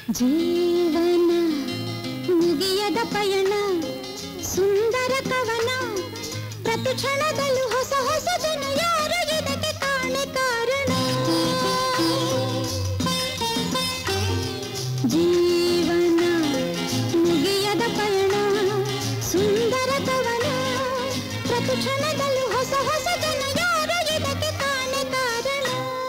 ಜೀವನ ಮುಗಿಯದ ಪಯಣ ಸುಂದರ ಕವನ ಪ್ರತಿ ಕ್ಷಣದಲ್ಲೂ ಹೊಸ ಹೊಸ ಜನ ಯಾರು ಇದಕ್ಕೆ ಕಾಣೆ ಕಾರಣ ಜೀವನ ಮುಗಿಯದ ಪಯಣ ಸುಂದರ ಕವನ ಪ್ರತಿ ಕ್ಷಣದಲ್ಲೂ ಹೊಸ ಹೊಸ ಜನ ಯಾರು ಇದಕ್ಕೆ ಕಾಣೆ ಕಾರಣ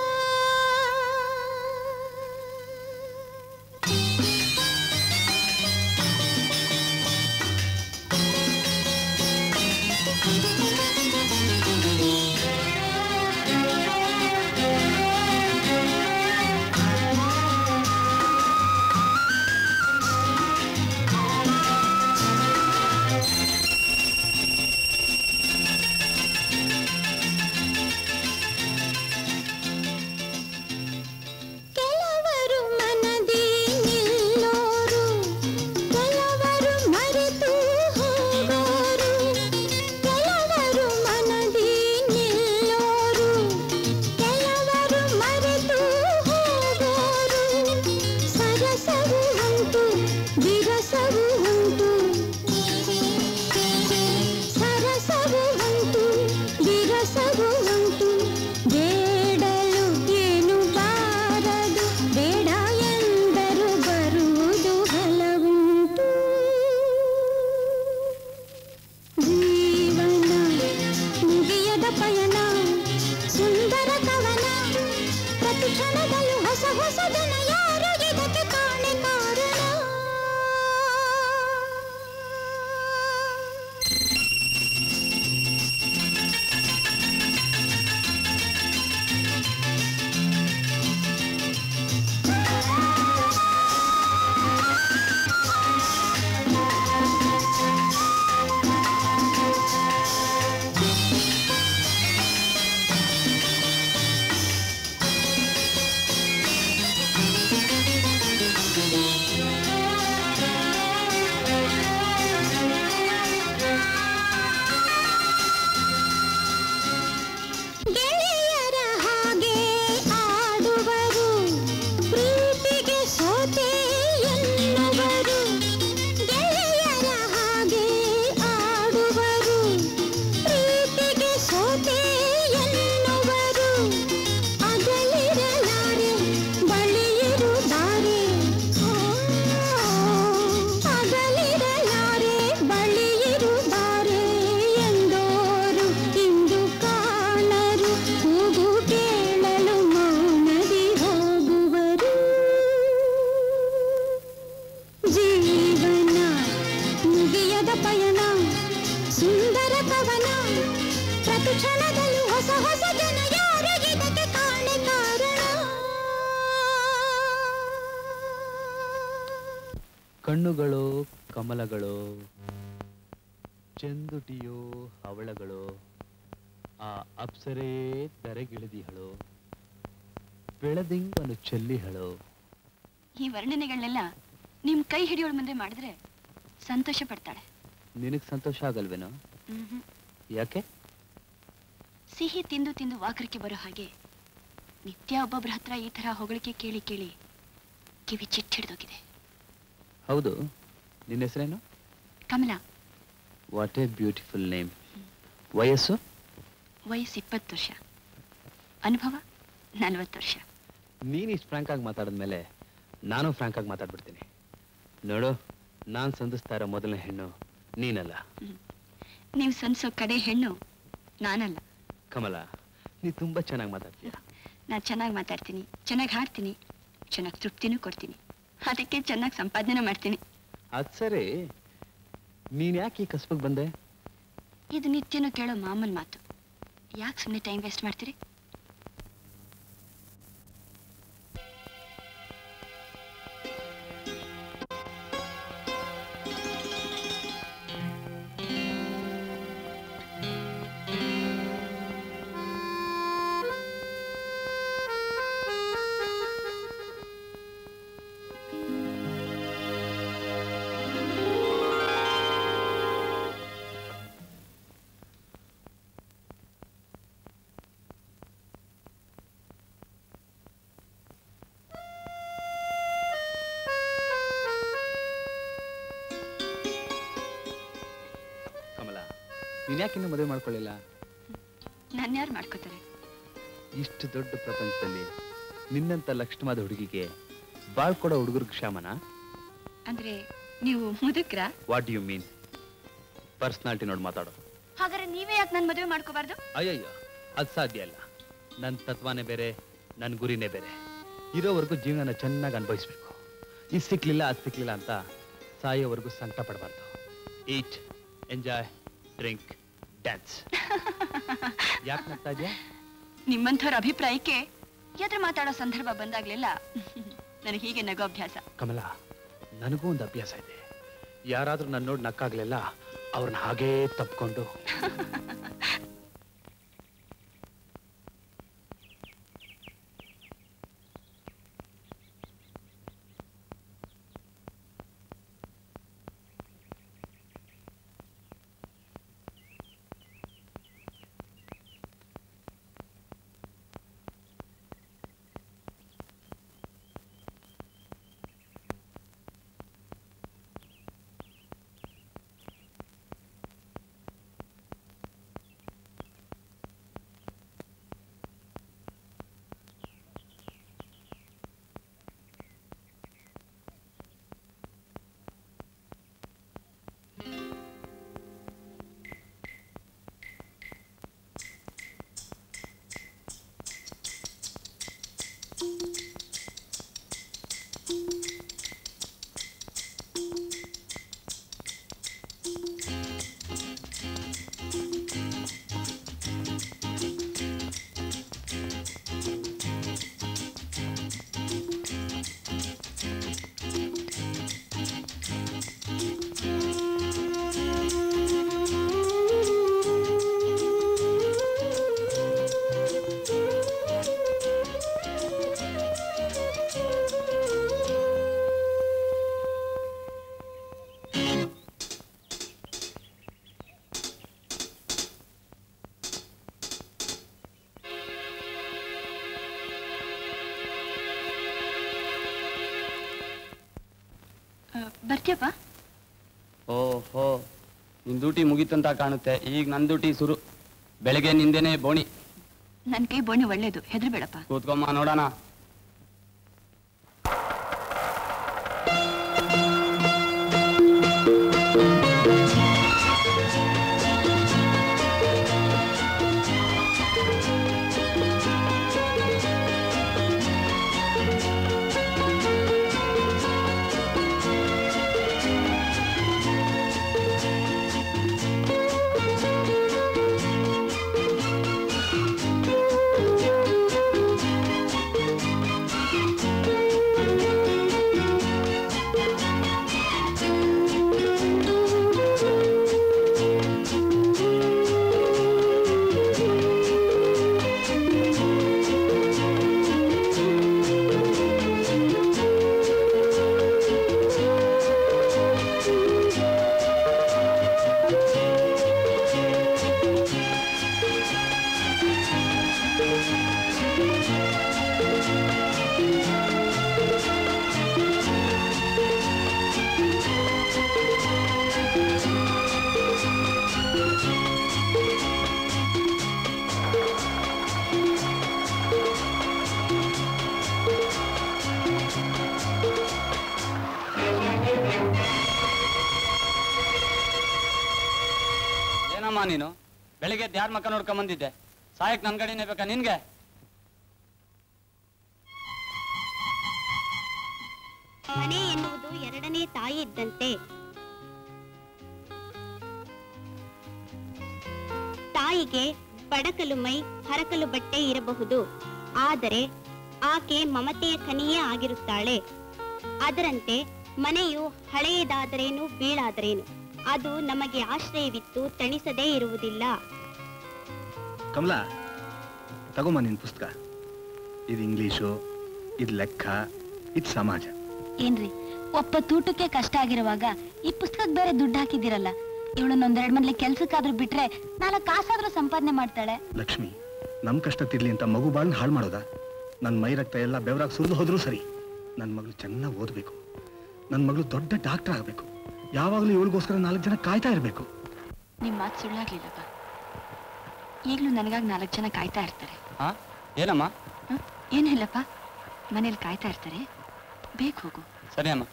ಕೆಲವರು ಮನದಿ ನಿಲ್ಲೋರು ಕೆಲವರು ಮರೆತು ಹೋಗೋರು ಕೆಲವರು ಮನದಿ ನಿಲ್ಲೋರು ಕೆಲವರು ಮರೆತು ಹೋಗೋರು ಸರಸವು ಉಂಟು ವಿರಸವು ಉಂಟು ಸರಸವು ಉಂಟು ವಿರಸವು ಉಂಟು ಬೇಡಲು ಏನು ಬಾರದು ಬೇಡ ಎಂದರು ಬರುವುದು ಹಲವುಂಟು ಜೀವನ ಮುಗಿಯದ ಪಯಣ ಸುಂದರ ಕವನ ಪ್ರತಿ ಕ್ಷಣದಲ್ಲೂ ಹೊಸ ಹೊಸ ಜನ ಯಾರು ಇದಕ್ಕೆ ಕಾಣೆ ಕಾರಣ ಗೆಳೆಯರ ಹಾಗೆ ಆಡುವರು ಪ್ರೀತಿಗೆ ಸೋತೆ ಎನ್ನುವರು ಗೆಳೆಯರ ಹಾಗೆ ಆಡುವರು ಪ್ರೀತಿಗೆ ಸೋತೆ ಎನ್ನುವರು ಅಗಲಿರಲಾರೆ ಬಳಿಯಿರುತ್ತಾರೆ ಅಗಲಿರಲಾರೆ ಬಳಿಯಿರುತ್ತಾರೆ ಎಂದೋರು ಇಂದು ಕಾಣರು ಕೂಗು ಕೇಳಲು ಮೌನದಿ ಹೋಗುವರು ಜೀವನ ಮುಗಿಯದ ಪಯಣ ಸುಂದರ ಕವನ ಪ್ರತಿ ಕ್ಷಣದಲ್ಲೂ ಹೊಸ ಹೊಸ ಜನ ಯಾರು ಇದಕ್ಕೆ ಕಾಣೆ ಕಾರಣ ಕಣ್ಣುಗಳು ಕಮಲಗಳು ಚೆಂದುಟಿಯೋ ಹವಳಗಳು ಆ ಅಪ್ಸರೇ ಧರೆಗಿಳಿದಿಹಳು ಬೆಳದಿಂಗನು ಚೆಲ್ಲಿಹಳು ಈ ವರ್ಣನೆಗಳನ್ನೆಲ್ಲ ನಿಮ್ ಕೈ ಹಿಡಿಯೋಳ ಮುಂದೆ ಮಾಡಿದ್ರೆ ಸಂತೋಷ ಪಡ್ತಾಳೆ ನಿನಗ್ ಸಂತೋಷ ಆಗಲ್ವೇನೋ ಮ್ಹ್ಮ್. ಯಾಕೆ ಸಿಹಿ ತಿಂದು ತಿಂದು ವಾಕರಿಕೆ ಬರೋ ಹಾಗೆ ನಿತ್ಯ ಒಬ್ಬೊಬ್ರ ಹತ್ರ ಈ ತರ ಹೊಗಳಿಕೆ ಕೇಳಿ ಕೇಳಿ ಕಿವಿ ಚಿಟ್ಟಿಡ್ದೋಗಿದೆ ಹೌದು ನಿನ್ನ ಹೆಸರೇನು Kamala what a beautiful name ವಯಸ್ಸು ವಯಸ್ಸು ಇಪ್ಪತ್ತು ವರ್ಷ ಅನುಭವ ನಲ್ವತ್ತು ವರ್ಷ ನೀನು ಇಷ್ಟು ಫ್ರಾಂಕ್ ಆಗಿ ಮಾತಾಡಿದ್ಮೇಲೆ ನಾನು ಫ್ರಾಂಕ್ ಆಗಿ ಮಾತಾಡ್ಬಿಡ್ತೀನಿ ನೋಡು ನಾನು ಸಂಧಿಸ್ತಾ ಇರೋ ಮೊದಲನೇ ಹೆಣ್ಣು ನೀನಲ್ಲ ನೀವು ಸನ್ಸೋ ಕಡೆ ಹೆಣ್ಣು ನಾನಲ್ಲ ಕಮಲ ನೀ ತುಂಬಾ ಚೆನ್ನಾಗಿ ಮಾತಾಡ್ತೀಯ ನಾನು ಚೆನ್ನಾಗಿ ಮಾತಾಡ್ತೀನಿ ಚೆನ್ನಾಗಿ ಹಾಡ್ತೀನಿ ಚೆನ್ನಾಗಿ ತೃಪ್ತಿನೂ ಕೊಡ್ತೀನಿ ಅದಕ್ಕೆ ಚೆನ್ನಾಗಿ ಸಂಪಾದನೆ ಮಾಡ್ತೀನಿ ಅದ್ ಸರಿ ನೀನ್ ಯಾಕೆ ಈ ಕಸ್ಬಕ್ ಬಂದೆ ಇದು ನಿತ್ಯನೂ ಕೇಳೋ ಮಾಮೂಲು ಮಾತು ಯಾಕೆ ಸುಮ್ಮನೆ ಟೈಮ್ ವೇಸ್ಟ್ ಮಾಡ್ತೀರಿ ನೀನ್ ಯಾಕೆ ಇನ್ನೂ ಮದುವೆ ಮಾಡ್ಕೊಳ್ಳಿಲ್ಲ ನನ್ನ ಯಾರು ಮಾಡ್ಕೋತಾರೆ ಇಷ್ಟು ದೊಡ್ಡ ಪ್ರಪಂಚದಲ್ಲಿ ನಿನ್ನಂತ ಲಕ್ಷಣವಾದ ಹುಡುಗಿಗೆ ಬಾಳ್ಕೊಡೋ ಹುಡುಗರಿಗೆ ಕ್ಷಾಮನ ಅಂದ್ರೆ ನೀವು ಮುದುಕ್ರಾ ವಾಟ್ ಯು ಮೀನ್ ಪರ್ಸ್ನಾಲಿಟಿ ನೋಡಿ ಮಾತಾಡೋ ಹಾಗಾದ್ರೆ ನೀವೇ ಯಾಕೆ ನನ್ನ ಮದುವೆ ಮಾಡ್ಕೋಬಾರ್ದು ಅಯ್ಯಯ್ಯೋ ಅದು ಸಾಧ್ಯ ಇಲ್ಲ ನನ್ನ ತತ್ವನೇ ಬೇರೆ ನನ್ನ ಗುರಿನೇ ಬೇರೆ ಇರೋವರೆಗೂ ಜೀವನನ ಚೆನ್ನಾಗಿ ಅನುಭವಿಸ್ಬೇಕು ಇದು ಸಿಕ್ಲಿಲ್ಲ ಅದು ಸಿಕ್ಲಿಲ್ಲ ಅಂತ ಸಾಯೋವರೆಗೂ ಸಂಕಟ ಪಡಬಾರ್ದು ಈಟ್ ಎಂಜಾಯ್ ಡ್ರಿಂಕ್ ಡ್ಯಾನ್ಸ್ ಯಾಕೆ ನಗ್ತಾ ಇದೆಯಾ ನಿಮ್ಮಂಥವ್ರ ಅಭಿಪ್ರಾಯಕ್ಕೆ ಎದುರು ಮಾತಾಡೋ ಸಂದರ್ಭ ಬಂದಾಗ್ಲೆಲ್ಲ ನನಗೆ ಹೀಗೆ ನಗೋ ಅಭ್ಯಾಸ ಕಮಲ ನನಗೂ ಒಂದು ಅಭ್ಯಾಸ ಇದೆ ಯಾರಾದ್ರೂ ನನ್ನ ನೋಡಿ ನಕ್ಕಾಗ್ಲೆಲ್ಲ ಅವ್ರನ್ನ ಹಾಗೇ ತಪ್ಕೊಂಡು ಬರ್ತೀಯಪ್ಪ ಓಹೋ ನಿನ್ ಡ್ಯೂಟಿ ಮುಗೀತಂತ ಕಾಣುತ್ತೆ ಈಗ ನನ್ ಡ್ಯೂಟಿ ಶುರು ಬೆಳಗ್ಗೆ ನಿಂದೇನೆ ಬೋಣಿ ನನ್ನ ಕೈ ಬೋಣಿ ಒಳ್ಳೇದು ಹೆದರ್ಬೇಡಪ್ಪ ಕೂತ್ಕೊಮ್ಮ ನೋಡೋಣ ಏನಮ್ಮ ನೀನು ಬೆಳಿಗ್ಗೆ ಯಾರ ಮಕ್ಕ ನೋಡ್ಕೊಂಡ್ ಬಂದಿದ್ದೆ ಸಾಯಕ್ ನನ್ ಗಡಿನೇ ಬೇಕಾ ನಿನ್ಗೆ ಮನೆ ಎನ್ನುವುದು ಎರಡನೇ ತಾಯಿ ಇದ್ದಂತೆ ತಾಯಿಗೆ ಬಡಕಲು ಮೈ ಹರಕಲು ಬಟ್ಟೆ ಇರಬಹುದು ಆದರೆ ಆಕೆ ಮಮತೆಯ ಕನಿಯೇ ಆಗಿರುತ್ತಾಳೆ ಅದರಂತೆ ಮನೆಯು ಹಳೆಯದಾದರೇನು ಬೀಳಾದರೇನು ಅದು ನಮಗೆ ಆಶ್ರಯವಿತ್ತು ತಣಿಸದೇ ಇರುವುದಿಲ್ಲ ಕಮಲಾ ತಗೊಂಬ ನಿನ್ ಪುಸ್ತಕ ಇದು ಇಂಗ್ಲೀಷು ಇದು ಲೆಕ್ಕ ಇದು ಸಮಾಜ ಏನ್ರಿ ಒಬ್ಬ ತೂಟಕ್ಕೆ ಕಷ್ಟ ಆಗಿರುವಾಗ ಈ ಪುಸ್ತಕಕ್ಕೆ ಬೇರೆ ದುಡ್ಡು ಹಾಕಿದಿರಲ್ಲ ಇವಳನ್ನ ಒಂದೆರಡು ಮನೇಲಿ ಕೆಲ್ಸಕ್ಕಾದ್ರೂ ಬಿಟ್ರೆ ನಾಲ್ಕು ಕಾಸಾದ್ರೂ ಸಂಪಾದನೆ ಮಾಡ್ತಾಳೆ ಲಕ್ಷ್ಮಿ ನಮ್ ಕಷ್ಟ ತಿರ್ಲಿ ಅಂತ ಮಗು ಬಾಳ್ ಹಾಳು ಮಾಡೋದಾ ನನ್ನ ಮೈ ರಕ್ತ ಎಲ್ಲ ಬೆವರಾಗಿ ಸುರಿದು ಹೋದ್ರೂ ಸರಿ ನನ್ನ ಮಗಳು ಚೆನ್ನಾಗಿ ಓದಬೇಕು ನನ್ನ ಮಗಳು ದೊಡ್ಡ ಡಾಕ್ಟರ್ ಆಗಬೇಕು ಯಾವಾಗಲೂ ಇವಳಿಗೋಸ್ಕರ ನಾಲ್ಕು ಜನ ಕಾಯ್ತಾ ಇರಬೇಕು ನಿಮ್ ಮಾತು ಸುಳ್ಳಾಗ್ಲಿಲ್ಲಪ್ಪ ಈಗಲೂ ನನಗಾಗಿ ನಾಲ್ಕು ಜನ ಕಾಯ್ತಾ ಇರ್ತಾರೆ ಹಾ ಏನಮ್ಮ ಹ? ಏನಿಲ್ಲಪ್ಪ ಮನೇಲಿ ಕಾಯ್ತಾ ಇರ್ತಾರೆ ಬೇಗ ಹೋಗು ಸರಿ ಅಮ್ಮ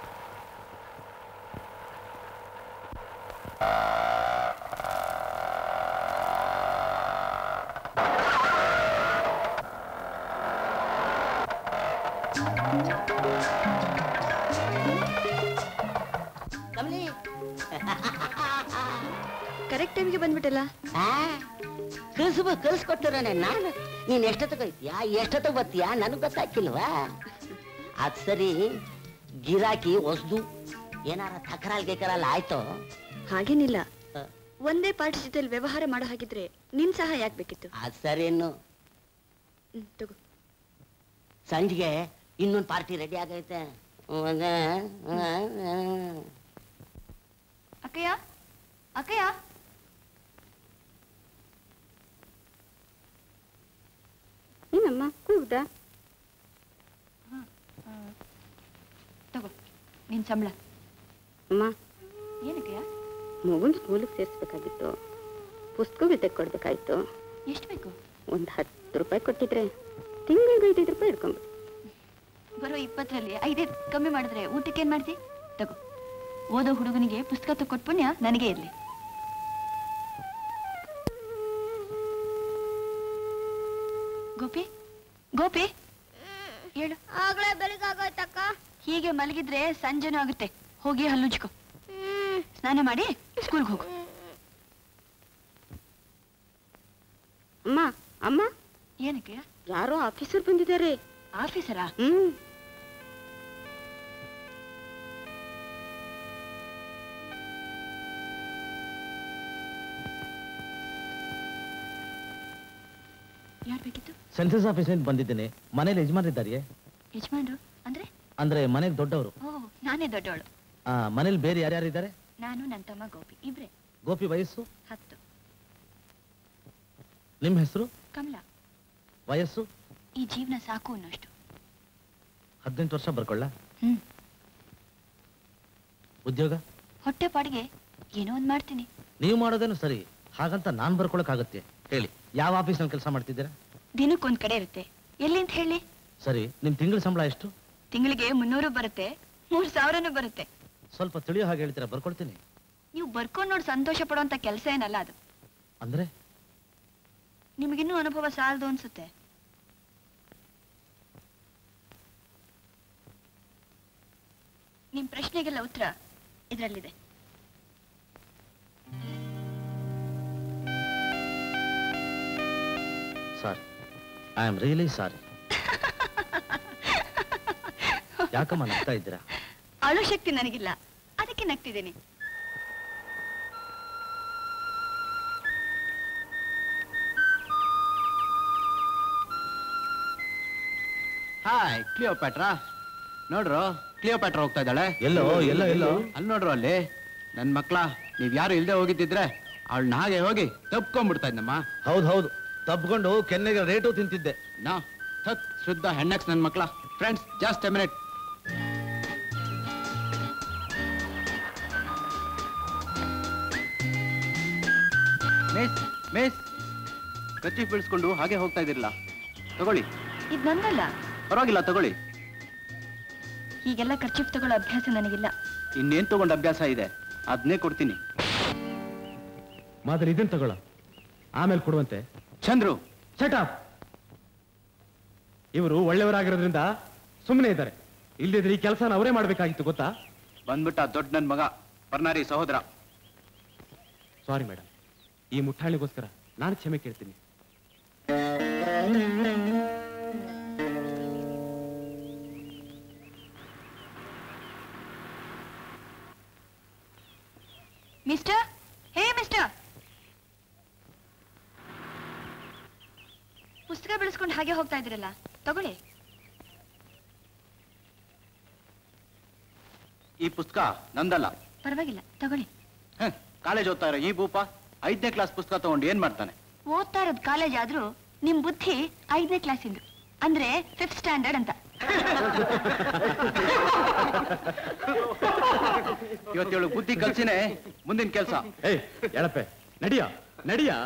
ಕಮಲಿ ಕರೆಕ್ಟ್ ಟೈಮ್ಗೆ ಬಂದ್ಬಿಟ್ಟಲ್ಲ ಆ ಕಲ್ಸ್ಬೇಕು ಕಲ್ಸ್ಕೊಟ್ಟಿರೋನೆ ನಾನು ನೀನ್ ಎಷ್ಟೊತ್ತಿಗೆ ಹೋಯ್ತೀಯಾ ಎಷ್ಟೊತ್ತಿಗೆ ಬರ್ತೀಯಾ ನನಗೆ ಗೊತ್ತಾಕಿಲ್ವಾ ಅದ್ ಸರಿ ಗಿರಾಕಿ ಹೊಸ್ದು ಏನಾರ ತಕರಾಲ್ ಗಿಕರಾಲ್ ಆಯ್ತು ಹಾಗೇನಿಲ್ಲ ಹ. ಒಂದೇ ಪಾರ್ಟಿ ಜೊತೆಲಿ ವ್ಯವಹಾರ ಮಾಡೋ ಹಾಗಿದ್ರೆ ನಿನ್ ಸಹ ಯಾಕೆ ಬೇಕಿತ್ತು ಅದ್ ಸರಿನ್ನು ಹ್ಮ್, ತಗೋ ಸಂಜೆಗೆ ಇನ್ನೊಂದು ಪಾರ್ಟಿ ರೆಡಿ ಆಗೈತೆ ಒಂದೇ, ಆ, ಆ. ಅಕ್ಕಯ್ಯ ಅಕ್ಕಯ್ಯ ಏನಮ್ಮ ಕೂಗ್ದ ತಗೋ ನಿನ್ ಸಂಬಳ ಅಮ್ಮ ಏನಕ್ಕಯ್ಯ ಮಗುನ್ ಸ್ಕೂಲಿಗೆ ಸೇರಿಸ್ಬೇಕಾಗಿತ್ತು ಪುಸ್ತಕಗಳು ತೆಕ್ಕೊಡ್ಬೇಕಾಯ್ತು ಎಷ್ಟು ಬೇಕು ಒಂದು ಹತ್ತು ರೂಪಾಯಿ ಕೊಟ್ಟಿದ್ರೆ ತಿಂಗಳಿಗೆ ಐದೈದು ರೂಪಾಯಿ ಇಟ್ಕೊಂಬಿಡಿ ಬರೋ ಇಪ್ಪತ್ತರಲ್ಲಿ ಐದೇ ಕಮ್ಮಿ ಮಾಡಿದ್ರೆ ಊಟಕ್ಕೆ ಏನ್ ಮಾಡ್ತಿ ತಗೋ ಓದೋ ಹುಡುಗನಿಗೆ ಪುಸ್ತಕ ತಕ್ಕೊಟ್ ಪುಣ್ಯ ನನಗೆ ಇರ್ಲಿ ಗೋಪಿ ಗೋಪಿ ಹೇಳು ಆಗ್ಲೇ ಬೆಳಗಾಗೋಯ್ತಕ್ಕ ಹೀಗೆ ಮಲಗಿದ್ರೆ ಸಂಜೆನೂ ಆಗುತ್ತೆ ಹೋಗಿ ಹಲ್ಲುಜ್ಕೊ ಸ್ನಾನ ಮಾಡಿ ಸ್ಕೂಲ್ಗೆ ಹೋಗು ಅಮ್ಮ ಅಮ್ಮ ಏನಕ್ಕೆ ಯಾರೋ ಆಫೀಸರ್ ಬಂದಿದ್ದಾರೆ ಆಫೀಸರಾ ಹ್ಮ್ ಯಾರು ಬೇಕಿತ್ತು ಸೆನ್ಸಸ್ ಆಫೀಸಿಂದ ಬಂದಿದ್ದೇನೆ ಮನೇಲಿ ಯಜಮಾನಿದ್ದಾರೆಯೇ ಯಜಮಾನ್ರು ಅಂದ್ರೆ ಅಂದ್ರೆ ಮನೆಗೆ ದೊಡ್ಡವರು ಓ ನಾನೇ ದೊಡ್ಡವಳು ಆ ಮನೇಲಿ ಬೇರೆ ಯಾರ್ಯಾರಿದ್ದಾರೆ ನಾನು ನನ್ನ ತಮ್ಮ ಗೋಪಿ ಇಬ್ರೆ ಗೋಪಿ ವಯಸ್ಸು ಹತ್ತು ನಿಮ್ಮ ಹೆಸರು ಕಮಲ ವಯಸ್ಸು ಈ ಜೀವನ ಸಾಕು ಅನ್ನೋಷ್ಟು ಹದಿನೆಂಟು ವರ್ಷ ಬರ್ಕೊಳ್ಳ ಹ್ಮ್ ಉದ್ಯೋಗ ಹೊಟ್ಟೆ ಪಾಡಿಗೆ ಏನೋ ಒಂದ್ ಮಾಡ್ತೀನಿ ನೀವು ಮಾಡೋದೇನು ಸರಿ ಹಾಗಂತ ನಾನ್ ಬರ್ಕೊಳಕ್ಕಾಗತ್ತೆ ಹೇಳಿ ಯಾವ ಆಫೀಸ್ನಲ್ಲಿ ಕೆಲಸ ಮಾಡ್ತಿದ್ದೀರಾ ದಿನಕ್ಕೊಂದ್ ಕಡೆ ಇರುತ್ತೆ ಎಲ್ಲಿ ಅಂತ ಹೇಳಿ ಸರಿ ನಿಮ್ ತಿಂಗಳ ಸಂಬಳ ಎಷ್ಟು ತಿಂಗಳಿಗೆ ಮುನ್ನೂರು ಬರುತ್ತೆ ಮೂರ್ ಸಾವಿರನೂ ಬರುತ್ತೆ ಸ್ವಲ್ಪ ತಿಳಿಯೋ ಹಾಗೆ ಹೇಳ್ತೀರಾ ಬರ್ಕೊಳ್ತೀನಿ ನೀವು ಬರ್ಕೊಂಡ್ ನೋಡಿ ಸಂತೋಷ ಪಡುವಂತ ಕೆಲಸ ಏನಲ್ಲ ಅದು ಅಂದ್ರೆ ನಿಮಗಿನ್ನೂ ಅನುಭವ ಸಾಲದು ಅನ್ಸುತ್ತೆ ನಿಮ್ ಪ್ರಶ್ನೆಗೆಲ್ಲ ಉತ್ತರ ಇದರಲ್ಲಿದೆ sorry I am really sorry ಯಾಕಮ್ಮ ನಗ್ತಾ ಇದ್ದೀರಾ ಅಳೋ ಶಕ್ತಿ ನನಗಿಲ್ಲ ಅದಕ್ಕೆ ನಗ್ತಿದ್ದೀನಿ ಹಾಯ್ ಕ್ಲಿಯೋಪ್ಯಾಟ್ರಾ ನೋಡ್ರು ಕ್ಲಿಯೋಪ್ಯಾಟ್ರಾ ಹೋಗ್ತಾ ಇದ್ದಾಳೆ ಎಲ್ಲೋ ಎಲ್ಲೋ ಎಲ್ಲೋ ಅಲ್ಲಿ ನೋಡ್ರು ಅಲ್ಲಿ ನನ್ ಮಕ್ಳ ನೀವ್ ಯಾರು ಇಲ್ದೆ ಹೋಗಿದ್ದಿದ್ರೆ ಅವಳನ್ನ ಹಾಗೆ ಹೋಗಿ ತಪ್ಕೊಂಡ್ಬಿಡ್ತಾ ಇದ್ನಮ್ಮ ಹೌದು ಹೌದು ತಪ್ಕೊಂಡು ಕೆನ್ನೆಗೆ ರೇಟು ತಿಂತಿದ್ದೆ ನಾ ಸತ್ ಶುದ್ಧ ಹೆಣ್ಣಕ್ಸ್ ನನ್ ಮಕ್ಳ friends just a minute miss miss ಕಚ್ಚಿ ಬೀಳ್ಸ್ಕೊಂಡು ಹಾಗೆ ಹೋಗ್ತಾ ಇದಿರಲ್ಲ ತಗೊಳ್ಳಿ ಇದು ನಂದಲ್ಲ ಪರವಾಗಿಲ್ಲ ತಗೊಳ್ಳಿ ಹೀಗೆಲ್ಲ ಖರ್ಚಿಪ್ ತಗೊಳ್ಳೋ ಅಭ್ಯಾಸ ನನಗಿಲ್ಲ ಇನ್ನೇನ್ ತಗೊಂಡ್ ಅಭ್ಯಾಸ ಇದೆ ಅದನ್ನೇ ಕೊಡ್ತೀನಿ ಮಾದರಿ ಇದನ್ನ ತಗೊಳ ಆಮೇಲೆ ಕೊಡುವಂತೆ ಚಂದ್ರು ಶಟಾಪ್ ಇವರು ಒಳ್ಳೆಯವರಾಗಿರೋದ್ರಿಂದ ಸುಮ್ಮನೆ ಇದ್ದಾರೆ ಇಲ್ಲದಿದ್ರೆ ಈ ಕೆಲಸನ ಅವರೇ ಮಾಡ್ಬೇಕಾಗಿತ್ತು ಗೊತ್ತಾ ಬಂದ್ಬಿಟ್ಟ ದೊಡ್ಡ ನನ್ ಮಗ ಪರ್ನಾರಿ ಸಹೋದರ ಸಾರಿ ಮೇಡಮ್ ಈ ಮುಟ್ಟಾಳಿಗೋಸ್ಕರ ನಾನು ಕ್ಷಮೆ ಕೇಳ್ತೀನಿ ಮಿಸ್ಟರ್ ಹೇ ಮಿಸ್ಟರ್ ಪುಸ್ತಕ ಬೆಳೆಸ್ಕೊಂಡು ಹಾಗೆ ಹೋಗ್ತಾ ಇದ್ರಲ್ಲ ತಗೊಳ್ಳಿ ಈ ಪುಸ್ತಕ ನಂದಲ್ಲ ಪರವಾಗಿಲ್ಲ ತಗೊಳ್ಳಿ ಕಾಲೇಜ್ ಓದ್ತಾ ಇರೋ ಈ ಭೂಪ ಐದನೇ ಕ್ಲಾಸ್ ಪುಸ್ತಕ ತಗೊಂಡು ಏನ್ ಮಾಡ್ತಾನೆ ಓದ್ತಾ ಇರೋದು ಕಾಲೇಜ್ ಆದ್ರೂ ನಿಮ್ ಬುದ್ಧಿ ಐದನೇ ಕ್ಲಾಸಿಂದು ಅಂದ್ರೆ ಫಿಫ್ತ್ ಸ್ಟ್ಯಾಂಡರ್ಡ್ ಅಂತ ಇವತ್ತೇಳು ಬುದ್ಧಿ ಕಲ್ಸಿನೇ ಮುಂದಿನ ಕೆಲಸ ಏಯ್ ಎಳಪೆ ನಡಿಯ ನಡಿಯಾ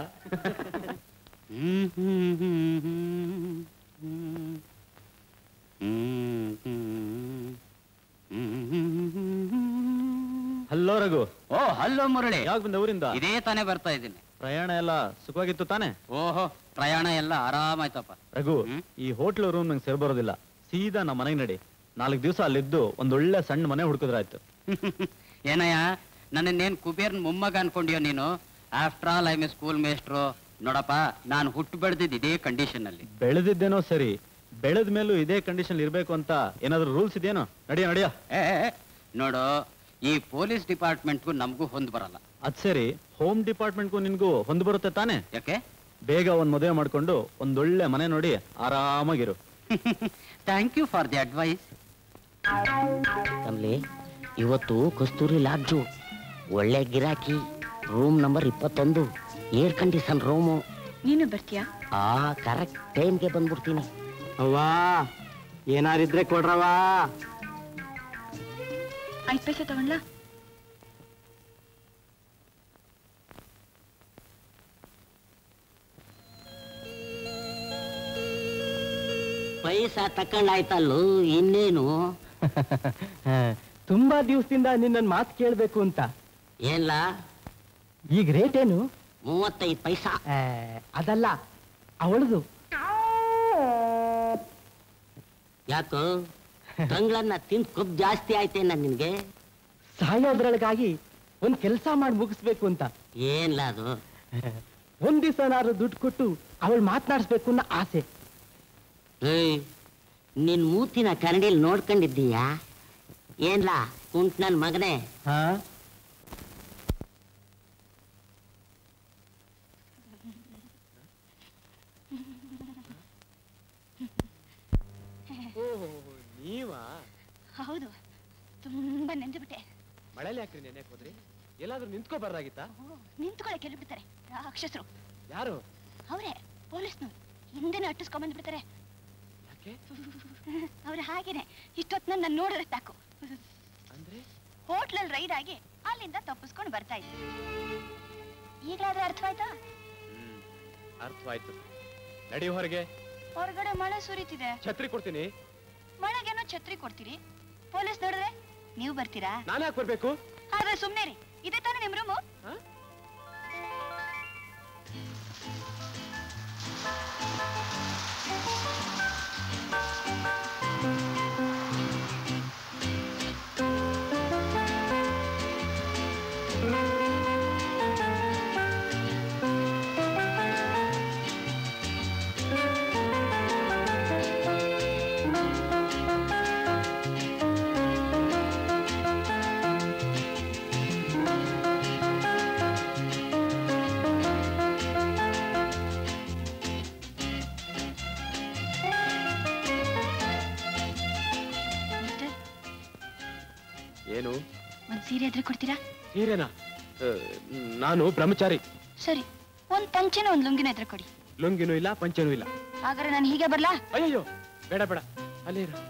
ಹಲ್ಲೋ ರಘು ಓ ಹಲೋ ಮುರಳಿ ಯಾವಾಗ ಬಂದ ಊರಿಂದ ಇದೇ ತಾನೇ ಬರ್ತಾ ಇದ್ದೀನಿ ಪ್ರಯಾಣ ಎಲ್ಲ ಸುಖವಾಗಿತ್ತು ತಾನೆ ಓಹೋ ಪ್ರಯಾಣ ಎಲ್ಲ ಆರಾಮಾಯ್ತಪ್ಪ ರಘು ಹ್ಮ್? ಈ ಹೋಟ್ಲ್ ರೂಮ್ ನಂಗೆ ಸೇರ್ ಬರೋದಿಲ್ಲ ಸೀದಾ ನಮ್ಮ ಮನೆಗೆ ನಡಿ ನಾಲ್ಕು ದಿವಸ ಅಲ್ಲಿದ್ದು ಒಂದೊಳ್ಳೆ ಸಣ್ಣ ಮನೆ ಹುಡುಕಿದ್ರಾಯ್ತು ಏನಯ್ಯ ನನ್ನನ್ನೇನ್ ಕುಬೇರ್ನ್ ಮೊಮ್ಮಗ ಅನ್ಕೊಂಡ್ಯೋ ನೀನು after all I me school ಮೇಸ್ಟ್ರು ನೋಡಪ್ಪ ನಾನು ಹುಟ್ಟು ಬೆಳೆದಿದ್ದು ಇದೇ ಕಂಡೀಷನ್ ಅಲ್ಲಿ ಬೆಳೆದಿದ್ದೇನೋ ಸರಿ ಬೆಳೆದ ಮೇಲೂ ಇದೇ ಕಂಡೀಷನ್ ಇರ್ಬೇಕು ಅಂತ ಏನಾದ್ರು ರೂಲ್ಸ್ ಇದೆಯೇನೋ ನಡಿಯ ನಡಿಯ ಏ, ಏ, ಏ, ನೋಡು ಈ ಪೊಲೀಸ್ ಡಿಪಾರ್ಟ್ಮೆಂಟ್ಗೂ ನಮಗೂ ಹೊಂದ್ ಬರಲ್ಲ ಅದ್ ಸರಿ ಹೋಮ್ ಡಿಪಾರ್ಟ್ಮೆಂಟ್ಗೂ ನಿನ್ಗೂ ಹೊಂದು ಬರುತ್ತೆ ತಾನೆ ಯಾಕೆ ಬೇಗ ಒಂದ್ ಮದುವೆ ಮಾಡ್ಕೊಂಡು ಒಂದೊಳ್ಳೆ ಮನೆ ನೋಡಿ ಆರಾಮಾಗಿರು thank you for the advice Kamli ಇವತ್ತು ಕಸ್ತೂರಿ ಲಾಡ್ಜು ಒಳ್ಳೆ ಗಿರಾಕಿ ರೂಮ್ ನಂಬರ್ ಇಪ್ಪತ್ತೊಂದು ಏರ್ ಕಂಡೀಷನ್ ರೂಮು ನೀನು ಬರ್ತೀಯಾ ಆ ಕರೆಕ್ಟ್ ಟೈಮ್ಗೆ ಬಂದ್ಬಿಡ್ತೀನಿ ಅವ್ವಾ ಏನಾರಿದ್ರೆ ಕೊಡ್ರವಾ ಐದು ಪೈಸೆ ತಗೊಂಡ್ಲಾ ಪೈಸಾ ತಕೊಂಡಾಯ್ತಲ್ಲೂ ಇನ್ನೇನು ತುಂಬಾ ದಿವಸದಿಂದ ನಿನ್ನ ಮಾತು ಕೇಳ್ಬೇಕು ಅಂತ ಏನ್ಲ ಈಗ ರೇಟ್ ಏನು ಮೂವತ್ತೈದು ಪೈಸಾ ಆ, ಅದಲ್ಲ ಅವಳದು ಯಾಕೋ ತಂಗ್ಳನ್ನ ತಿಂದ್ ಕೊಬ್ಬು ಜಾಸ್ತಿ ಆಯ್ತೇನ ನಿನ್ಗೆ ಸಾಯೋದ್ರೊಳಗಾಗಿ ಒಂದ್ ಕೆಲಸ ಮಾಡಿ ಮುಗಿಸ್ಬೇಕು ಅಂತ ಏನ್ಲ ಅದು ಒಂದ್ ದಿವಸನಾದ್ರು ದುಡ್ಡು ಕೊಟ್ಟು ಅವಳು ಮಾತನಾಡಿಸ್ಬೇಕು ಅನ್ನೋ ಆಸೆ ಏಯ್ ನಿನ್ ಮೂತಿನ ಕನ್ನಡಿಲ್ ನೋಡ್ಕೊಂಡಿದ್ದೀಯಾ ಏನ್ಲ ಕುಂಟ್ ನನ್ ಮಗನೇ ಹಾ ನೀವಾ ಹೌದು ತುಂಬಾ ನೆಂದುಬಿಟ್ಟೆ ಮಳೆಲಿ ಯಾಕ್ರಿ ನೆನೆ ಹೋದ್ರಿ ಎಲ್ಲಾದ್ರೂ ನಿಂತ್ಕೋಬಾರ್ದಾಗಿತ್ತಾ ನಿಂತ್ಕೊಳ್ಳೆ ಬಿಡ್ತಾರೆ ರಾಕ್ಷಸರು ಯಾರು ಅವರೇ ಪೊಲೀಸ್ನವ್ರು ಹಿಂದೆನೆ ಅಟ್ಟಿಸ್ಕೊಂಬಂದ್ಬಿಡ್ತಾರೆ ಯಾಕೆ ಅವ್ರು ಹಾಗೇನೆ ಇಷ್ಟೊತ್ತು ನನ್ನ ನೋಡಿದ್ರೆ ಸಾಕು ಅಂದ್ರೆ ಹೋಟ್ಲಲ್ಲಿ ರೈಡ್ ಆಗಿ ಅಲ್ಲಿಂದ ತಪ್ಪಿಸ್ಕೊಂಡು ಬರ್ತಾ ಇದ್ದೆ ಈಗಲಾದ್ರೆ ಅರ್ಥವಾಯ್ತಾ ಹ್ಮ್ ಅರ್ಥವಾಯ್ತು ನಡಿ ಹೊರಗೆ ಹೊರಗಡೆ ಮಳೆ ಸುರಿತಿದೆ ಛತ್ರಿ ಕೊಡ್ತೀನಿ ಮಳೆಗೇನೋ ಛತ್ರಿ ಕೊಡ್ತೀರಿ ಪೊಲೀಸ್ ನೋಡಿದ್ರೆ ನೀವು ಬರ್ತೀರಾ ನಾನು ಯಾಕೆ ಬರ್ಬೇಕು ಆದ್ರೆ ಸುಮ್ನೆ ರೀ ಇದೇ ತಾನೇ ನಿಮ್ ರೂಮು ಹ? ಮಿಸ್ಟರ್ ಏನು ಒಂದ್ ಸೀರೆ ಎದ್ರೆ ಕೊಡ್ತೀರಾ ಸೀರೆನಾ ಆ, ನಾನು ಬ್ರಹ್ಮಚಾರಿ ಸರಿ ಒಂದ್ ಪಂಚೆನ ಒಂದ್ ಲುಂಗಿನ ಎದ್ರೆ ಕೊಡಿ ಲುಂಗಿನೂ ಇಲ್ಲ ಪಂಚನೂ ಇಲ್ಲ ಹಾಗಾದ್ರೆ ನಾನು ಹೀಗೆ ಬರ್ಲಾ ಅಯ್ಯಯ್ಯೋ ಬೇಡ ಬೇಡ ಅಲ್ಲೇ ಇರು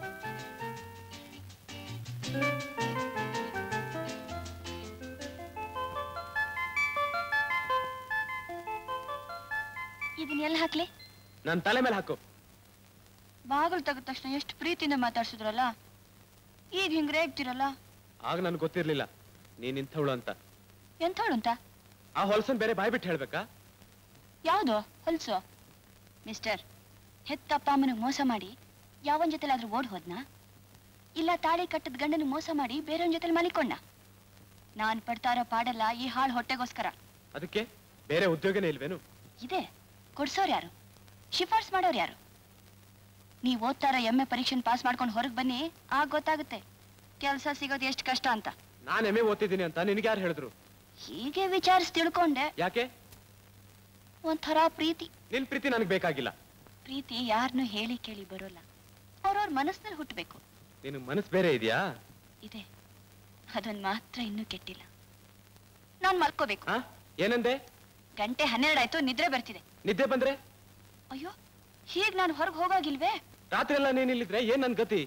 ಇದನ್ನ ಎಲ್ಲಿ ಹಾಕ್ಲಿ ನನ್ನ ತಲೆ ಮೇಲೆ ಹಾಕು ಬಾಗಿಲು ತೆಗೆದ ತಕ್ಷಣ ಎಷ್ಟು ಪ್ರೀತಿಯಿಂದ ಮಾತಾಡ್ಸಿದ್ರಲ್ಲ ಈಗ ಹಿಂಗ್ ರೇಗ್ತಿರಲ್ಲ ಆಗ ನನ್ಗೆ ಗೊತ್ತಿರ್ಲಿಲ್ಲ ನೀನ್ ಇಂಥವಳು ಅಂತ ಎಂಥವಳು ಅಂತ ಆ ಹೊಲಸನ್ ಬೇರೆ ಬಾಯ್ಬಿಟ್ಟು ಹೇಳ್ಬೇಕಾ ಯಾವ್ದು ಹೊಲ್ಸು ಮಿಸ್ಟರ್ ಹೆತ್ತಪ್ಪ ಅಮ್ಮನಿಗೆ ಮೋಸ ಮಾಡಿ ಯಾವನ್ ಜೊತೆಲಾದ್ರೂ ಓಡ್ ಹೋದ್ನಾ ಇಲ್ಲ ತಾಳಿ ಕಟ್ಟದ ಗಂಡನ ಮೋಸ ಮಾಡಿ ಬೇರೆಯವನ್ ಜೊತೆ ಮಲಿಕೊಂಡ ನಾನ್ ಪಡ್ತಾ ಇರೋ ಪಾಡಲ್ಲ ಈ ಹಾಳು ಹೊಟ್ಟೆಗೋಸ್ಕರ ಅದಕ್ಕೆ ಬೇರೆ ಉದ್ಯೋಗನೇ ಇಲ್ವೇನು ಇದೆ ಕೊಡ್ಸೋರ್ ಯಾರು ಶಿಫಾರ್ಸ್ ಮಾಡೋರು ಯಾರು ನೀವ್ ಓದ್ತಾ ಇರೋ ಎಮ್ಮೆ ಪರೀಕ್ಷೆನ್ ಪಾಸ್ ಮಾಡ್ಕೊಂಡು ಹೊರಗೆ ಬನ್ನಿ ಆಗ ಗೊತ್ತಾಗುತ್ತೆ ಕೆಲಸ ಸಿಗೋದು ಎಷ್ಟು ಕಷ್ಟ ಅಂತ ನಾನ್ ಎಮ್ಮೆ ಓದ್ತಿದ್ದೀನಿ ಅಂತ ನಿನಗೆ ಯಾರು ಹೇಳಿದ್ರು ಹೀಗೆ ವಿಚಾರಿಸಿ ತಿಳ್ಕೊಂಡೆ ಯಾಕೆ ಒಂಥರ ಪ್ರೀತಿ ನಿನ್ ಪ್ರೀತಿ ನನಗೆ ಬೇಕಾಗಿಲ್ಲ ಪ್ರೀತಿ ಯಾರನ್ನೂ ಹೇಳಿ ಕೇಳಿ ಬರೋಲ್ಲ ಅವ್ರವ್ರ ಮನಸ್ಸಿನಲ್ಲಿ ಹುಟ್ಟಬೇಕು ನಿನ್ ಮನಸ್ಸು ಬೇರೆ ಇದೆಯಾ ಇದೆ ಅದೊಂದು ಮಾತ್ರ ಇನ್ನೂ ಕೆಟ್ಟಿಲ್ಲ ನಾನ್ ಮಲ್ಕೋಬೇಕು ಆ ಏನಂದೆ ಗಂಟೆ ಹನ್ನೆರಡಾಯ್ತು ನಿದ್ರೆ ಬರ್ತಿದೆ ನಿದ್ದೆ ಬಂದ್ರೆ ಅಯ್ಯೋ ಹೀಗ್ ನಾನು ಹೊರಗೆ ಹೋಗಾಗಿಲ್ವೇ ರಾತ್ರಿ ಎಲ್ಲ ನೀನ್ ಇಲ್ಲಿದ್ರೆ ಏನ್ ನನ್ ಗತಿ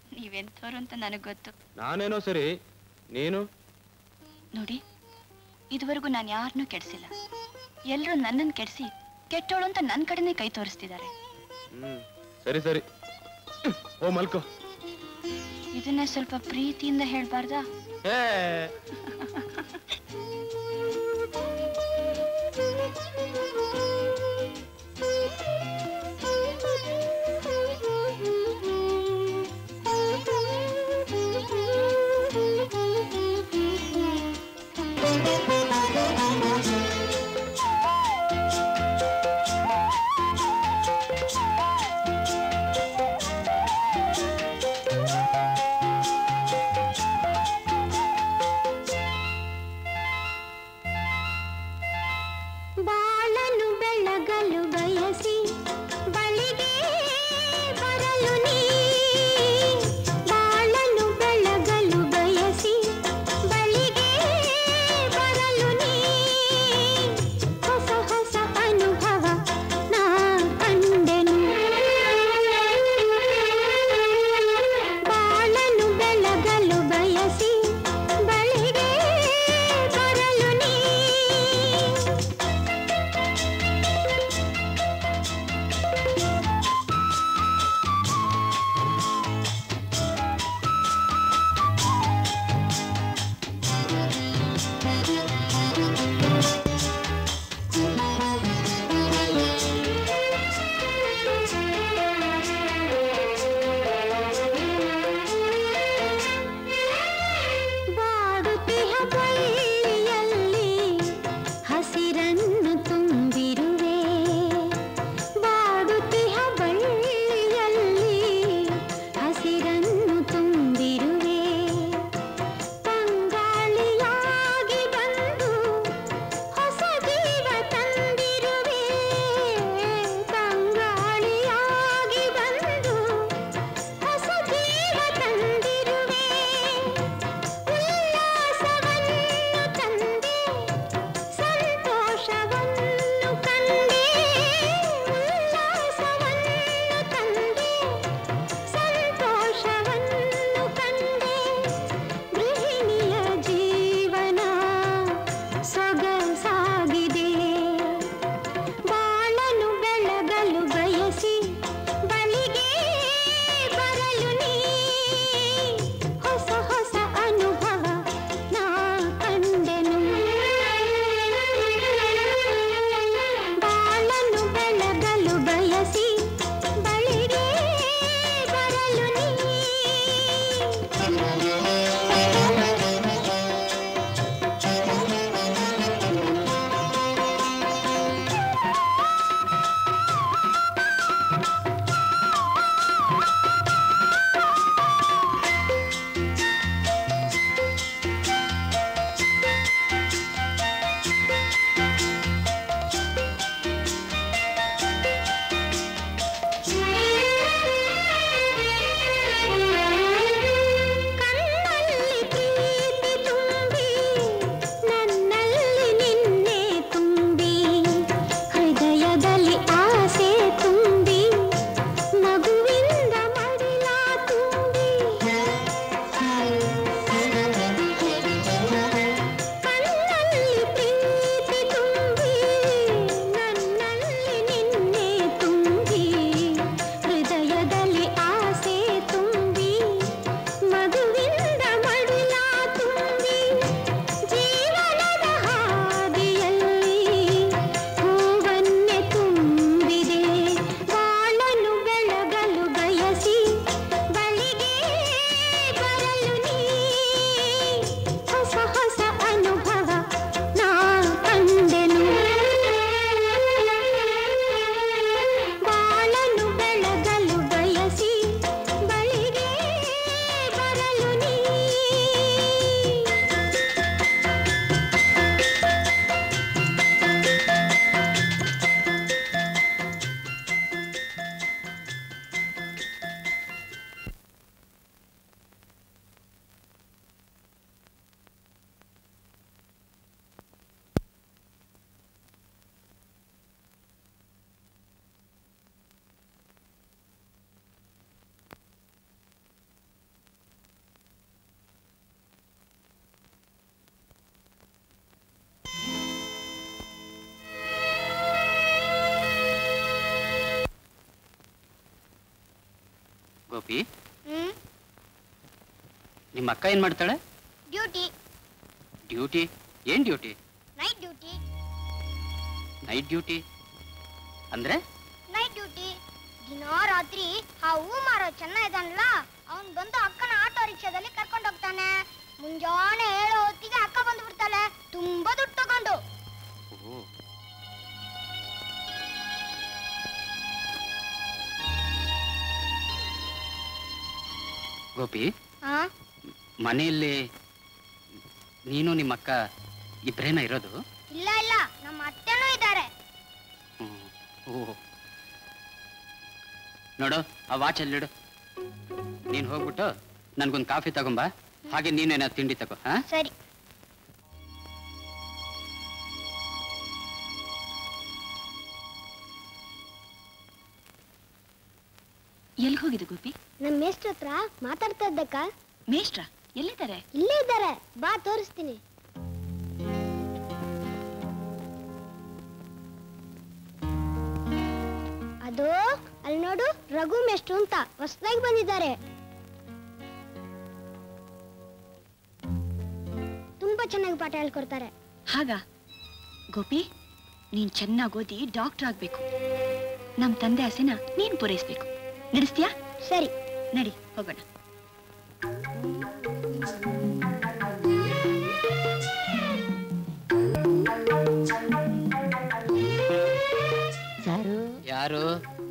ನೀವೆಂಥವ್ರು ಅಂತ ನನಗ್ ಗೊತ್ತು ನಾನೇನೋ ಸರಿ ನೀನು ನೋಡಿ ಇದುವರೆಗೂ ನಾನು ಯಾರನ್ನೂ ಕೆಡಿಸಿಲ್ಲ ಎಲ್ಲರೂ ನನ್ನನ್ನು ಕೆಡಿಸಿ ಕೆಟ್ಟೋಳು ಅಂತ ನನ್ನ ಕಡೆನೇ ಕೈ ತೋರಿಸ್ತಿದ್ದಾರೆ ಹ್ಮ್ ಸರಿ ಸರಿ ಓ ಮಲ್ಕೋ ಇದನ್ನೇ ಸ್ವಲ್ಪ ಪ್ರೀತಿಯಿಂದ ಹೇಳ್ಬಾರ್ದಾ ಏ ಆ ಗೋಪಿ ಹ್ಮ್ ನಿಮ್ಮ ಅಕ್ಕ ಏನ್ ಮಾಡ್ತಾಳೆ ಡ್ಯೂಟಿ ಡ್ಯೂಟಿ ಏನ್ duty night duty night duty ಅಂದ್ರೆ ನೈಟ್ ಡ್ಯೂಟಿ ದಿನಾ ರಾತ್ರಿ ಆ ಹೂ ಮಾರೋ ಚೆನ್ನ ಇದಾನಲ್ಲ ಅವನ್ ಬಂದು ಅಕ್ಕನ ಆಟೋ ರಿಕ್ಷಾದಲ್ಲಿ ಕರ್ಕೊಂಡು ಹೋಗ್ತಾನೆ ಮುಂಜಾನೆ ಹೇಳೋ ಹೊತ್ತಿಗೆ ಅಕ್ಕ ಬಂದು ಬಿಡ್ತಾಳೆ ತುಂಬಾ ದುಡ್ಡು ತಗೊಂಡು ಗೋಪಿ ಹಾ ಮನೆಯಲ್ಲಿ ನೀನು ನಿಮ್ಮ ಅಕ್ಕ ಇಬ್ರೇನ ಇರೋದು ಇಲ್ಲ ಇಲ್ಲ ನಮ್ಮ ಅತ್ತೆನೂ ಇದ್ದಾರೆ ಹ್ಮ್. ಓ ನೋಡು ಆ ವಾಚ್ ಅಲ್ಲಿಡು ನೀನ್ ಹೋಗ್ಬಿಟ್ಟು ನನ್ಗೊಂದು ಕಾಫಿ ತಗೊಂಬಾ ಹಾಗೆ ನೀನೇನ ತಿಂಡಿ ತಗೋ ಹಾ ಸರಿ ಎಲ್ಲಿ ಹೋಗಿದೆ ಗೋಪಿ ನಮ್ಮ ಮೇಷ್ಟ್ರ ಹತ್ರ ಮಾತಾಡ್ತಾ ಇದ್ದಕ್ಕ ಮೇಷ್ಟ್ರ ಎಲ್ಲಿದ್ದಾರೆ ಇಲ್ಲೇ ಇದ್ದಾರೆ ಬಾ ತೋರಿಸ್ತೀನಿ ಅದು ಅಲ್ಲಿ ನೋಡು ರಘು ಮೇಷ್ಟ್ರು ಅಂತ ಹೊಸದಾಗಿ ಬಂದಿದ್ದಾರೆ ತುಂಬಾ ಚೆನ್ನಾಗಿ ಪಾಠ ಹೇಳ್ಕೊಡ್ತಾರೆ ಹಾಗ ಗೋಪಿ ನೀನ್ ಚೆನ್ನಾಗಿ ಓದಿ ಡಾಕ್ಟರ್ ಆಗ್ಬೇಕು ನಮ್ ತಂದೆ ಆಸೆನ ನೀನ್ ಪೂರೈಸ್ಬೇಕು ನಡೆಸ್ತೀಯಾ ಸರಿ ನಡಿ ಹೋಗೋಣ ಸಾರು ಯಾರು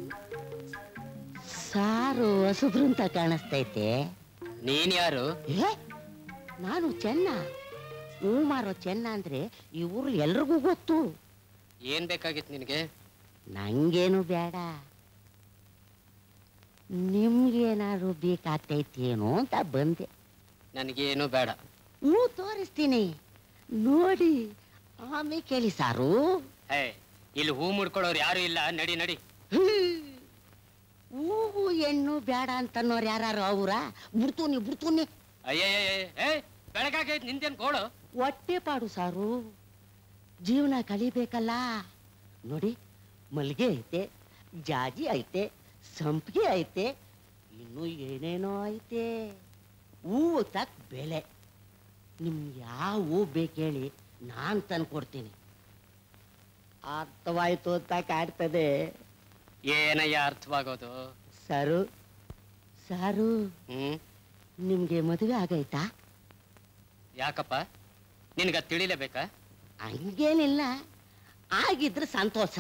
ಸಾರು ಹೊಸಬ್ರು ಅಂತ ಕಾಣಿಸ್ತೈತೆ ನೀನ್ ಯಾರು ಏ ನಾನು ಚೆನ್ನ ಹೂ ಮಾರೋ ಚೆನ್ನ ಅಂದ್ರೆ ಈ ಊರು ಎಲ್ರಿಗೂ ಗೊತ್ತು ಏನ್ ಬೇಕಾಗಿತ್ತು ನಿನಗೆ ನಂಗೇನು ಬೇಡ ನಿಮ್ಗೇನಾದ್ರು ಬೇಕಾಗ್ತೈತೇನೋ ಅಂತ ಬಂದೆ ನನಗೇನು ಬೇಡ ಹೂ ತೋರಿಸ್ತೀನಿ ನೋಡಿ ಆಮೇಲೆ ಕೇಳಿ ಸಾರು ಹೇ ಇಲ್ಲಿ ಹೂ ಮುಡ್ಕೊಳ್ಳೋರು ಯಾರು ಇಲ್ಲ ನಡಿ ನಡಿ ಹ್ಮ್. ಹೂವು ಹೆಣ್ಣು ಬೇಡ ಅಂತನ್ನೋರು ಯಾರು ಅವರ ಬಿಡ್ತೂನಿ ಬಿಡ್ತೂನಿ ಅಯ್ಯಯ್ಯ ಬೆಳಗಾಗೈತ್ ನಿಂದೇನ್ ಗೋಳು ಹೊಟ್ಟೆ ಪಾಡು ಸಾರು ಜೀವನ ಕಲಿಬೇಕಲ್ಲ ನೋಡಿ ಮಲ್ಗೆ ಐತೆ ಜಾಜಿ ಐತೆ ಸಂಪಿಗೆ ಐತೆ ಇನ್ನು ಏನೇನೋ ಐತೆ ಹೂವು ತಕ್ಕ ಬೆಲೆ ನಿಮ್ಗೆ ಯಾವ ಹೂ ಬೇಕೇಳಿ ನಾನು ತಂದು ಕೊಡ್ತೀನಿ ಅರ್ಥವಾಯ್ತು ಅಂತ ಕಾಡ್ತದೆ ಏನಯ್ಯ ಅರ್ಥವಾಗೋದು ಸಾರು ಸಾರು ಹ್ಮ್ ನಿಮ್ಗೆ ಮದುವೆ ಆಗೈತಾ ಯಾಕಪ್ಪ ನಿನಗ ತಿಳಿಲೇಬೇಕಾ ಹಂಗೇನಿಲ್ಲ ಆಗಿದ್ರೆ ಸಂತೋಷ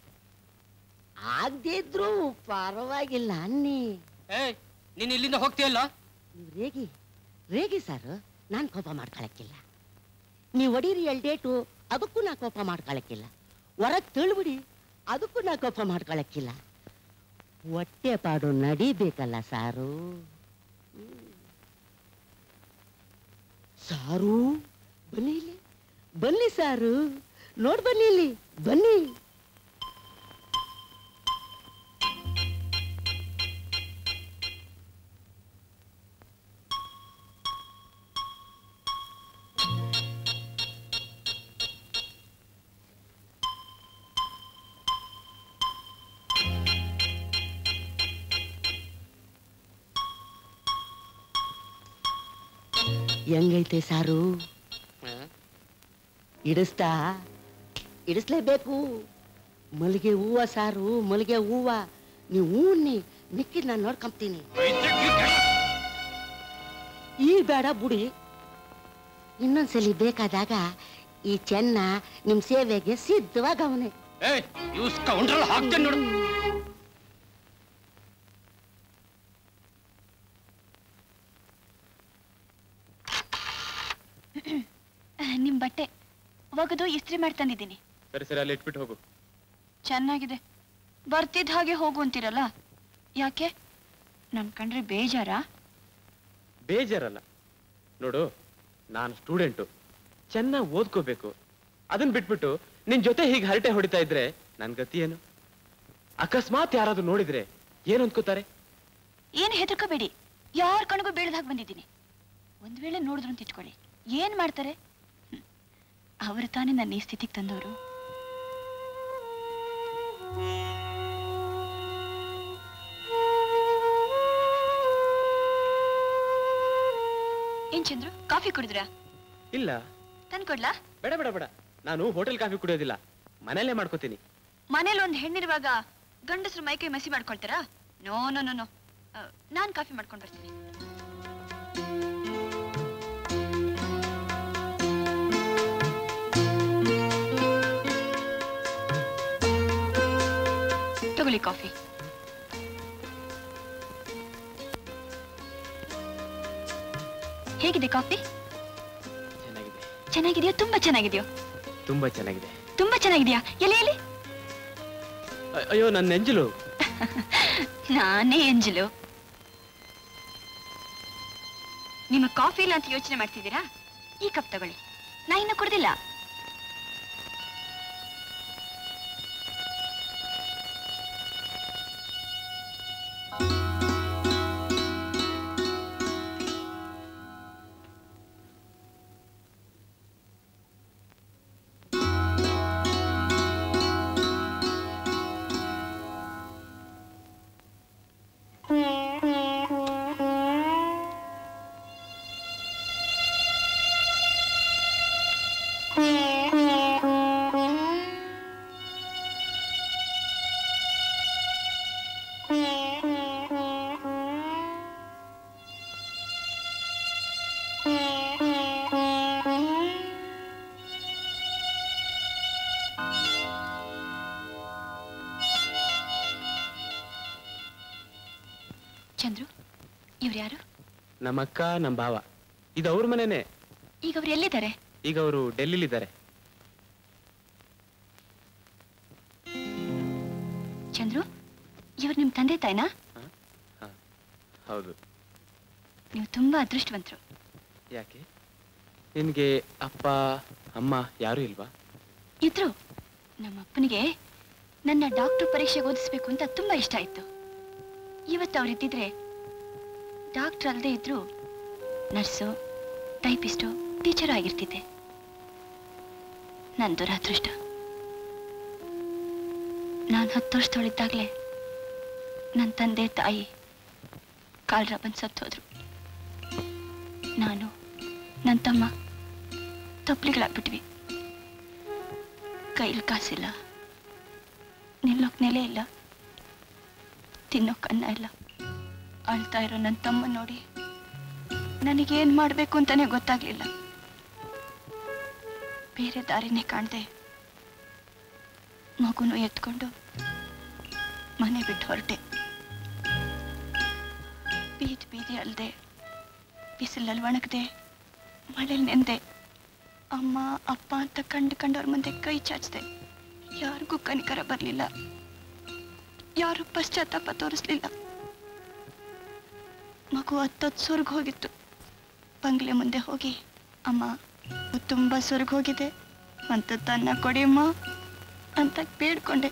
ಆಗದೇ ಇದ್ರು ಪರವಾಗಿಲ್ಲ ಅನ್ನಿ ಏಯ್ ನೀನ್ ಇಲ್ಲಿಂದ ಹೋಗ್ತೀಯಲ್ಲ ನೀವು ರೇಗಿ ರೇಗಿ ಸರ್ ನಾನು ಕೋಪ ಮಾಡ್ಕೊಳಕ್ಕಿಲ್ಲ ನೀವು ಹೊಡೀರಿ ಎಲ್ ಡೇಟು ಅದಕ್ಕೂ ನಾ ಕೋಪ ಮಾಡ್ಕೊಳಕ್ಕಿಲ್ಲ ಹೊರಗೆ ತಿಳ್ಬಿಡಿ ಅದಕ್ಕೂ ನಾ ಕೋಪ ಮಾಡ್ಕೊಳಕ್ಕಿಲ್ಲ ಹೊಟ್ಟೆ ಪಾಡು ನಡಿಬೇಕಲ್ಲ ಸಾರು ಹ್ಮ್. ಸಾರು ಬನ್ನಿ ಇಲ್ಲಿ ಬನ್ನಿ ಸಾರು ನೋಡ್ ಬನ್ನಿ ಇಲ್ಲಿ ಬನ್ನಿ ಹೆಂಗೈತೆ ಸಾರು ಇಡಿಸ್ತಾ ಇಡಿಸ್ಲೇಬೇಕು ಮಲ್ಲಿಗೆ ಹೂವ ಸಾರು ಮಲ್ಲಿಗೆ ಹೂವ ನೀವು ಹೂವನ್ನಿ ಮಿಕ್ಕಿದ್ ನಾನು ನೋಡ್ಕೊಂತೀನಿ ಈ ಬೇಡ ಬುಡಿ ಇನ್ನೊಂದ್ಸಲಿ ಬೇಕಾದಾಗ ಈ ಚೆನ್ನ ನಿಮ್ ಸೇವೆಗೆ ಸಿದ್ಧವಾಗ ಅವನೇ ಏಯ್ ಇವ್ಸ್ ಕೌಂಟ್ರಲ್ ಹಾಕ್ತೇನೆ ನೋಡು ನಿಮ್ ಬಟ್ಟೆ ಒಗದು ಇಸ್ತ್ರಿ ಮಾಡಿ ತಂದಿದ್ದೀನಿ ಸರಿ ಸರಿ ಅಲ್ಲಿ ಇಟ್ಬಿಟ್ಟು ಹೋಗು ಚೆನ್ನಾಗಿದೆ ಬರ್ತಿದ್ದ ಹಾಗೆ ಹೋಗು ಅಂತೀರಲ್ಲ ಯಾಕೆ ನನ್ ಕಂಡ್ರೆ ಬೇಜಾರಾ ಬೇಜಾರಲ್ಲ ನೋಡು ನಾನು ಸ್ಟೂಡೆಂಟು ಚೆನ್ನಾಗಿ ಓದ್ಕೋಬೇಕು ಅದನ್ನ ಬಿಟ್ಬಿಟ್ಟು ನಿನ್ ಜೊತೆ ಹೀಗೆ ಹರಟೆ ಹೊಡಿತಾ ಇದ್ರೆ ನನ್ ಗತಿ ಏನು ಅಕಸ್ಮಾತ್ ಯಾರಾದ್ರೂ ನೋಡಿದ್ರೆ ಏನ್ ಅನ್ಕೋತಾರೆ ಏನ್ ಹೆದರ್ಕೋಬೇಡಿ ಯಾರ ಕಣ್ಗೂ ಬೀಳದಾಗ ಬಂದಿದ್ದೀನಿ ಒಂದ್ ವೇಳೆ ನೋಡಿದ್ರು ಅಂತ ಇಟ್ಕೊಳ್ಳಿ ಏನ್ ಮಾಡ್ತಾರೆ ಹ್ಮ್. ಅವ್ರು ತಾನೇ ನನ್ನ ಈ ಸ್ಥಿತಿಗೆ ತಂದವರು ಏನ್ ಚಂದ್ರು ಕಾಫಿ ಕುಡಿದ್ರಾ ಇಲ್ಲ ತಂದ್ಕೊಡ್ಲಾ ಬೇಡ ಬೇಡ ಬೇಡ ನಾನು ಹೋಟೆಲ್ ಕಾಫಿ ಕುಡಿಯೋದಿಲ್ಲ ಮನೆಯಲ್ಲೇ ಮಾಡ್ಕೋತೀನಿ ಮನೇಲಿ ಒಂದ್ ಹೆಣ್ಣಿರುವಾಗ ಗಂಡಸರು ಮೈಕೈ ಮಸಿ ಮಾಡ್ಕೊಳ್ತಾರಾ ನೋ ನೋ ನೋ ನೋ ನಾನ್ ಕಾಫಿ ಮಾಡ್ಕೊಂಡ್ ಬರ್ತೀನಿ ತಗೊಳ್ಳಿ ಕಾಫಿ ಹೇಗಿದೆ ಕಾಫಿ ಚೆನ್ನಾಗಿದೆ ಚೆನ್ನಾಗಿದೆಯೋ ತುಂಬಾ ಚೆನ್ನಾಗಿದೆಯೋ ತುಂಬಾ ಚೆನ್ನಾಗಿದೆ ತುಂಬಾ ಚೆನ್ನಾಗಿದೆಯಾ ಎಲ್ಲಿ ಎಲ್ಲಿ ಅ- ಅಯ್ಯೋ ನನ್ನ ನೆಂಜಲು ನಾನೇ ಎಂಜಲು ನಿಮ್ಮ ಕಾಫಿ ಇಲ್ಲ ಅಂತ ಯೋಚನೆ ಮಾಡ್ತಿದ್ದೀರಾ ಈ ಕಪ್ ತಗೊಳ್ಳಿ ನಾ ಇನ್ನು ಕುಡ್ದಿಲ್ಲ ಚಂದ್ರು ಇವ್ರು ಯಾರು ನಮ್ಮ ಅಕ್ಕ ನಮ್ಮ ಭಾವ ಇದು ಅವ್ರ ಮನೆನೇ ಈಗ ಅವ್ರು ಎಲ್ಲಿದ್ದಾರೆ ಈಗ ಅವರು ಡೆಲ್ಲಿಲಿದ್ದಾರೆ ಚಂದ್ರು ಇವ್ರು ನಿಮ್ ತಂದೆ ತಾಯಿನಾ ಹೌದು ನೀವು ತುಂಬಾ ಅದೃಷ್ಟವಂತರು ಯಾಕೆ ನಿನ್ಗೆ ಅಪ್ಪ ಅಮ್ಮ ಯಾರು ಇಲ್ವಾ ಇದ್ರು ನಮ್ಮ ಅಪ್ಪನಿಗೆ ನನ್ನ ಡಾಕ್ಟರ್ ಪರೀಕ್ಷೆಗೆ ಓದಿಸ್ಬೇಕು ಅಂತ ತುಂಬಾ ಇಷ್ಟ ಆಯ್ತು ಇವತ್ತು ಅವ್ರಿದ್ದಿದ್ರೆ ಡಾಕ್ಟರ್ ಅಲ್ಲದೆ ಇದ್ರು ನರ್ಸು ಟೈಪಿಸ್ಟು ಟೀಚರ್ ಆಗಿರ್ತಿದ್ದೆ ನನ್ನ ದುರಾದೃಷ್ಟ ನಾನು ಹತ್ತು ವರ್ಷದೊಳಿದ್ದಾಗಲೇ ನನ್ನ ತಂದೆ ತಾಯಿ ಕಾಲ್ರ ಬಂದು ಸತ್ತೋದ್ರು ನಾನು ನನ್ನ ತಮ್ಮ ತಪ್ಪಲಿಗಳಾಗ್ಬಿಟ್ವಿ ಕೈಲಿ ಕಾಸಿಲ್ಲ ನಿಲ್ಲೋಕ್ ನೆಲೆ ಇಲ್ಲ ತಿನ್ನೋಕ್ ಅನ್ನ ಇಲ್ಲ ಅಳ್ತಾ ಇರೋ ನನ್ನ ತಮ್ಮ ನೋಡಿ ನನಗೇನ್ ಮಾಡ್ಬೇಕು ಅಂತಾನೆ ಗೊತ್ತಾಗ್ಲಿಲ್ಲ ಬೇರೆ ದಾರಿನೇ ಕಾಣ್ದೆ ಮಗುನು ಎತ್ಕೊಂಡು ಮನೆ ಬಿಟ್ಟು ಹೊರಟೆ ಬೀದಿ ಬೀದಿ ಅಲ್ದೆ ಬಿಸಿಲಲ್ಲಿ ಒಣಗದೆ ಮಳೆಲ್ ನೆಂದೆ ಅಮ್ಮ ಅಪ್ಪ ಅಂತ ಕಂಡು ಕಂಡವ್ರ ಮುಂದೆ ಕೈ ಚಾಚಿದೆ ಯಾರಿಗೂ ಕನಿಕರ ಬರಲಿಲ್ಲ ಯಾರು ಪಶ್ಚಾತ್ತಾಪ ತೋರಿಸ್ಲಿಲ್ಲ ಮಗು ಹತ್ತತ್ತು ಸ್ವರ್ಗ ಹೋಗಿತ್ತು ಬಂಗ್ಲೆ ಮುಂದೆ ಹೋಗಿ ಅಮ್ಮ ಅದು ತುಂಬಾ ಸ್ವರ್ಗ ಹೋಗಿದೆ ಅಂತ ತನ್ನ ಕೊಡಿಯಮ್ಮ ಅಂತ ಬೇಡ್ಕೊಂಡೆ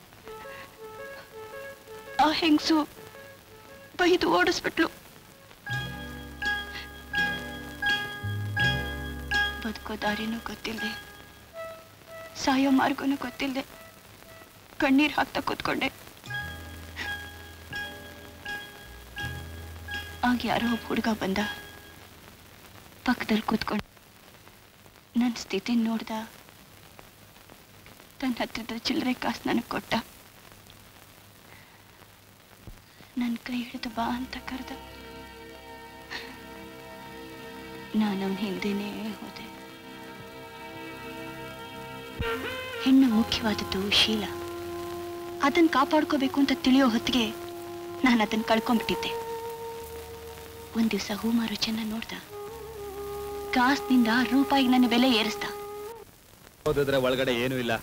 ಆ ಹೆಂಗಸು ಬೈದು ಓಡಿಸ್ಬಿಟ್ಲು ಬದುಕೋ ದಾರಿನೂ ಗೊತ್ತಿಲ್ಲದೆ ಸಾಯೋ ಮಾರ್ಗನೂ ಗೊತ್ತಿಲ್ಲದೆ ಕಣ್ಣೀರ್ ಹಾಕ್ತಾ ಕೂತ್ಕೊಂಡೆ ಆಗ ಯಾರೋ ಒಬ್ಬ ಹುಡುಗ ಬಂದ ಪಕ್ಕದಲ್ಲಿ ಕೂತ್ಕೊಂಡು ನನ್ನ ಸ್ಥಿತಿ ನೋಡ್ದ ತನ್ನ ಹತ್ರದ ಚಿಲ್ಲರೆ ಕಾಸು ನನಗೆ ಕೊಟ್ಟ ನನ್ನ ಕೈ ಹಿಡಿದು ಬಾ ಅಂತ ಕರೆದ ನಾನು ಅವನ ಹಿಂದೆನೇ ಹೋದೆ ಹೆಣ್ಣು ಮುಖ್ಯವಾದದ್ದು ಶೀಲ ಅದನ್ನ ಕಾಪಾಡ್ಕೋಬೇಕು ಅಂತ ತಿಳಿಯೋ ಹೊತ್ತಿಗೆ ನಾನು ಅದನ್ನ ಕಳ್ಕೊಂಡ್ಬಿಟ್ಟಿದ್ದೆ ಒಂದ್ ದಿವಸ ಹೂಮಾರು ಚೆನ್ನ ನೋಡ್ದ ಕಾಸ್ನಿಂದ ರೂಪಾಯಿಗೆ ನನ್ನ ಬೆಲೆ ಏರಿಸ್ದ ಓದಿದ್ರೆ ಒಳಗಡೆ ಏನೂ ಇಲ್ಲ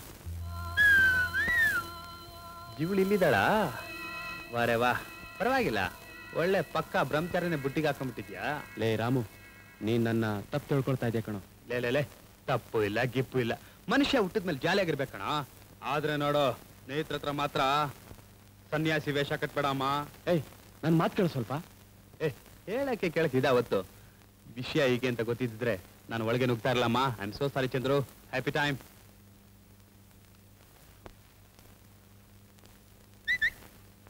ಇವಳು ಇಲ್ಲಿದ್ದಾಳ ವಾರೆ ವಾ ಪರವಾಗಿಲ್ಲ ಒಳ್ಳೆ ಪಕ್ಕ ಬ್ರಹ್ಮಚಾರಿನೇ ಬುಟ್ಟಿಗೆ ಹಾಕೊಂಡ್ಬಿಟ್ಟಿದ್ಯಾ ಲೇ ರಾಮು ನೀನ್ ನನ್ನ ತಪ್ಪು ತಿಳ್ಕೊಳ್ತಾ ಇದೆಯಾ ಕಣೋ ಲೇ ಲೇ ಲೇ ತಪ್ಪು ಇಲ್ಲ ಗಿಪ್ಪು ಇಲ್ಲ ಮನುಷ್ಯ ಹುಟ್ಟಿದ್ಮೇಲೆ ಜಾಲಿಯಾಗಿರ್ಬೇಕಣ ಆದ್ರೆ ನೋಡು ಸ್ನೇಹಿತರ ಹತ್ರ ಮಾತ್ರ ಸನ್ಯಾಸಿ ವೇಷ ಕಟ್ಬೇಡಮ್ಮ ಏಯ್ ನನ್ ಮಾತು ಕೇಳು ಸ್ವಲ್ಪ ಏ ಹೇಳಕ್ಕೆ ಕೇಳಕ್ಕೆ ಇದಾವತ್ತು ವಿಷಯ ಹೀಗೆ ಅಂತ ಗೊತ್ತಿದ್ರೆ ನಾನು ಒಳಗೆ ನುಗ್ತಾ ಇರಲಮ್ಮ I am so sorry Chandru happy time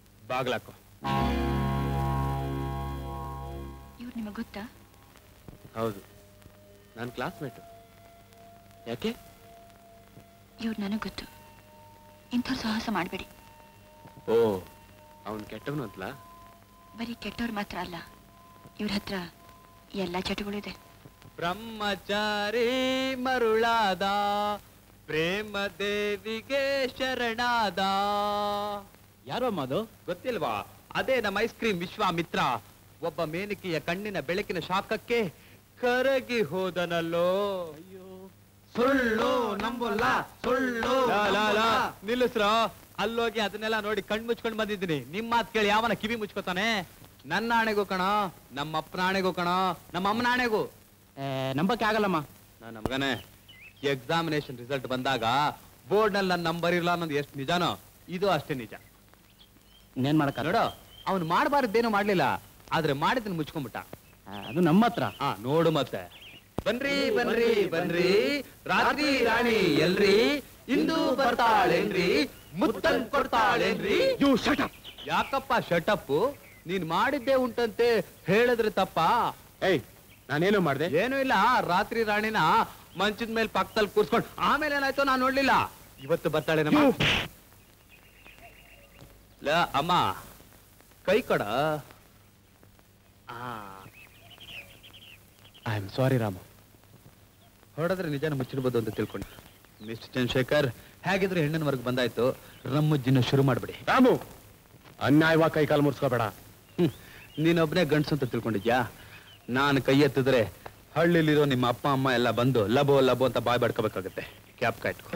ಬಾಗ್ಲಾಕೋ ಇವ್ರು ನಿಮಗೆ ಗೊತ್ತಾ ಹೌದು ನನ್ನ ಕ್ಲಾಸ್ಮೇಟು ಯಾಕೆ ಇವ್ರು ನನಗೆ ಗೊತ್ತು ಇಂಥವ್ರು ಸಾಹಸ ಮಾಡಬೇಡಿ ಓ ಅವನ್ ಕೆಟ್ಟವನು ಅಂತಲಾ ಬರೀ ಕೆಟ್ಟವ್ರು ಮಾತ್ರ ಅಲ್ಲ ಇವ್ರ ಹತ್ರ ಎಲ್ಲ ಚಟಗಳಿದೆ ಬ್ರಹ್ಮಚಾರಿ ಮರುಳಾದ ಪ್ರೇಮ ದೇವಿಗೆ ಶರಣಾದ ಯಾರೋ ಅಮ್ಮ ಅದು ಗೊತ್ತಿಲ್ವಾ ಅದೇ ನಮ್ಮ ಐಸ್ ಕ್ರೀಮ್ ವಿಶ್ವಾಮಿತ್ರ ಒಬ್ಬ ಮೇನಿಕೆಯ ಕಣ್ಣಿನ ಬೆಳಕಿನ ಶಾಖಕ್ಕೆ ಕರಗಿ ಹೋದನಲ್ಲೋ ಸುಳ್ಳು ನಂಬಲ್ಲ ಸುಳ್ಳು ನಿಲ್ಲಿಸ್ರ ಅಲ್ಲೋಗಿ ಅದನ್ನೆಲ್ಲ ನೋಡಿ ಕಣ್ ಮುಚ್ಕೊಂಡ್ ಬಂದಿದ್ದೀನಿ ನಿಮ್ ಮಾತ್ ಕೇಳಿ ಯಾವನ ಕಿವಿ ಮುಚ್ಕೋತಾನೆ ನನ್ನ ಆಣೆಗೂ ಕಣ ನಮ್ಮ ಅಪ್ಪನ ಆಣೆಗೂ ಕಣ ನಮ್ಮ ಅಮ್ಮನ ಆಣೆಗೂ ನಂಬಕ್ಕೆ ಆಗಲ್ಲಮ್ಮ ನನ್ನ ಮಗನೇ ಎಕ್ಸಾಮಿನೇಷನ್ ರಿಸಲ್ಟ್ ಬಂದಾಗ ಬೋರ್ಡ್ ನಲ್ಲಿ ನನ್ನ ನಂಬರ್ ಇಲ್ಲ ಅನ್ನೋದು ಎಷ್ಟು ನಿಜಾನೋ ಇದು ಅಷ್ಟೇ ನಿಜ ಇನ್ನೇನ್ ಮಾಡಕ್ಕ ನೋಡು ಅವ್ನು ಮಾಡಬಾರ್ದೇನು ಮಾಡ್ಲಿಲ್ಲ ಆದ್ರೆ ಮಾಡಿದ್ದನ್ನು ಮುಚ್ಕೊಂಡ್ಬಿಟ್ಟ ಅದು ನಮ್ಮ ಹತ್ರ ಹಾ ನೋಡು ಮತ್ತೆ ಬನ್ರಿ ಬನ್ರಿ ಬನ್ರಿ ರಾತ್ರಿ ರಾಣಿ ಎಲ್ರಿ ಇಂದು ಬರ್ತಾಳೇನ್ರಿ ಮುತ್ತನ್ ಕೊಡ್ತಾಳೇನ್ರಿ ಯು ಶಟಪ್ ಯಾಕಪ್ಪ ಶಟಪ್ ನೀನ್ ಮಾಡಿದ್ದೇ ಉಂಟಂತೆ ಹೇಳಿದ್ರೆ ತಪ್ಪ ಏಯ್ ನಾನೇನು ಮಾಡ್ದೆ ಏನು ಇಲ್ಲ ರಾತ್ರಿ ರಾಣಿನ ಮಂಚದ ಮೇಲೆ ಪಕ್ಕದಲ್ಲಿ ಕೂರ್ಸ್ಕೊಂಡು ಆಮೇಲೆ ಏನಾಯ್ತು ನಾನು ನೋಡ್ಲಿಲ್ಲ ಇವತ್ತು ಬರ್ತಾಳೆ ನಮ್ಮ ಲ ಅಮ್ಮ ಕೈ ಕೊಡ ಐ ಆಮ್ ಸಾರಿ ರಾಮು ಹೊಡೆದ್ರೆ ನಿಜಾನ ಮುಚ್ಚಿಡ್ಬೋದು ಅಂತ ತಿಳ್ಕೊಂಡು ಮಿಸ್ಟರ್ ಚಂದ್ರಶೇಖರ್ ಹೇಗಿದ್ರೆ ಹೆಣ್ಣಿನವರೆಗೆ ಬಂದಾಯ್ತು ರಮ್ಮಜ್ಜಿನ ಶುರು ಮಾಡ್ಬಿಡಿ ರಾಮು ಅನ್ಯಾಯವಾಗಿ ಕೈ ಕಾಲು ಮುರ್ಸ್ಕೋಬೇಡ ಹ್ಮ್. ನೀನೊಬ್ನೇ ಗಂಡ್ಸು ಅಂತ ತಿಳ್ಕೊಂಡಿದ್ಯಾ ನಾನು ಕೈ ಎತ್ತಿದ್ರೆ ಹಳ್ಳಿಲಿರೋ ನಿಮ್ಮ ಅಪ್ಪ ಅಮ್ಮ ಎಲ್ಲ ಬಂದು ಲಬೋ ಲಬೋ ಅಂತ ಬಾಯ್ ಬಡ್ಕೋಬೇಕಾಗತ್ತೆ ಕ್ಯಾಪ್ ಕಾಯ್ಟ್ಕೊ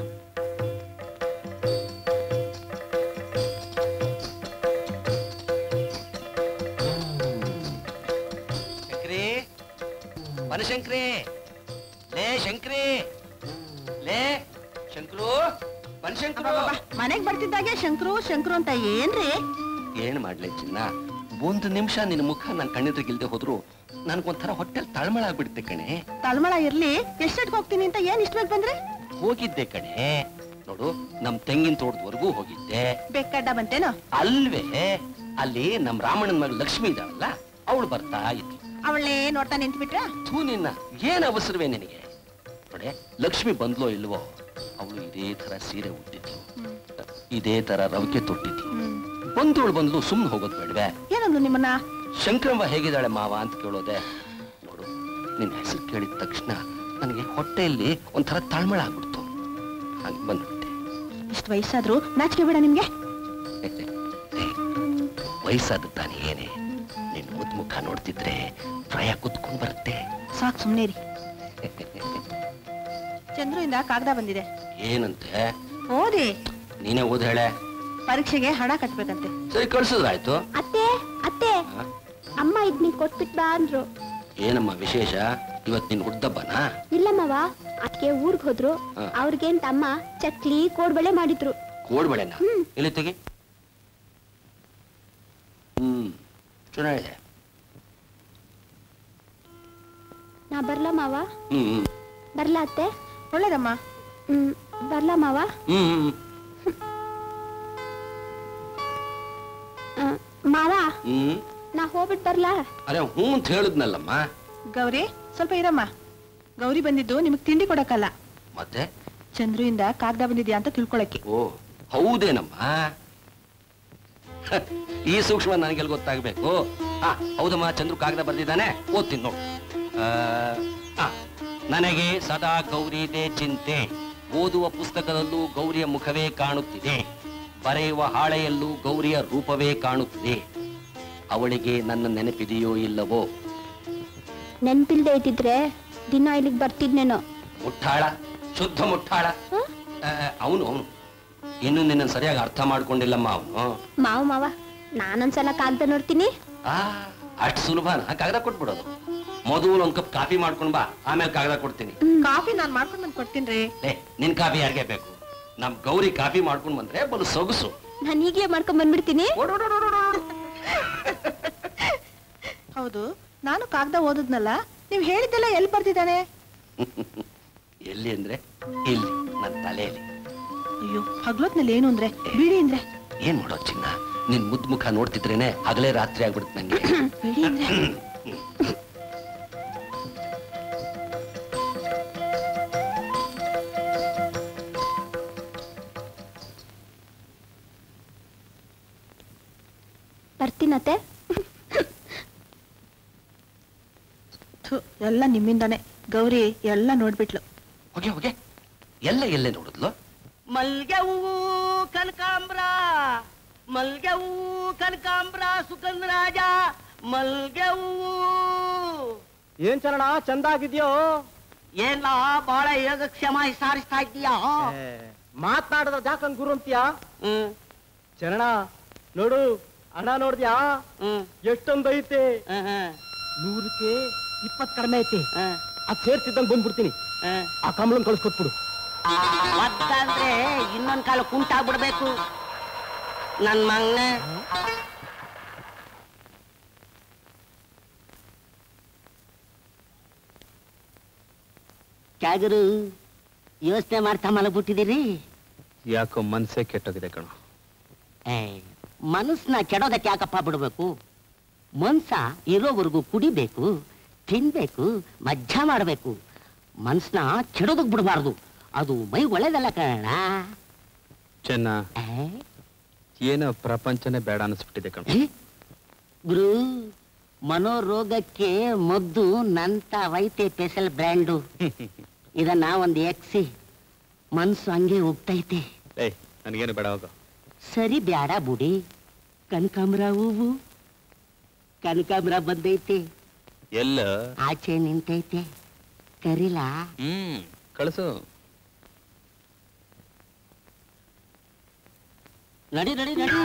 ಶಂಕ್ರಿ ಬನಶಂಕ್ರಿ ಲೇ ಶಂಕ್ರಿ ಲೇ ಶಂಕ್ರು ಬನಶಂಕ್ರು ಮನೆಗ್ ಬರ್ತಿದ್ದಾಗೆ ಶಂಕ್ರು ಶಂಕ್ರು ಅಂತ ಏನ್ರಿ ಏನ್ ಮಾಡ್ಲಿ ಚಿನ್ನ ಒಂದು ನಿಮಿಷ ನಿನ್ನ ಮುಖ ನನ್ ಕಣ್ಣೆದ್ರಿಗಿಲ್ದೆ ಹೋದ್ರು ನನ್ಗೊಂಥರ ಹೊಟ್ಟೆಲ್ ತಳಮಳ ಆಗ್ಬಿಡುತ್ತೆ ಕಣೆ ತಳಮಳ ಇರ್ಲಿ ಎಷ್ಟೊತ್ತಿಗೆ ಹೋಗ್ತೀನಿ ಅಂತ ಏನ್ ಇಷ್ಟ ಬೇಗ ಬಂದ್ರೆ ಹೋಗಿದ್ದೆ ಕಣೆ ನೋಡು ನಮ್ ತೆಂಗಿನ ತೋಟದವರೆಗೂ ಹೋಗಿದ್ದೆ ಬೆಕ್ಕಡ್ಡ ಬಂತೇನೋ ಅಲ್ವೇ ಅಲ್ಲಿ ನಮ್ ರಾಮಣ್ಣನ ಮಗ ಲಕ್ಷ್ಮಿ ಇದ್ದಾಳಲ್ಲ ಅವಳು ಬರ್ತಾ ಇದ್ಲು ಅವಳೇ ನೋಡ್ತಾ ನಿಂತ್ಬಿಟ್ರ ಥೂ ನಿನ್ನ ಏನ್ ಅವಸರವೇ ನಿನಗೆ ನೋಡೆ ಲಕ್ಷ್ಮಿ ಬಂದ್ಲೋ ಇಲ್ವೋ ಅವಳು ಇದೇ ತರ ಸೀರೆ ಉಟ್ಟಿದ್ಲು ಇದೇ ತರ ರವಿಕೆ ತೊಟ್ಟಿದ್ಲು ಬಂದವಳು ಬಂದ್ಲು ಸುಮ್ನೆ ಹೋಗೋದ್ ಬೇಡ್ವೆ ಏನಂದ್ರು ನಿಮ್ಮನ್ನ ಶಂಕರಮ್ಮ ಹೇಗಿದ್ದಾಳೆ ಮಾವ ಅಂತ ಕೇಳೋದೆ ನೋಡು ನಿನ್ನ ಹೆಸರು ಕೇಳಿದ ತಕ್ಷಣ ನನಗೆ ಹೊಟ್ಟೆಯಲ್ಲಿ ಒಂಥರ ತಳಮಳ ಆಗ್ಬಿಡ್ತು ಹಾಗೆ ಬಂದ್ಬಿಟ್ಟೆ ಇಷ್ಟು ವಯಸ್ಸಾದ್ರು ನಾಚಿಕೆ ಬೇಡ ನಿಮ್ಗೆ ಏ, ವಯಸ್ಸಾದ ತಾನೇ ಏನೇ ನಿನ್ ಮುದ್ ಮುಖ ನೋಡ್ತಿದ್ರೆ ಪ್ರಾಯ ಕುತ್ಕೊಂಡ್ ಬರುತ್ತೆ ಸಾಕ್ ಸುಮ್ನೆ ರೀ ಚಂದ್ರುಯಿಂದ ಕಾಗದ ಬಂದಿದೆ ಏನಂತೆ ಓದಿ ನೀನೇ ಓದ್ ಹೇಳೆ ಪರೀಕ್ಷೆಗೆ ಹಣ ಕಟ್ಬೇಕಂತೆ ಸರಿ ಕಳ್ಸಿದ್ರಾಯ್ತು ಅತ್ತೆ ಅತ್ತೆ ಹ? ಅಮ್ಮ ಇದ್ ನೀ ಕೊಟ್ಬಿಟ್ ಬಾ ಅಂದ್ರು ಏನಮ್ಮ ವಿಶೇಷ ಇವತ್ ನಿನ್ ಹುಡ್ದಬ್ಬನಾ ಇಲ್ಲಮ್ಮವ ಅದಕ್ಕೆ ಊರ್ಗ್ ಹೋದ್ರು ಹ. ಅವ್ರಿಗೇಂತ ಅಮ್ಮ ಚಕ್ಲಿ ಕೋಡ್ಬಳೆ ಮಾಡಿದ್ರು ಕೋಡ್ಬಳೆನ ಇಲ್ಲಿ ತೆಗಿ ಹ್ಮ್ ಚೆನ್ನಾಗಿದೆ ನಾ ಬರ್ಲಾ ಮಾವ ಹ್ಮ್ ಹ್ಮ್ ಬರ್ಲಾ ಅತ್ತೆ ಒಳ್ಳೇದಮ್ಮ ಹ್ಮ್ ಬರ್ಲಾ ಮಾವ ಹ್ಮ್ ಹ್ಮ್ ಆ, ಮಾವ ಹ್ಮ್ ನಾ ಹೋಗ್ಬಿಟ್ ಬರ್ಲಾ ಅರೆ ಹ್ಞೂ ಅಂತ ಹೇಳಿದ್ನಲ್ಲಮ್ಮ ಗೌರಿ ಸ್ವಲ್ಪ ಇರಮ್ಮ ಗೌರಿ ಬಂದಿದ್ದು ನಿಮಗ್ ತಿಂಡಿ ಕೊಡಕ್ಕಲ್ಲ ಮತ್ತೆ ಚಂದ್ರುಯಿಂದ ಕಾಗದ ಬಂದಿದ್ಯಾ ಅಂತ ತಿಳ್ಕೊಳಕ್ಕೆ ಓ ಹೌದೇನಮ್ಮ ಹ, ಈ ಸೂಕ್ಷ್ಮ ನನಗೆಲ್ಲ ಗೊತ್ತಾಗ್ಬೇಕು ಆ ಹೌದಮ್ಮ ಚಂದ್ರು ಕಾಗದ ಬರ್ದಿದ್ದಾನೆ ಓದ್ತೀನಿ ನೋಡು ಆ, ಆ, ನನಗೆ ಸದಾ ಗೌರಿದೆ ಚಿಂತೆ ಓದುವ ಪುಸ್ತಕದಲ್ಲೂ ಗೌರಿಯ ಮುಖವೇ ಕಾಣುತ್ತಿದೆ ಬರೆಯುವ ಹಾಳೆಯಲ್ಲೂ ಗೌರಿಯ ರೂಪವೇ ಕಾಣುತ್ತಿದೆ ಅವಳಿಗೆ ನನ್ನ ನೆನಪಿದೆಯೋ ಇಲ್ಲವೋ ನೆನ್ಪಿಲ್ದೆ ಇದ್ದಿದ್ರೆ ದಿನ ಇಲ್ಲಿಗ್ ಬರ್ತಿದ್ನೇನೋ ಮುಟ್ಟಾಳ ಶುದ್ಧ ಮುಟ್ಟಾಳ ಅವನು ಅವನು ಇನ್ನು ನಿನ್ನ ಸರಿಯಾಗಿ ಅರ್ಥ ಮಾಡ್ಕೊಂಡಿಲ್ಲಮ್ಮ ಅವನು ಮಾವ ಮಾವ ನಾನೊಂದ್ಸಲ ಕಾಗ್ದ ನೋಡ್ತೀನಿ ಆ ಅಷ್ಟು ಸುಲಭನ ಕಾಗದ ಕೊಟ್ಬಿಡೋದು ಮೊದಲು ಒಂದ್ ಕಪ್ ಕಾಫಿ ಮಾಡ್ಕೊಂಡ್ ಬಾ ಆಮೇಲೆ ಕಾಗದ ಕೊಡ್ತೀನಿ ಕಾಫಿ ನಾನ್ ಮಾಡ್ಕೊಂಡ್ ಬಂದ್ ಕೊಡ್ತೀನಿ ಲೇ ನಿನ್ ಕಾಫಿ ಯಾರಿಗೆ ಬೇಕು ನಮ್ ಗೌರಿ ಕಾಫಿ ಮಾಡ್ಕೊಂಡ್ ಬಂದ್ರೆ ಬಲು ಸೊಗಸು ನಾನು ಈಗ್ಲೇ ಮಾಡ್ಕೊಂಡ್ ಬಂದ್ಬಿಡ್ತೀನಿ ಹೌದು ನಾನು ಕಾಗದ ಓದದ್ನಲ್ಲ ನೀವ್ ಹೇಳಿದ್ದೆಲ್ಲ ಎಲ್ಲಿ ಬರ್ತಿದ್ದಾನೆ ಎಲ್ಲಿ ಅಂದ್ರೆ ಇಲ್ಲಿ ನನ್ನ ತಲೆಯಲ್ಲಿ ಅಯ್ಯೋ ಹಗ್ಲೊತ್ನಲ್ಲಿ ಏನು ಅಂದ್ರೆ ಬಿಡಿ ಅಂದ್ರೆ ಏನ್ ಮಾಡೋ ಚಿನ್ನ ನಿನ್ ಮುದ್ ಮುಖ ನೋಡ್ತಿದ್ರೇನೆ ಹಗಲೇ ರಾತ್ರಿ ಆಗ್ಬಿಡುತ್ತೆ ನಂಗೆ ಬಿಡಿ ಅಂದ್ರೆ ಥು ಎಲ್ಲ ನಿಮ್ಮಿಂದಾನೆ ಗೌರಿ ಎಲ್ಲ ನೋಡ್ಬಿಟ್ಲು ಹೋಗೆ ಹೋಗೆ ಎಲ್ಲ ಎಲ್ಲೇ ನೋಡಿದ್ಲು ಮಲ್ಗೆ ಹೂವು ಕನಕಾಂಬ್ರ ಮಲ್ಗೆ ಹೂವು ಕನಕಾಂಬ್ರ ಸುಗಂಧ ರಾಜ ಮಲ್ಗೆ ಹೂವು ಏನ್ ಚರಣ ಚಂದ ಆಗಿದ್ಯೋ ಏನ ಬಹಳ ಯೋಗಕ್ಷೇಮ ಸಾರಿಸ್ತಾ ಇದ್ದೀಯಾ ಮಾತನಾಡದ ಜಾಕಂಗ್ ಗುರು ಅಂತೀಯಾ ಹ್ಮ್ ಚರಣ ನೋಡು ಹಣ ನೋಡ್ದ್ಯಾ ಹ್ಮ್ ಎಷ್ಟೊಂದು ಐತೆ ಹ್ಮ್ ಹ್ಮ್ ನೂರಕ್ಕೆ ಇಪ್ಪತ್ ಕಡಿಮೆ ಐತೆ ಹ್ಮ್ ಅದ್ ಸೇರ್ತಿದ್ದಂಗ್ ಬಂದ್ಬಿಡ್ತೀನಿ ಹ್ಮ್ ಆ ಕಮಲನ್ ಕಳ್ಸ್ಕೊಟ್ಬಿಡು ಒದ್ದಾದ್ರೆ ಇನ್ನೊಂದ್ ಕಾಲ ಕುಂಟಾಗ್ಬಿಡ್ಬೇಕು ನನ್ ಮಗನ ಕ್ಯಾಗರು ಯೋಚನೆ ಮಾಡ್ತಾ ಮಲಗ್ಬಿಟ್ಟಿದ್ದೀರಿ ಯಾಕೋ ಮನ್ಸೇ ಕೆಟ್ಟೋಗಿದೆ ಕಣ ಏ ಮನಸ್ಸನ್ನ ಕೆಡೋದಕ್ಕೆ ಯಾಕಪ್ಪ ಬಿಡ್ಬೇಕು ಮನ್ಸ ಇರೋವರೆಗೂ ಕುಡಿಬೇಕು ತಿನ್ಬೇಕು ಮಜ್ಜಾ ಮಾಡಬೇಕು ಮನ್ಸನ್ನ ಕೆಡೋದಕ್ ಬಿಡಬಾರ್ದು ಅದು ಮೈ ಒಳ್ಳೇದಲ್ಲ ಕಣ ಚೆನ್ನ ಏನೋ ಪ್ರಪಂಚನೇ ಬೇಡ ಅನಿಸ್ಬಿಟ್ಟಿದೆ ಕಣ ಗುರು ಮನೋರೋಗಕ್ಕೆ ಮದ್ದು ನಂತ ವೈತೆ ಸ್ಪೆಷಲ್ ಬ್ರ್ಯಾಂಡು ಇದನ್ನ ಒಂದು ಎಕ್ಸಿ ಮನ್ಸು ಹಂಗೆ ಹೋಗ್ತೈತೆ ಏಯ್ ನನಗೇನು ಬೇಡ ಹೋಗು ಸರಿ ಬ್ಯಾಡ ಬುಡಿ ಕನಕಾಂಬ್ರ ಹೂವು ಕನಕಾಂಬ್ರ ಬಂದೈತೆ ಎಲ್ಲ ಆಚೆ ನಿಂತೈತೆ ಕರಿಲಾ ಹ್ಮ್ ಕಳಿಸು ನಡಿ ನಡಿ ನಡಿ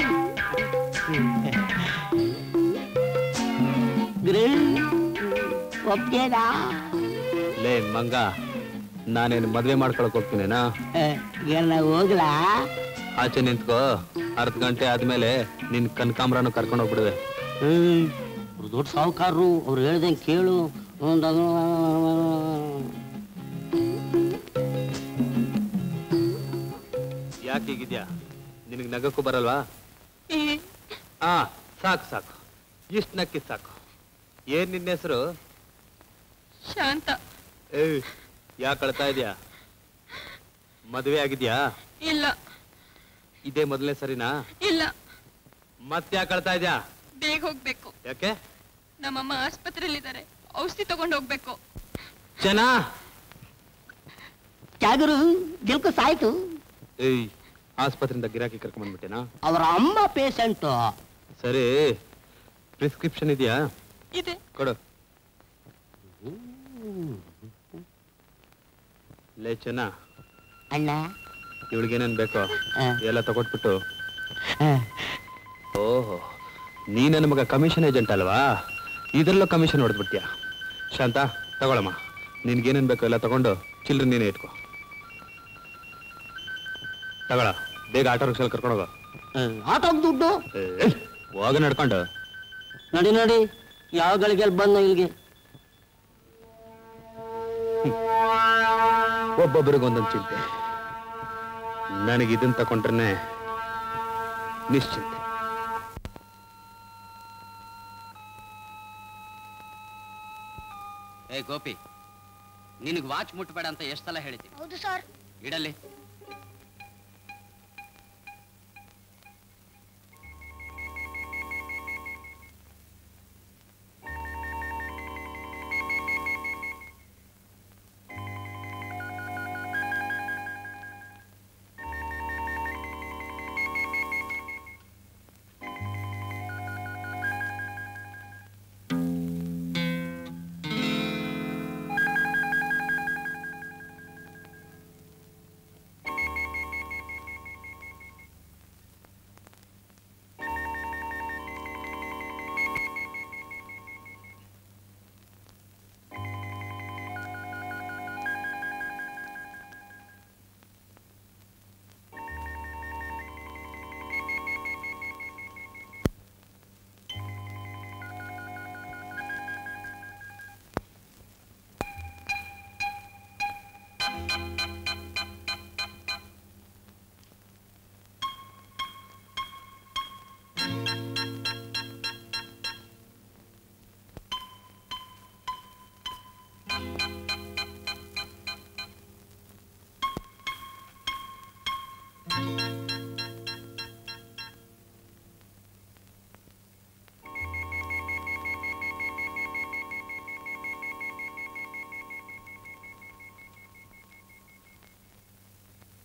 ಗುರು ಒಪ್ಗೆನಾ ಲೇ ಮಂಗ ನಾನೇನು ಮದ್ವೆ ಮಾಡ್ಕೊಳಕ್ ಹೋಗ್ತೀನೇನಾ ಎಲ್ಲ ಹೋಗ್ಲಾ ಆಚೆ ನಿಂತ್ಕೋ ಅರ್ಧ ಗಂಟೆ ಆದ್ಮೇಲೆ ನಿನ್ ಕನಕಾಂಬ್ರನು ಕರ್ಕೊಂಡು ಹೋಗ್ಬಿಡುವೆ ಹ್ಮ್ ಅವ್ರು ದೊಡ್ಡ ಸಾಹುಕಾರರು ಅವ್ರು ಹೇಳ್ದಂಗೆ ಕೇಳು ಒಂದ್ ಅದು- ಯಾಕೆ ಹೀಗಿದ್ಯಾ ನಿನಗ್ ನಗಕ್ಕೂ ಬರಲ್ವಾ ಆ ಸಾಕು ಸಾಕು ಇಷ್ಟ ನಕ್ಕಿ ಸಾಕು ಏನ್ ನಿನ್ನ ಹೆಸರು ಶಾಂತ ಏಯ್ ಯಾಕೆ ಅಳ್ತಾ ಇದೀಯಾ ಮದ್ವೆ ಆಗಿದ್ಯಾ ಇಲ್ಲ ಇದೇ ಮೊದಲನೇ ಸರಿನಾ ಇಲ್ಲ ಮತ್ತೆ ಯಾಕೆ ಅಳ್ತಾ ಇದ್ಯಾ ಬೇಗ ಹೋಗ್ಬೇಕು ಯಾಕೆ ನಮ್ಮಮ್ಮ ಆಸ್ಪತ್ರೆಯಲ್ಲಿದ್ದಾರೆ ಔಷಧಿ ತಗೊಂಡು ಹೋಗ್ಬೇಕು ಚೆನ್ನ ಕ್ಯಾಗರು ದಿಲ್ಕು ಸಾಯ್ತು ಏಯ್ ಆಸ್ಪತ್ರೆಯಿಂದ ಗಿರಾಕಿ ಕರ್ಕೊಂಡ್ ಬಂದ್ಬಿಟ್ಟೆನಾ ಅವರ ಅಮ್ಮ ಪೇಷಂಟು ಸರಿ ಪ್ರಿಸ್ಕ್ರಿಪ್ಷನ್ ಇದೆಯಾ ಇದೆ ಕೊಡು ಲೇ ಚೆನ್ನ ಅಣ್ಣ ಇವಳಿಗೇನೇನ್ ಬೇಕೋ ಆ. ಎಲ್ಲ ತಗೊಟ್ಬಿಟ್ಟು ಆ, ಓಹೋ ನೀ ನನ್ನ ಮಗ ಕಮಿಷನ್ ಏಜೆಂಟ್ ಅಲ್ವಾ ಇದರಲ್ಲೂ ಕಮಿಷನ್ ಹೊಡೆದ್ಬಿಟ್ಯಾ ಶಾಂತ ತಗೊಳಮ್ಮ ನಿನ್ಗೇನೇನ್ ಬೇಕೋ ಎಲ್ಲ ತಗೊಂಡು ಚಿಲ್ಡ್ರನ್ ನೀನೇ ಇಟ್ಕೋ ತಗೊಳ ಬೇಗ ಆಟೋ ರಿಕ್ಷಲ್ಲಿ ಕರ್ಕೊಂಡು ಹೋಗೋ ಆ, ಆಟೋಗ್ ದುಡ್ಡು ಏ, ಹೋಗ ನಡ್ಕೊಂಡು ನಡಿ ನಡಿ ಯಾವ ಗಳಿಗೆ ಬಂದ ಇಲ್ಲಿಗೆ ಒಬ್ಬೊಬ್ಬರಿಗೆ ಒಂದೊಂದು ಚಿಂತೆ ನನಗೆ ಇದನ್ನ ತಕೊಂಡ್ರೆ ನಿಶ್ಚಿಂತೆ ಏ ಗೋಪಿ ನಿನಗೆ ವಾಚ್ ಮುಟ್ಬೇಡ ಅಂತ ಎಷ್ಟು ಸಲ ಹೇಳಿದ್ದೀನಿ ಹೌದು ಸರ್ ಇಡಲ್ಲಿ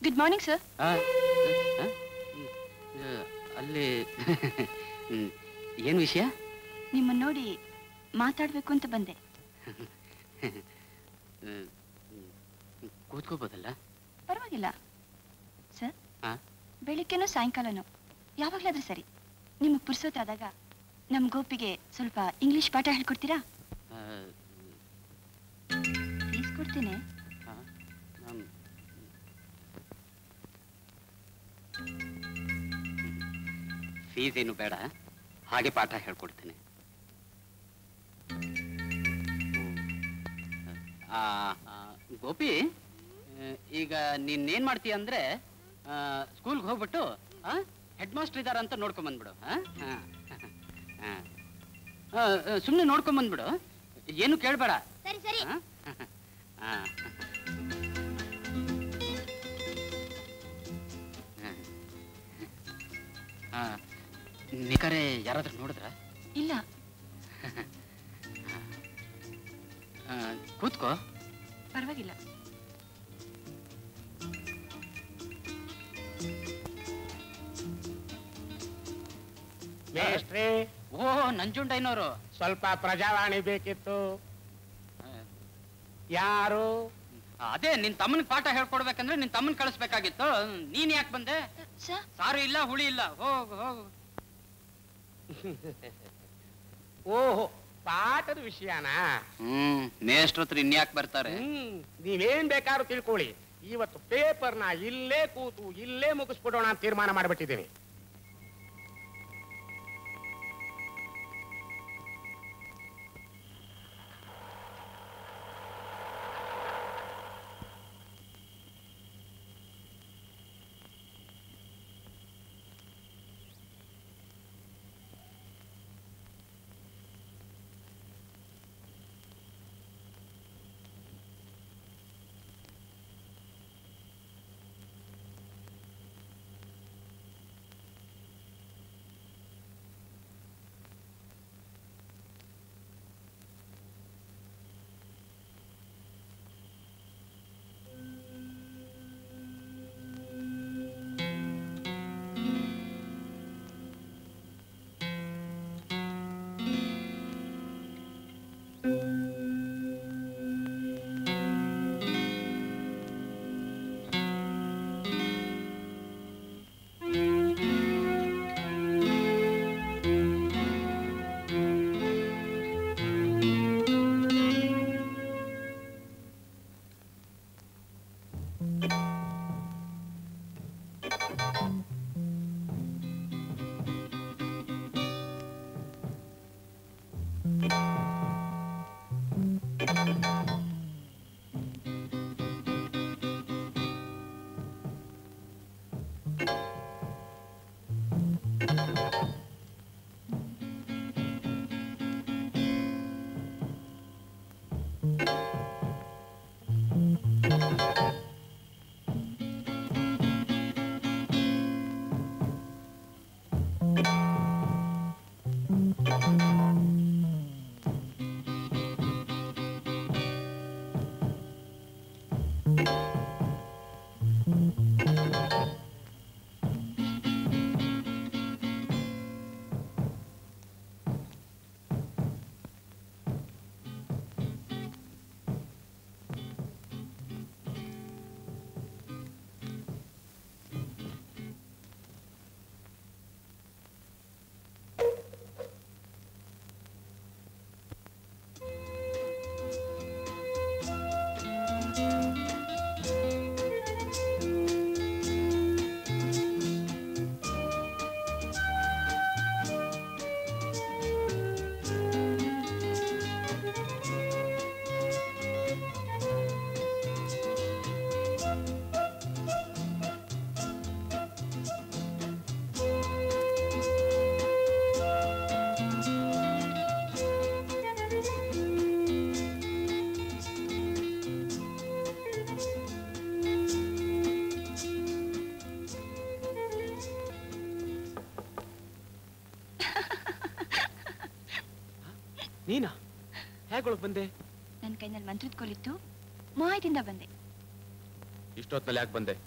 ಗುಡ್ ಮಾರ್ನಿಂಗ್ ಸರ್ ಆ, ಆ? ಆ, ಅಲ್ಲಿ ಹ್ಮ್. ಏನ್ ವಿಷಯ ನಿಮ್ಮನ್ನ ನೋಡಿ ಮಾತಾಡ್ಬೇಕು ಅಂತ ಬಂದೆ ಹ್ಮ್. ಹ್ಮ್. ಕೂತ್ಕೋಬೋದಲ್ಲ ಪರವಾಗಿಲ್ಲ ಸರ್ ಆ? ಬೆಳಿಗ್ಗೆನೋ ಸಾಯಂಕಾಲನೋ ಯಾವಾಗ್ಲಾದ್ರೂ ಸರಿ ನಿಮಗೆ ಪುರ್ಸೊತ್ತಾದಾಗ ನಮ್ ಗೋಪಿಗೆ ಸ್ವಲ್ಪ ಇಂಗ್ಲಿಷ್ ಪಾಠ ಹೇಳ್ಕೊಡ್ತೀರಾ ಆ, ಪ್ಲೀಸ್ ಕೊಡ್ತೀನಿ ಆ, ನಮ್- ಫೀಸ್ ಏನು ಬೇಡ ಹಾಗೆ ಪಾಠ ಹೇಳ್ಕೊಡ್ತೀನಿ ಆ, ಆ, ಗೋಪಿ ಆ, ಈಗ ನೀನೇನ್ ಮಾಡ್ತೀಯ ಅಂದ್ರೆ ಸ್ಕೂಲ್ಗೆ ಹೋಗ್ಬಿಟ್ಟು ಹೆಡ್ ಮಾಸ್ಟರ್ ಇದಾರ ಅಂತ ನೋಡ್ಕೊಂಡ್ ಬಂದ್ಬಿಡು ಸುಮ್ಮನೆ ನೋಡ್ಕೊಂಡ್ ಬಂದ್ಬಿಡು ಏನು ಕೇಳಬೇಡ ಸರಿ ಸರಿ ನಿಖರೆ ಯಾರಾದ್ರೂ ನೋಡಿದ್ರ ಇಲ್ಲ ಕೂತ್ಕೋ ಪರವಾಗಿಲ್ಲ ಮೇಷ್ಟ್ರೇ ಓ ನಂಜುಂಡಯ್ಯನವರು ಸ್ವಲ್ಪ ಪ್ರಜಾವಾಣಿ ಬೇಕಿತ್ತು ಯಾರು ಅದೇ ನಿನ್ ತಮ್ಮನಿಗೆ ಪಾಠ ಹೇಳ್ಕೊಡ್ಬೇಕಂದ್ರೆ ನಿನ್ ತಮ್ಮನ್ ಕಳಿಸ್ಬೇಕಾಗಿತ್ತು ನೀನ್ ಯಾಕೆ ಬಂದೆ ಸಾರು ಇಲ್ಲ ಹುಳಿ ಇಲ್ಲ ಹೋಗು ಹೋಗು ಓಹೋ ಪಾಠದ ವಿಷಯನಾ ಹ್ಮ್ ಮೇಷ್ಟ್ರ ಹತ್ರ ಇನ್ಯಾಕ್ ಬರ್ತಾರೆ ಹ್ಮ್ ನೀವೇನ್ ಬೇಕಾದ್ರೂ ತಿಳ್ಕೊಳ್ಳಿ ಇವತ್ತು ಪೇಪರ್ನ ಇಲ್ಲೇ ಕೂತು ಇಲ್ಲೇ ಮುಗಿಸ್ಬಿಡೋಣ ಅಂತ ತೀರ್ಮಾನ ಮಾಡ್ಬಿಟ್ಟಿದ್ದೀನಿ ನೀನಾ ಹೇಗೊಳಗ್ ಬಂದೆ ನನ್ನ ಕೈನಲ್ಲಿ ಮಂತ್ರದ ಕೋಲಿತ್ತು ಮಾಯದಿಂದ ಬಂದೆ ಇಷ್ಟೊತ್ತಲ್ಲಿ ಯಾಕೆ ಬಂದೆ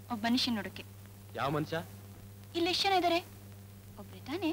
ಒಬ್ಬ ಮನುಷ್ಯ ನೋಡಕ್ಕೆ ಯಾವ ಮನುಷ್ಯ ಇಲ್ಲಿ ಎಷ್ಟು ಜನ ಇದ್ದಾರೆ ಒಬ್ರೆ ತಾನೇ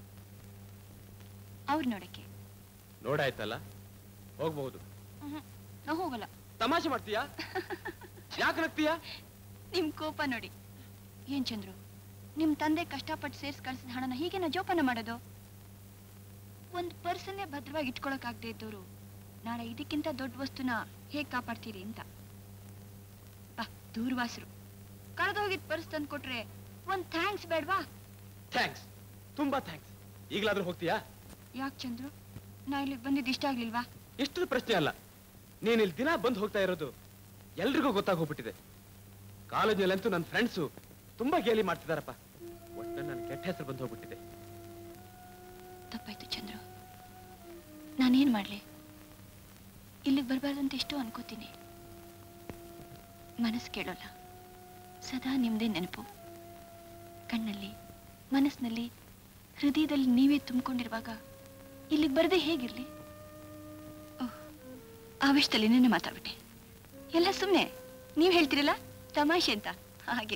ಅವ್ರು ನೋಡಕ್ಕೆ ನೋಡಾಯ್ತಲ್ಲ ಹೋಗ್ಬಹುದು ನಾವು ಹೋಗಲ್ಲ ತಮಾಷೆ ಮಾಡ್ತೀಯಾ ಯಾಕೆ ನಗ್ತೀಯಾ ನಿಮ್ ಕೋಪ ನೋಡಿ ಏನ್ ಚಂದ್ರು ನಿಮ್ ತಂದೆ ಕಷ್ಟಪಟ್ಟು ಸೇರ್ಸ್ ಕಳ್ಸಿದ ಹಣನ ಹೀಗೆ ನಾ ಜೋಪಾನ ಮಾಡೋದು ಒಂದ್ ಪರ್ಸನ್ನೇ ಭದ್ರವಾಗಿ ಇಟ್ಕೊಳಕ್ಕಾಗದೆ ಇದ್ದವರು ನಾಳೆ ಇದಕ್ಕಿಂತ ದೊಡ್ಡ ವಸ್ತುನ ಹೇಗ್ ಕಾಪಾಡ್ತೀರಿ ಅಂತ ಬಾ ದೂರ್ವಾಸರು ಕಳೆದು ಹೋಗಿದ್ ಪರ್ಸ್ ತಂದು ಕೊಟ್ರೆ ಒಂದ್ ಥ್ಯಾಂಕ್ಸ್ ಬೇಡ್ವಾ ಥ್ಯಾಂಕ್ಸ್ ತುಂಬಾ ಥ್ಯಾಂಕ್ಸ್ ಈಗಲಾದ್ರೂ ಹೋಗ್ತೀಯಾ ಯಾಕ್ ಚಂದ್ರು ನಾ ಇಲ್ಲಿಗೆ ಬಂದಿದ್ದು ಇಷ್ಟ ಆಗ್ಲಿಲ್ವಾ ಎಷ್ಟು ಪ್ರಶ್ನೆ ಅಲ್ಲ ನೀನ್ ಇಲ್ಲಿ ದಿನ ಬಂದು ಹೋಗ್ತಾ ಇರೋದು ಎಲ್ರಿಗೂ ಗೊತ್ತಾಗೋಗ್ಬಿಟ್ಟಿದೆ ಕಾಲೇಜಿನಲ್ಲಂತೂ ನನ್ನ ಫ್ರೆಂಡ್ಸು ತುಂಬಾ ಗೇಲಿ ಮಾಡ್ತಿದಾರಪ್ಪ ಒಟ್ಟು ನನ್ನ ಕೆಟ್ಟ ಹೆಸರು ಬಂದು ಹೋಗ್ಬಿಟ್ಟಿದೆ ತಪ್ಪಾಯ್ತು ಚಂದ್ರು ನಾನೇನ್ ಮಾಡ್ಲಿ ಇಲ್ಲಿಗೆ ಬರಬಾರ್ದಂತ ಎಷ್ಟೋ ಅನ್ಕೋತೀನಿ ಮನಸ್ಸು ಕೇಳೋಲ್ಲ ಸದಾ ನಿಮ್ದೇ ನೆನಪು ಕಣ್ಣಲ್ಲಿ ಮನಸ್ಸಿನಲ್ಲಿ ಹೃದಯದಲ್ಲಿ ನೀವೇ ತುಂಬಿಕೊಂಡಿರುವಾಗ ಇಲ್ಲಿಗೆ ಬರದೆ ಹೇಗಿರ್ಲಿ ಓಹ್ ಆವೇಶದಲ್ಲಿ ನೆನ್ನೆ ಮಾತಾಡ್ಬಿಟ್ಟೆ ಎಲ್ಲ ಸುಮ್ಮನೆ ನೀವು ಹೇಳ್ತಿರಲ್ಲ ತಮಾಷೆ ಅಂತ ಹಾಗೆ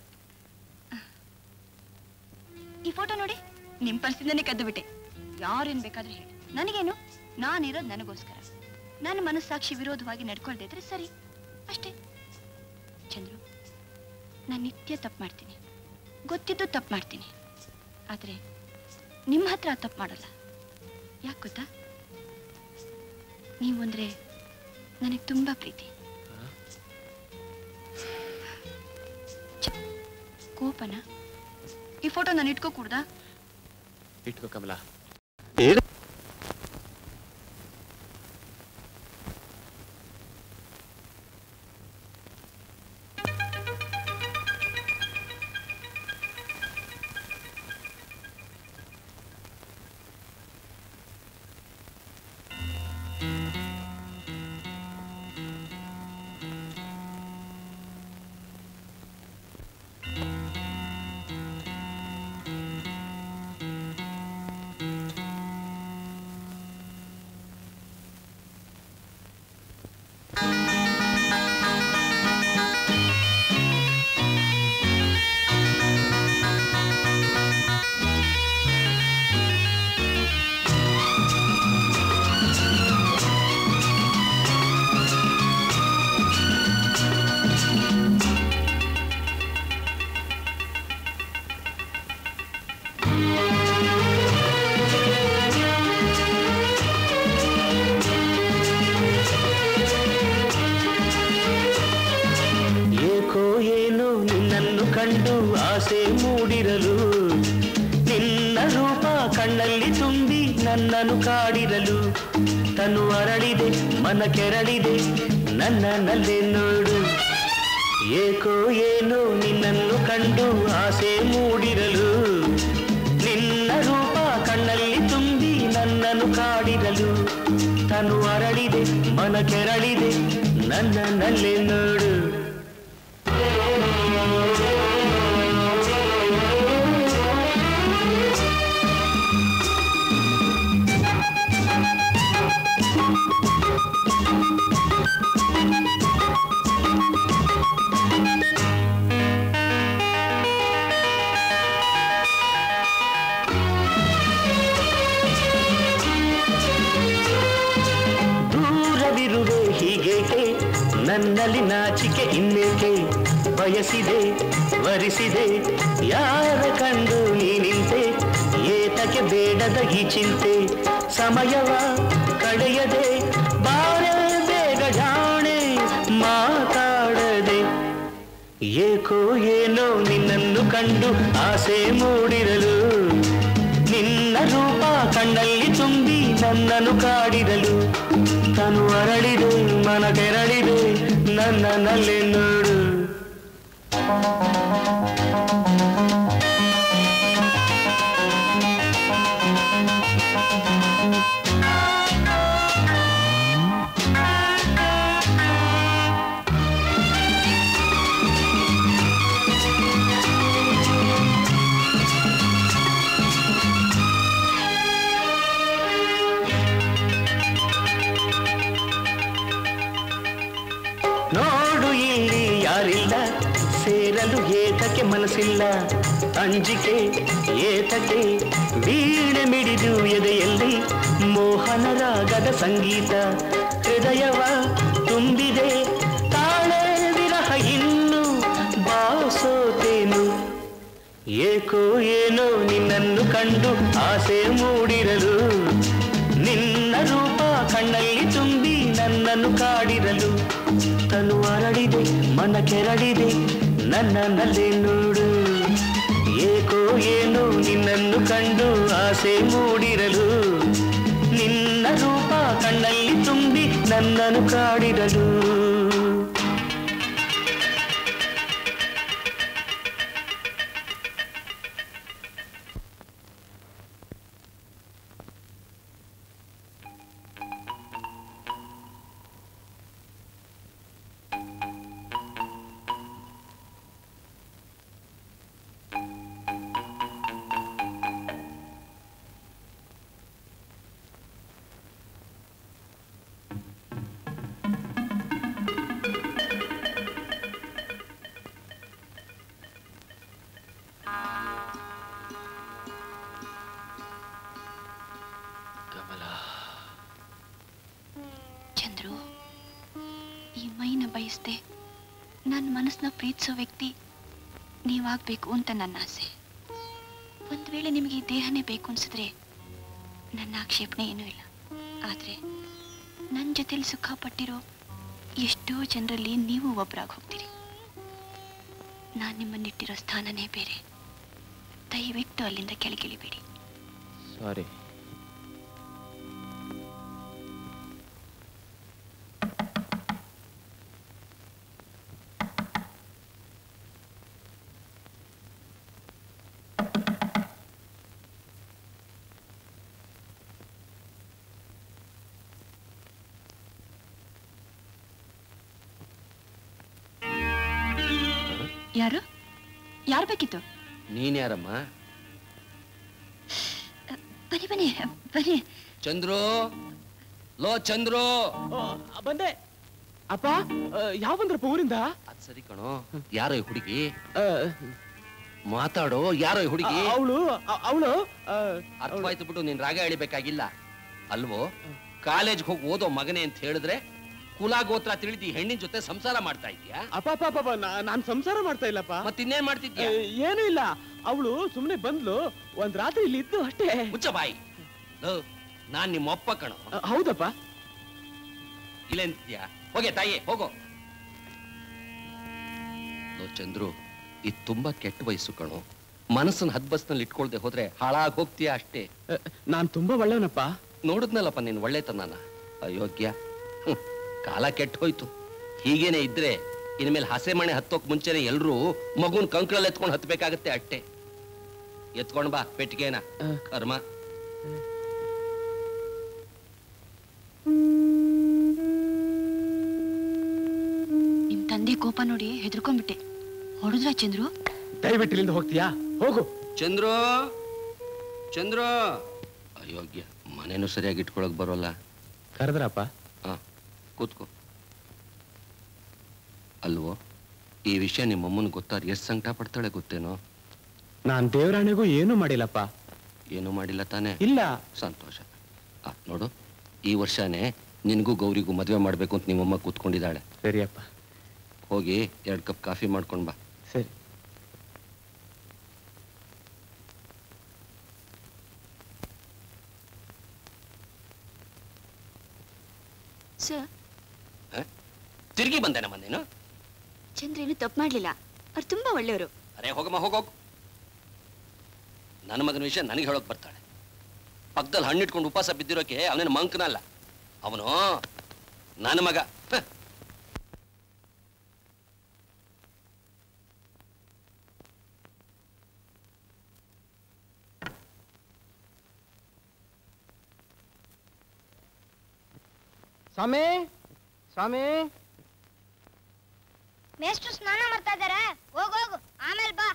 ಈ ಫೋಟೋ ನೋಡಿ ನಿಮ್ ಪರ್ಸಿಂದನೇ ಕದ್ದು ಬಿಟ್ಟೆ ಯಾರೇನ್ ಬೇಕಾದ್ರೂ ಹೇಳಿ ನನಗೇನು ನಾನಿರೋದು ನನಗೋಸ್ಕರ ನನ್ನ ಮನಸ್ಸಾಕ್ಷಿ ವಿರೋಧವಾಗಿ ನಡ್ಕೊಳ್ದೇ ಇದ್ರೆ ಸರಿ ಅಷ್ಟೇ ಚಂದ್ರು ನಾನು ನಿತ್ಯ ತಪ್ಪು ಮಾಡ್ತೀನಿ ಗೊತ್ತಿದ್ದು ತಪ್ಪು ಮಾಡ್ತೀನಿ ಆದ್ರೆ ನಿಮ್ಮ ಹತ್ರ ತಪ್ಪು ಮಾಡಲ್ಲ ಯಾಕೆ ಗೊತ್ತಾ ನೀವು ಅಂದ್ರೆ ನನಗೆ ತುಂಬಾ ಪ್ರೀತಿ ಛೆ, ಕೋಪನ ಈ ಫೋಟೋ ನಾನು ಇಟ್ಕೋ ಕೂಡ್ದಾ ಇಟ್ಕೋ ಕಮಲ ಏಕೋ ಏನೋ ನಿನ್ನನ್ನು ಕಂಡು ಆಸೆ ಮೂಡಿರಲು ನಿನ್ನ ರೂಪ ಕಣ್ಣಲ್ಲಿ ತುಂಬಿ ನನ್ನನ್ನು ಕಾಡಿರಲು ತನು ಅರಳಿದೆ ಮನ ಕೆರಳಿದೆ ನನ್ನನ್ನಲ್ಲೇ ನೋಡು ಏಕೋ ಏನೋ ನಿನ್ನನ್ನು ಕಂಡು ಆಸೆ ಮೂಡಿರಲು ನಿನ್ನ ರೂಪ ಕಣ್ಣಲ್ಲಿ ತುಂಬಿ ನನ್ನನ್ನು ಕಾಡಿರಲು ತನು ಅರಳಿದೆ ಮನ ಕೆರಳಿದೆ ನನ್ನನ್ನಲ್ಲೇ ನೋಡು ದೂರವಿರುವೆ ಹೀಗೇಕೆ ನನ್ನಲ್ಲಿ ನಾಚಿಕೆ ಇನ್ನೇಕೆ ಬಯಸಿದೆ ವರಿಸಿದೆ ಯಾರ ಕಂಡು ನೀನಿಂತೆ ಏತಕ್ಕೆ ಬೇಡದ ಈ ಚಿಂತೆ ಸಮಯವ ಕಳೆಯದೆ ಬಾರೆ ಬೇಗ ಜಾಣೆ ಮಾತಾಡದೆ ಏಕೋ ಏನೋ ನಿನ್ನನ್ನು ಕಂಡು ಆಸೆ ಮೂಡಿರಲು ನಿನ್ನ ರೂಪ ಕಣ್ಣಲ್ಲಿ ತುಂಬಿ ನನ್ನನ್ನು ಕಾಡಿರಲು ತನು ಅರಳಿದೆ ಮನ ಕೆರಳಿದೆ ನನ್ನನ್ನಲ್ಲಿ ನೋಡು ನೋಡು ಇಲ್ಲಿ ಯಾರಿಲ್ಲ ಸೇರ ಸೇರಲು ಏತಕ್ಕೆ ಮನಸ್ಸಿಲ್ಲ ಅಂಜಿಕೆ ಏತಕ್ಕೆ ವೀಣೆ ಮಿಡಿದು ಎದೆಯಲ್ಲಿ ಮೋಹನ ರಾಗದ ಸಂಗೀತ ಹೃದಯವ ತುಂಬಿದೆ ತಾಳೆ ವಿರಹ ಇನ್ನು ಬಾಸೋತೇನು ಏಕೋ ಏನೋ ನಿನ್ನನ್ನು ಕಂಡು ಆಸೆ ಮೂಡಿರಲು ನಿನ್ನ ರೂಪ ಕಣ್ಣಲ್ಲಿ ತುಂಬಿ ನನ್ನನ್ನು ಕಾಡಿರಲು ತನು ಅರಳಿದೆ ಮನ ಕೆರಳಿದೆ ನನ್ನನ್ನಲ್ಲೇ ನೋಡು ಏಕೋ ಏನೋ ನಿನ್ನನ್ನು ಕಂಡು ಆಸೆ ಮೂಡಿರಲು ನಿನ್ನ ರೂಪ ಕಣ್ಣಲ್ಲಿ ತುಂಬಿ ನನ್ನನ್ನು ಕಾಡಿರಲು ಚಂದ್ರು ಈ ಮೈನ ಬಯಸ್ದೆ ನನ್ನ ಮನಸ್ಸನ್ನ ಪ್ರೀತಿಸೋ ವ್ಯಕ್ತಿ ನೀವಾಗಬೇಕು ಅಂತ ನನ್ನ ಆಸೆ ಒಂದು ವೇಳೆ ನಿಮಗೆ ಈ ದೇಹನೇ ಬೇಕು ಅನ್ಸಿದ್ರೆ ನನ್ನ ಆಕ್ಷೇಪಣೆ ಏನೂ ಇಲ್ಲ ಆದರೆ ನನ್ನ ಜೊತೆಲಿ ಸುಖ ಪಟ್ಟಿರೋ ಎಷ್ಟೋ ಜನರಲ್ಲಿ ನೀವು ಒಬ್ಬರಾಗಿ ಹೋಗ್ತೀರಿ ನಾನು ನಿಮ್ಮನ್ನಿಟ್ಟಿರೋ ಸ್ಥಾನನೇ ಬೇರೆ ದಯವಿಟ್ಟು ಅಲ್ಲಿಂದ ಕೆಳಗಿಳಿಬೇಡಿ ಸಾರಿ ಯಾರು ಯಾರು ಬೇಕಿತ್ತು ನೀನ್ ಯಾರಮ್ಮ ಬನ್ನಿ ಬನ್ನಿ ಬನ್ನಿ ಚಂದ್ರು ಲೋ ಚಂದ್ರು ಬಂದೆ ಅಪ್ಪ ಯಾವ ಬಂದ್ರಪ್ಪ ಊರಿಂದ ಅದ್ ಸರಿ ಕಣೋ ಯಾರೋ ಈ ಹುಡುಗಿ ಮಾತಾಡೋ ಯಾರೋ ಈ ಹುಡುಗಿ ಅವಳು ಅವಳು ಅರ್ಥವಾಯ್ತು ಬಿಟ್ಟು ನೀನ್ ರಾಗ ಎಳಿಬೇಕಾಗಿಲ್ಲ ಅಲ್ವೋ ಕಾಲೇಜ್ಗೆ ಹೋಗಿ ಓದೋ ಮಗನೇ ಅಂತ ಹೇಳಿದ್ರೆ ಕುಲ ಗೋತ್ರ ತಿಳಿದು ಈ ಹೆಣ್ಣಿನ ಜೊತೆ ಸಂಸಾರ ಮಾಡ್ತಾ ಇದ್ಯಾ ಅಪ್ಪ ಅಪ್ಪ ಅಪ್ಪ ನಾನ್ ಸಂಸಾರ ಮಾಡ್ತಾ ಇಲ್ಲಪ್ಪ ಮತ್ತಿನ್ನೇನ್ ಮಾಡ್ತಿದ್ಯಾ ಏನೂ ಇಲ್ಲ ಅವಳು ಸುಮ್ನೆ ಬಂದ್ಲು ಒಂದ್ ರಾತ್ರಿ ಇಲ್ಲಿ ಇದ್ದು ಅಷ್ಟೇ ಮುಚ್ಚ ಬಾಯಿ ಲೋ, ನಾನ್ ನಿಮ್ಮ ಅಪ್ಪ ಕಣೋ ಹೌದಪ್ಪ ಇಲ್ಲೆಂತ್ಯಾ ಹೋಗೆ ತಾಯಿ ಹೋಗೋ ಲೋ ಚಂದ್ರು ಇದು ತುಂಬಾ ಕೆಟ್ಟ ವಯಸ್ಸು ಕಣೋ ಮನಸ್ಸನ್ನ ಹದ್ಬಸ್ನಲ್ಲಿ ಇಟ್ಕೊಳ್ದೆ ಹೋದ್ರೆ ಹಾಳಾಗ್ ಹೋಗ್ತೀಯಾ ಅಷ್ಟೇ ನಾನ್ ತುಂಬಾ ಒಳ್ಳೆವನಪ್ಪ ನೋಡಿದ್ನಲ್ಲಪ್ಪ ನೀನ್ ಒಳ್ಳೆತನನ ಅಯೋಗ್ಯ ಹ್ಮ್, ಕಾಲ ಕೆಟ್ಟ ಹೋಯ್ತು ಹೀಗೇನೆ ಇದ್ರೆ ಇನ್ಮೇಲೆ ಹಸೆ ಮಣೆ ಹತ್ತೋಕ್ ಮುಂಚೆನೆ ಎಲ್ರೂ ಮಗುನ್ ಕಂಕಳಲ್ಲಿ ಎತ್ಕೊಂಡು ಹತ್ಬೇಕಾಗತ್ತೆ ಅಷ್ಟೇ ಎತ್ಕೊಂಡ್ ಬಾ ಪೆಟ್ಟಿಗೆನ ಕರ್ಮ ನಿಮ್ ತಂದೆ ಕೋಪ ನೋಡಿ ಹೆದರ್ಕೊಂಡ್ಬಿಟ್ಟೆ ಹೊಡೆದ್ರ ಚಂದ್ರು ದಯವಿಟ್ಟು ಇಲ್ಲಿಂದ ಹೋಗ್ತೀಯಾ ಹೋಗು ಚಂದ್ರು ಚಂದ್ರು ಅಯೋಗ್ಯ ಮನೇನು ಸರಿಯಾಗಿ ಇಟ್ಕೊಳಕ್ ಬರೋಲ್ಲ ಕರೆದ್ರಪ್ಪ ಹಾ ಕೂತ್ಕೋ ಅಲ್ವೋ ಈ ವಿಷಯ ನಿಮ್ಮಮ್ಮನ ಗೊತ್ತಾರ ಎಷ್ಟು ಸಂಕಟ ಪಡ್ತಾಳೆ ಗೊತ್ತೇನೋ ನಾನ್ ದೇವರಾಣೆಗೂ ಏನೂ ಮಾಡಿಲ್ಲಪ್ಪ ಏನೂ ಮಾಡಿಲ್ಲ ತಾನೇ ಇಲ್ಲ ಸಂತೋಷ ಆ, ನೋಡು ಈ ವರ್ಷನೇ ನಿನಗೂ ಗೌರಿಗೂ ಮದುವೆ ಮಾಡ್ಬೇಕು ಅಂತ ನಿಮ್ಮಮ್ಮ ಕೂತ್ಕೊಂಡಿದ್ದಾಳೆ ಸರಿಯಪ್ಪ ಹೋಗಿ ಎರಡು ಕಪ್ ಕಾಫಿ ಮಾಡ್ಕೊಂಡ್ ಬಾ ಸರಿ ಸರ್ ತಿರುಗಿ ಬಂದೇನಮ್ಮ ನೀನು ಚಂದ್ರ ಏನು ತಪ್ಪು ಮಾಡ್ಲಿಲ್ಲ ಅವ್ರು ತುಂಬಾ ಒಳ್ಳೆಯವರು ಅರೆ ಹೋಗಮ್ಮ ಹೋಗೋಗ್ ನನ್ನ ಮಗನ ವಿಷಯ ನನಗೆ ಹೇಳೋಕ್ ಬರ್ತಾಳೆ ಪಕ್ಕದಲ್ಲಿ ಹಣ್ಣಿಟ್ಕೊಂಡು ಉಪವಾಸ ಬಿದ್ದಿರೋಕೆ ಅವನೇನು ಮಂಕನಲ್ಲ ಅವನು ನನ್ನ ಮಗ ಹ. ಸ್ವಾಮಿ ಸ್ವಾಮಿ ಮೇಷ್ಟ್ರು ಸ್ನಾನ ಮಾಡ್ತಾ ಇದಾರೆ ಹೋಗ್ ಹೋಗು ಆಮೇಲೆ ಬಾ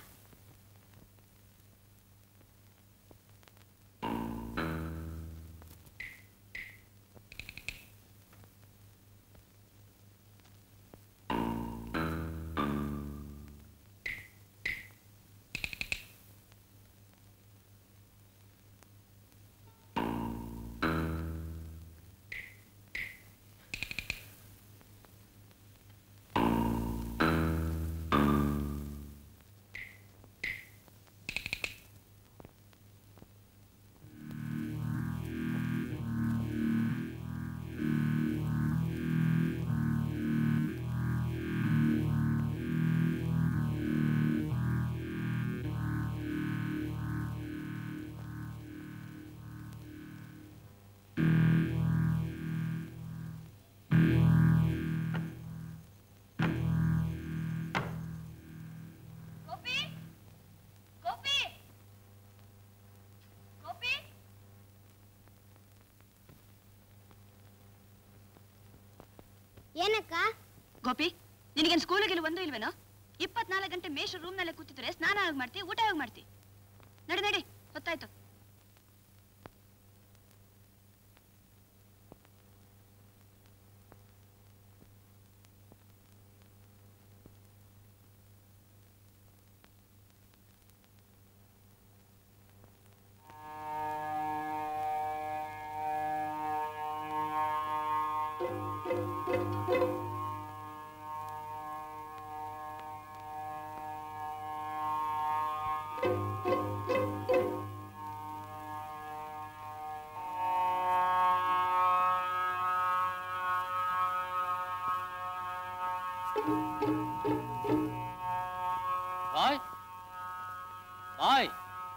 ಏನಕ್ಕ ಗೋಪಿ ನಿನಗೇನು ಸ್ಕೂಲಿಗೆ ಒಂದು ಇಲ್ವೇನೋ ಇಪ್ಪತ್ನಾಲ್ಕು ಗಂಟೆ ಮೇಷ ರೂಮ್ನಲ್ಲೇ ಕೂತಿದ್ರೆ ಸ್ನಾನ ಯಾವಾಗ ಮಾಡ್ತಿ ಊಟ ಯಾವಾಗ ಮಾಡ್ತಿ ನಡಿ ನಡಿ ಹೊತ್ತಾಯ್ತು ಬಾಯ್ ಬಾಯ್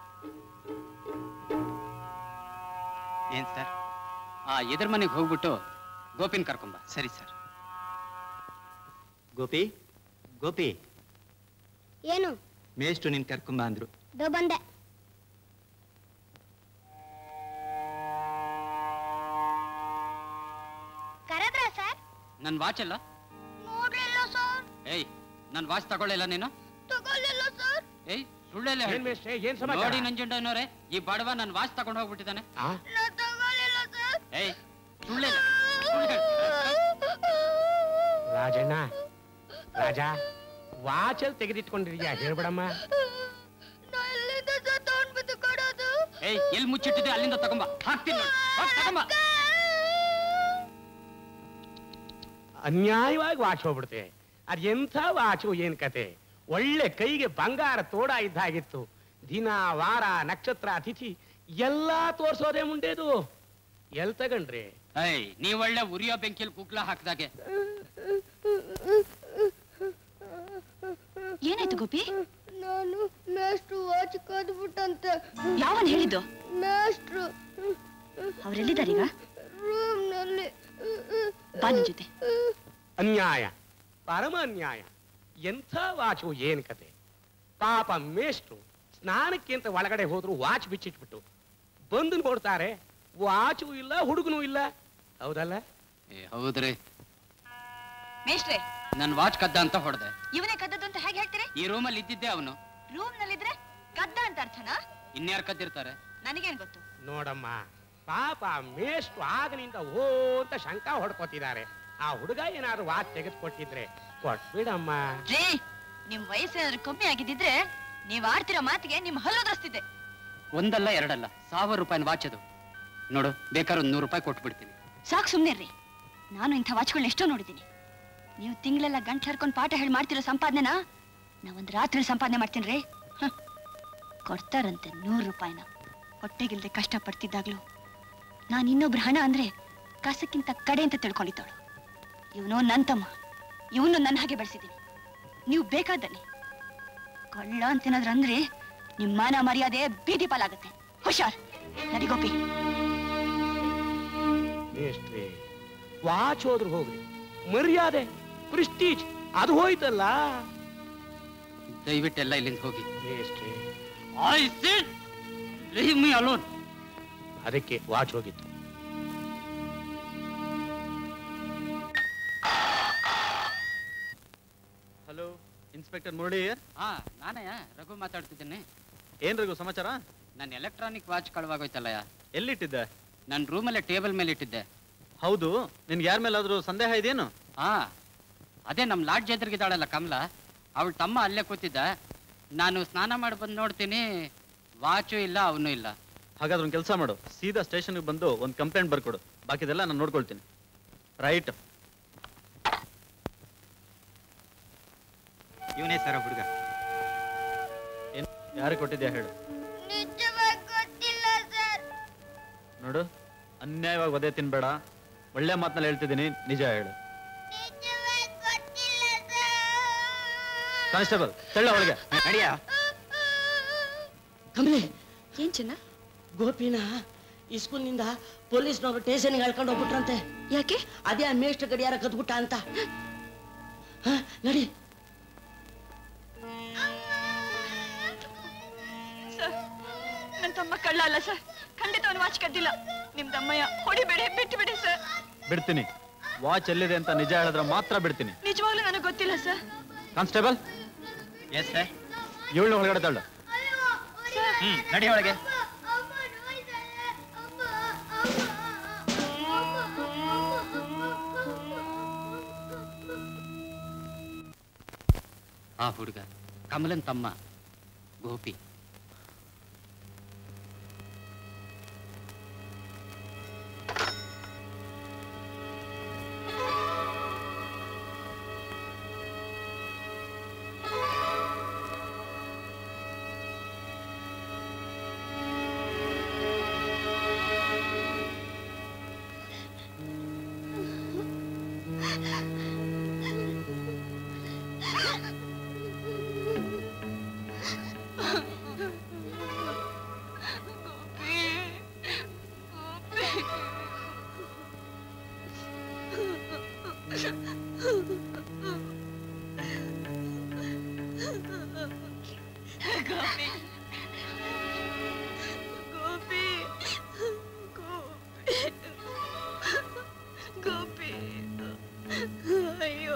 ಏನ್ ಸರ್ ಆ ಎದುರ ಮನೆಗೆ ಹೋಗ್ಬಿಟ್ಟು ಗೋಪಿನ್ ಕರ್ಕೊಂಬ ಸರಿ ಸರ್ ಗೋಪಿ ಗೋಪಿ ಏನು ಮೇಷ್ಟ್ರು ನಿನ್ ಕರ್ಕೊಂಬ ಅಂದ್ರು ದೋ ಬಂದೆ ಕರೆದ್ರ ಸರ್ ನನ್ ವಾಚ್ ಅಲ್ಲ ನೋಡ್ಲಿಲ್ಲ ಸರ್ ಏಯ್ ನನ್ ವಾಚ್ ತಗೊಳ್ಳಿಲ್ಲ ನೀನು ತಗೊಳ್ಳಿಲ್ಲ ಸರ್ ಏಯ್ ಸುಳ್ಳೆಲ್ಲ ಏನ್ ಮೇಷ್ಟ್ರೆ, ಏನ್ ಸಮಾಚಾರ? ನೋಡಿ ನಂಜುಂಡನವರೇ ಈ ಬಡವ ನನ್ ವಾಚ್ ತಗೊಂಡು ಹೋಗ್ಬಿಟ್ಟಿದ್ದಾನೆ ನಾ ತಗೊಳ್ಳಿಲ್ಲ ಸರ್ ಏಯ್ ಸುಳ್ಳೆಲ್ಲ ಸುಳ್ಳು ಹೇಳ್- ರಾಜಣ್ಣ ರಾಜ ವಾಚಲ್ ತೆಗೆದಿಟ್ಕೊಂಡಿದ್ಯಾ ಹೇಳ್ಬಿಡಮ್ಮ ನಾ ಎಲ್ಲಿಂದ ಸರ್ ತಗೊಂಡ್ಬಿಟ್ಟು ಕೊಡೋದು ಏಯ್ ಎಲ್ಲಿ ಮುಚ್ಚಿಟ್ಟಿದೆ ಅಲ್ಲಿಂದ ತಗೊಂಬ ಹಾಕ್ತೀನಿ ನೋಡಿ ಹೋಗ್ ತಗೊಂಬ ಅನ್ಯಾಯವಾಗಿ ವಾಚ್ ಹೋಗ್ಬಿಡ್ತೆ ಅದ್ ಎಂಥ ವಾಚು ಏನ್ ಕತೆ ಒಳ್ಳೆ ಕೈಗೆ ಬಂಗಾರ ತೋಡ ಇದ್ದಾಗಿತ್ತು ದಿನ ವಾರ ನಕ್ಷತ್ರ ಅತಿಥಿ ಎಲ್ಲಾ ತೋರ್ಸೋದೇ ಮುಂಡೆದು ಎಲ್ ತಗಂಡ್ರಿ ಏಯ್ ನೀವ್ ಒಳ್ಳೆ ಉರಿಯೋ ಬೆಂಕಿಲ್ ಕುಗ್ಲ ಹಾಕ್ದಾಗೆ ಏನಾಯ್ತು ಗೋಪಿ ನಾನು ಮೇಷ್ಟ್ರು ವಾಚ್ ಕದ್ಬಿಟ್ಟಂತೆ ಯಾವನ್ ಹೇಳಿದ್ದು ಮೇಷ್ಟ್ರು ಅವ್ರೆಲ್ಲಿದ್ದಾರೀಗ ರೂಮ್ ನಲ್ಲಿ ಬಾ ನಿನ್ ಜೊತೆ ಅನ್ಯಾಯ ಪರಮ ಅನ್ಯಾಯ ಎಂಥ ವಾಚು ಏನ್ ಕತೆ ಪಾಪ ಮೇಷ್ಟ್ರು ಸ್ನಾನಕ್ಕೆ ಅಂತ ಒಳಗಡೆ ಹೋದ್ರು ವಾಚ್ ಬಿಚ್ಚಿಟ್ಬಿಟ್ಟು ಬಂದು ನೋಡ್ತಾರೆ ವಾಚು ಇಲ್ಲ ಹುಡುಗನೂ ಇಲ್ಲ ಹೌದಲ್ಲ ಏ ಹೌದ್ರಿ ಮೇಷ್ಟ್ರೆ ನನ್ ವಾಚ್ ಕದ್ದ ಅಂತ ಹೊಡೆದೆ ಇವನೇ ಕದ್ದದ್ದು ಅಂತ ಹೇಗೆ ಹೇಳ್ತೀರಿ ಈ ರೂಮಲ್ಲಿ ಇದ್ದಿದ್ದೆ ಅವನು ರೂಮ್ ನಲ್ಲಿದ್ರೆ ಕದ್ದ ಅಂತ ಅರ್ಥನಾ ಇನ್ಯಾರು ಕದ್ದಿರ್ತಾರೆ ನನಗೇನ್ ಗೊತ್ತು ನೋಡಮ್ಮ ಪಾಪ ಮೇಷ್ಟ್ರು ಆಗನಿಂದ ಓ ಅಂತ ಶಂಕ ಹೊಡ್ಕೋತಿದ್ದಾರೆ ಆ ಹುಡುಗ ಏನಾದ್ರು ವಾಚ್ ತೆಗೆದುಕೊಟ್ಟಿದ್ರೆ ಕೊಟ್ಬಿಡಮ್ಮ ರೇ ನಿಮ್ ವಯಸ್ಸೇನಾದ್ರೂ ಕಮ್ಮಿ ಆಗಿದ್ದಿದ್ರೆ ನೀವ್ ಆಡ್ತಿರೋ ಮಾತಿಗೆ ನಿಮ್ ಹಲ್ಲುದ್ರಸ್ತಿದ್ದೆ ಒಂದಲ್ಲ ಎರಡಲ್ಲ ಸಾವಿರ ರೂಪಾಯಿನ ವಾಚ್ ಅದು ನೋಡು ಬೇಕಾದ್ರೆ ಒಂದ್ ನೂರು ರೂಪಾಯಿ ಕೊಟ್ಬಿಡ್ತೀನಿ ಸಾಕು ಸುಮ್ನಿರ್ರಿ ನಾನು ಇಂಥ ವಾಚ್ಗಳನ್ನ ಎಷ್ಟೋ ನೋಡಿದ್ದೀನಿ ನೀವು ತಿಂಗಳೆಲ್ಲ ಗಂಟ್ಲು ಹರ್ಕೊಂಡು ಪಾಠ ಹೇಳಿ ಮಾಡ್ತಿರೋ ಸಂಪಾದನೆನ ನಾ ಒಂದ್ ರಾತ್ರಿ ಸಂಪಾದನೆ ಮಾಡ್ತೀನಿ ರೀ ಕೊಡ್ತಾರಂತೆ ನೂರು ರೂಪಾಯಿನ ಹೊಟ್ಟೆಗಿಲ್ದೆ ಕಷ್ಟ ಪಡ್ತಿದ್ದಾಗ್ಲೂ ನಾನು ಇನ್ನೊಬ್ರ ಹಣ ಅಂದ್ರೆ ಕಸಕ್ಕಿಂತ ಕಡೆ ಅಂತ ತಿಳ್ಕೊಂಡಿದ್ದವಳು ಇವನು ನನ್ನ ತಮ್ಮ ಇವನು ನನ್ನ ಹಾಗೆ ಬೆಳೆಸಿದ್ದೀನಿ ನೀವು ಬೇಕಾದಲ್ಲಿ ಕಳ್ಳ ಅಂತೇನಾದ್ರು ಅಂದ್ರೆ ನಿಮ್ಮ ಮಾನ ಮರ್ಯಾದೆ ಬೀದಿ ಪಾಲಾಗುತ್ತೆ ಹುಷಾರ್ ನಡಿ ಗೋಪಿ ಮೇಷ್ಟ್ರೆ ವಾಚ್ ಹೋದ್ರು ಹೋಗ್ರಿ ಮರ್ಯಾದೆ ಪ್ರಿಸ್ಟೀಜ್ ಅದು ಹೋಯ್ತಲ್ಲ ದಯವಿಟ್ಟೆಲ್ಲ ಇಲ್ಲಿಂದ ಹೋಗಿ ಮೇಷ್ಟ್ರೆ I said leave me alone ಅದಕ್ಕೆ ವಾಚ್ ಹೋಗಿತ್ತು ಹಲೋ ಇನ್ಸ್ಪೆಕ್ಟರ್ ಮುರಳಿ ಹಾ ನಾನಯ್ಯ ರಘು ಮಾತಾಡ್ತಿದ್ದೇನೆ ಏನ್ ರಘು ಸಮಾಚಾರ ನನ್ನ ಎಲೆಕ್ಟ್ರಾನಿಕ್ ವಾಚ್ ಕಳವಾಗೋಯ್ತಲ್ಲಯ್ಯ ಎಲ್ಲಿಟ್ಟಿದ್ದೆ ನನ್ನ ರೂಮಲ್ಲೇ ಟೇಬಲ್ ಮೇಲೆ ಇಟ್ಟಿದ್ದೆ ಹೌದು ನಿನ್ಗೆ ಯಾರ ಮೇಲಾದ್ರೂ ಸಂದೇಹ ಇದೇನು ಹಾ ಅದೇ ನಮ್ಮ ಲಾಡ್ಜ್ ಎದುರಿಗಿದ್ದಾಳಲ್ಲ ಕಮಲ ಅವಳ ತಮ್ಮ ಅಲ್ಲೇ ಕೂತಿದ್ದ ನಾನು ಸ್ನಾನ ಮಾಡಿ ಬಂದು ನೋಡ್ತೀನಿ ವಾಚು ಇಲ್ಲ ಅವನು ಇಲ್ಲ ಹಾಗಾದ್ರೆ ಒಂದು ಕೆಲಸ ಮಾಡು ಸೀದಾ ಸ್ಟೇಷನ್ಗೆ ಬಂದು ಒಂದು ಕಂಪ್ಲೇಂಟ್ ಬರ್ಕೊಡು ಬಾಕಿದೆಲ್ಲ ನಾನು ನೋಡ್ಕೊಳ್ತೀನಿ ರೈಟ್ ಇವನೇ ಸರ ಹುಡುಗ ಏನ್ ಯಾರಿಗೆ ಕೊಟ್ಟಿದ್ಯಾ ಹೇಳು ನಿಜವಾಗಿ ಗೊತ್ತಿಲ್ಲ ಸರ್ ನೋಡು ಅನ್ಯಾಯವಾಗಿ ಒದೆ ತಿನ್ಬೇಡ ಒಳ್ಳೆ ಮಾತಲ್ಲಿ ಹೇಳ್ತಿದ್ದೀನಿ ನಿಜ ಹೇಳು ನಿಜವಾಗಿ ಗೊತ್ತಿಲ್ಲ ಸರ್ ಕಾನ್ಸ್ಟೇಬಲ್ ತಳ್ಳ ಒಳಗೆ ನಡಿಯ ಕಮಲೆ ಏನ್ ಚಿನ್ನ ಗೋಪಿನ ಇಸ್ಕೂಲ್ನಿಂದ ಪೊಲೀಸ್ನವರು ಸ್ಟೇಷನ್ಗೆ ಹೇಳ್ಕೊಂಡು ಹೋಗ್ಬಿಟ್ರಂತೆ ಯಾಕೆ ಅದೇ ಆ ಮೇಷ್ಟ್ರ ಗಡಿಯಾರ ಕದ್ಬಿಟ್ಟ ಅಂತ ಹ, ನಡಿ ಸರ್ ನನ್ನ ತಮ್ಮ ಕಳ್ಳ ಅಲ್ಲ ಸರ್ ಖಂಡಿತ ಅವನು ವಾಚ್ ಕದ್ದಿಲ್ಲ ನಿಮ್ ತಮ್ಮಯ್ಯ ಹೊಡಿಬೇಡಿ ಬಿಟ್ಟು ಬಿಡಿ ಸರ್ ಬಿಡ್ತೀನಿ ವಾಚ್ ಎಲ್ಲಿದೆ ಅಂತ ನಿಜ ಹೇಳಿದ್ರೆ ಮಾತ್ರ ಬಿಡ್ತೀನಿ ನಿಜವಾಗ್ಲೂ ನನಗೆ ಗೊತ್ತಿಲ್ಲ ಸರ್ ಕಾನ್ಸ್ಟೇಬಲ್ ಎಸ್ ಸರ್ ಇವಳನ್ನ ಒಳಗಡೆ ತಳ್ಳು ಹ್ಮ್ ನಡಿ ಒಳಗೆ ಆ ಹುಡುಗ ಕಮಲನ್ ತಮ್ಮ ಗೋಪಿ ಗೋಪಿ ಗೋಪಿ ಗೋಪಿ ಗೋಪಿ ಅಯ್ಯೋ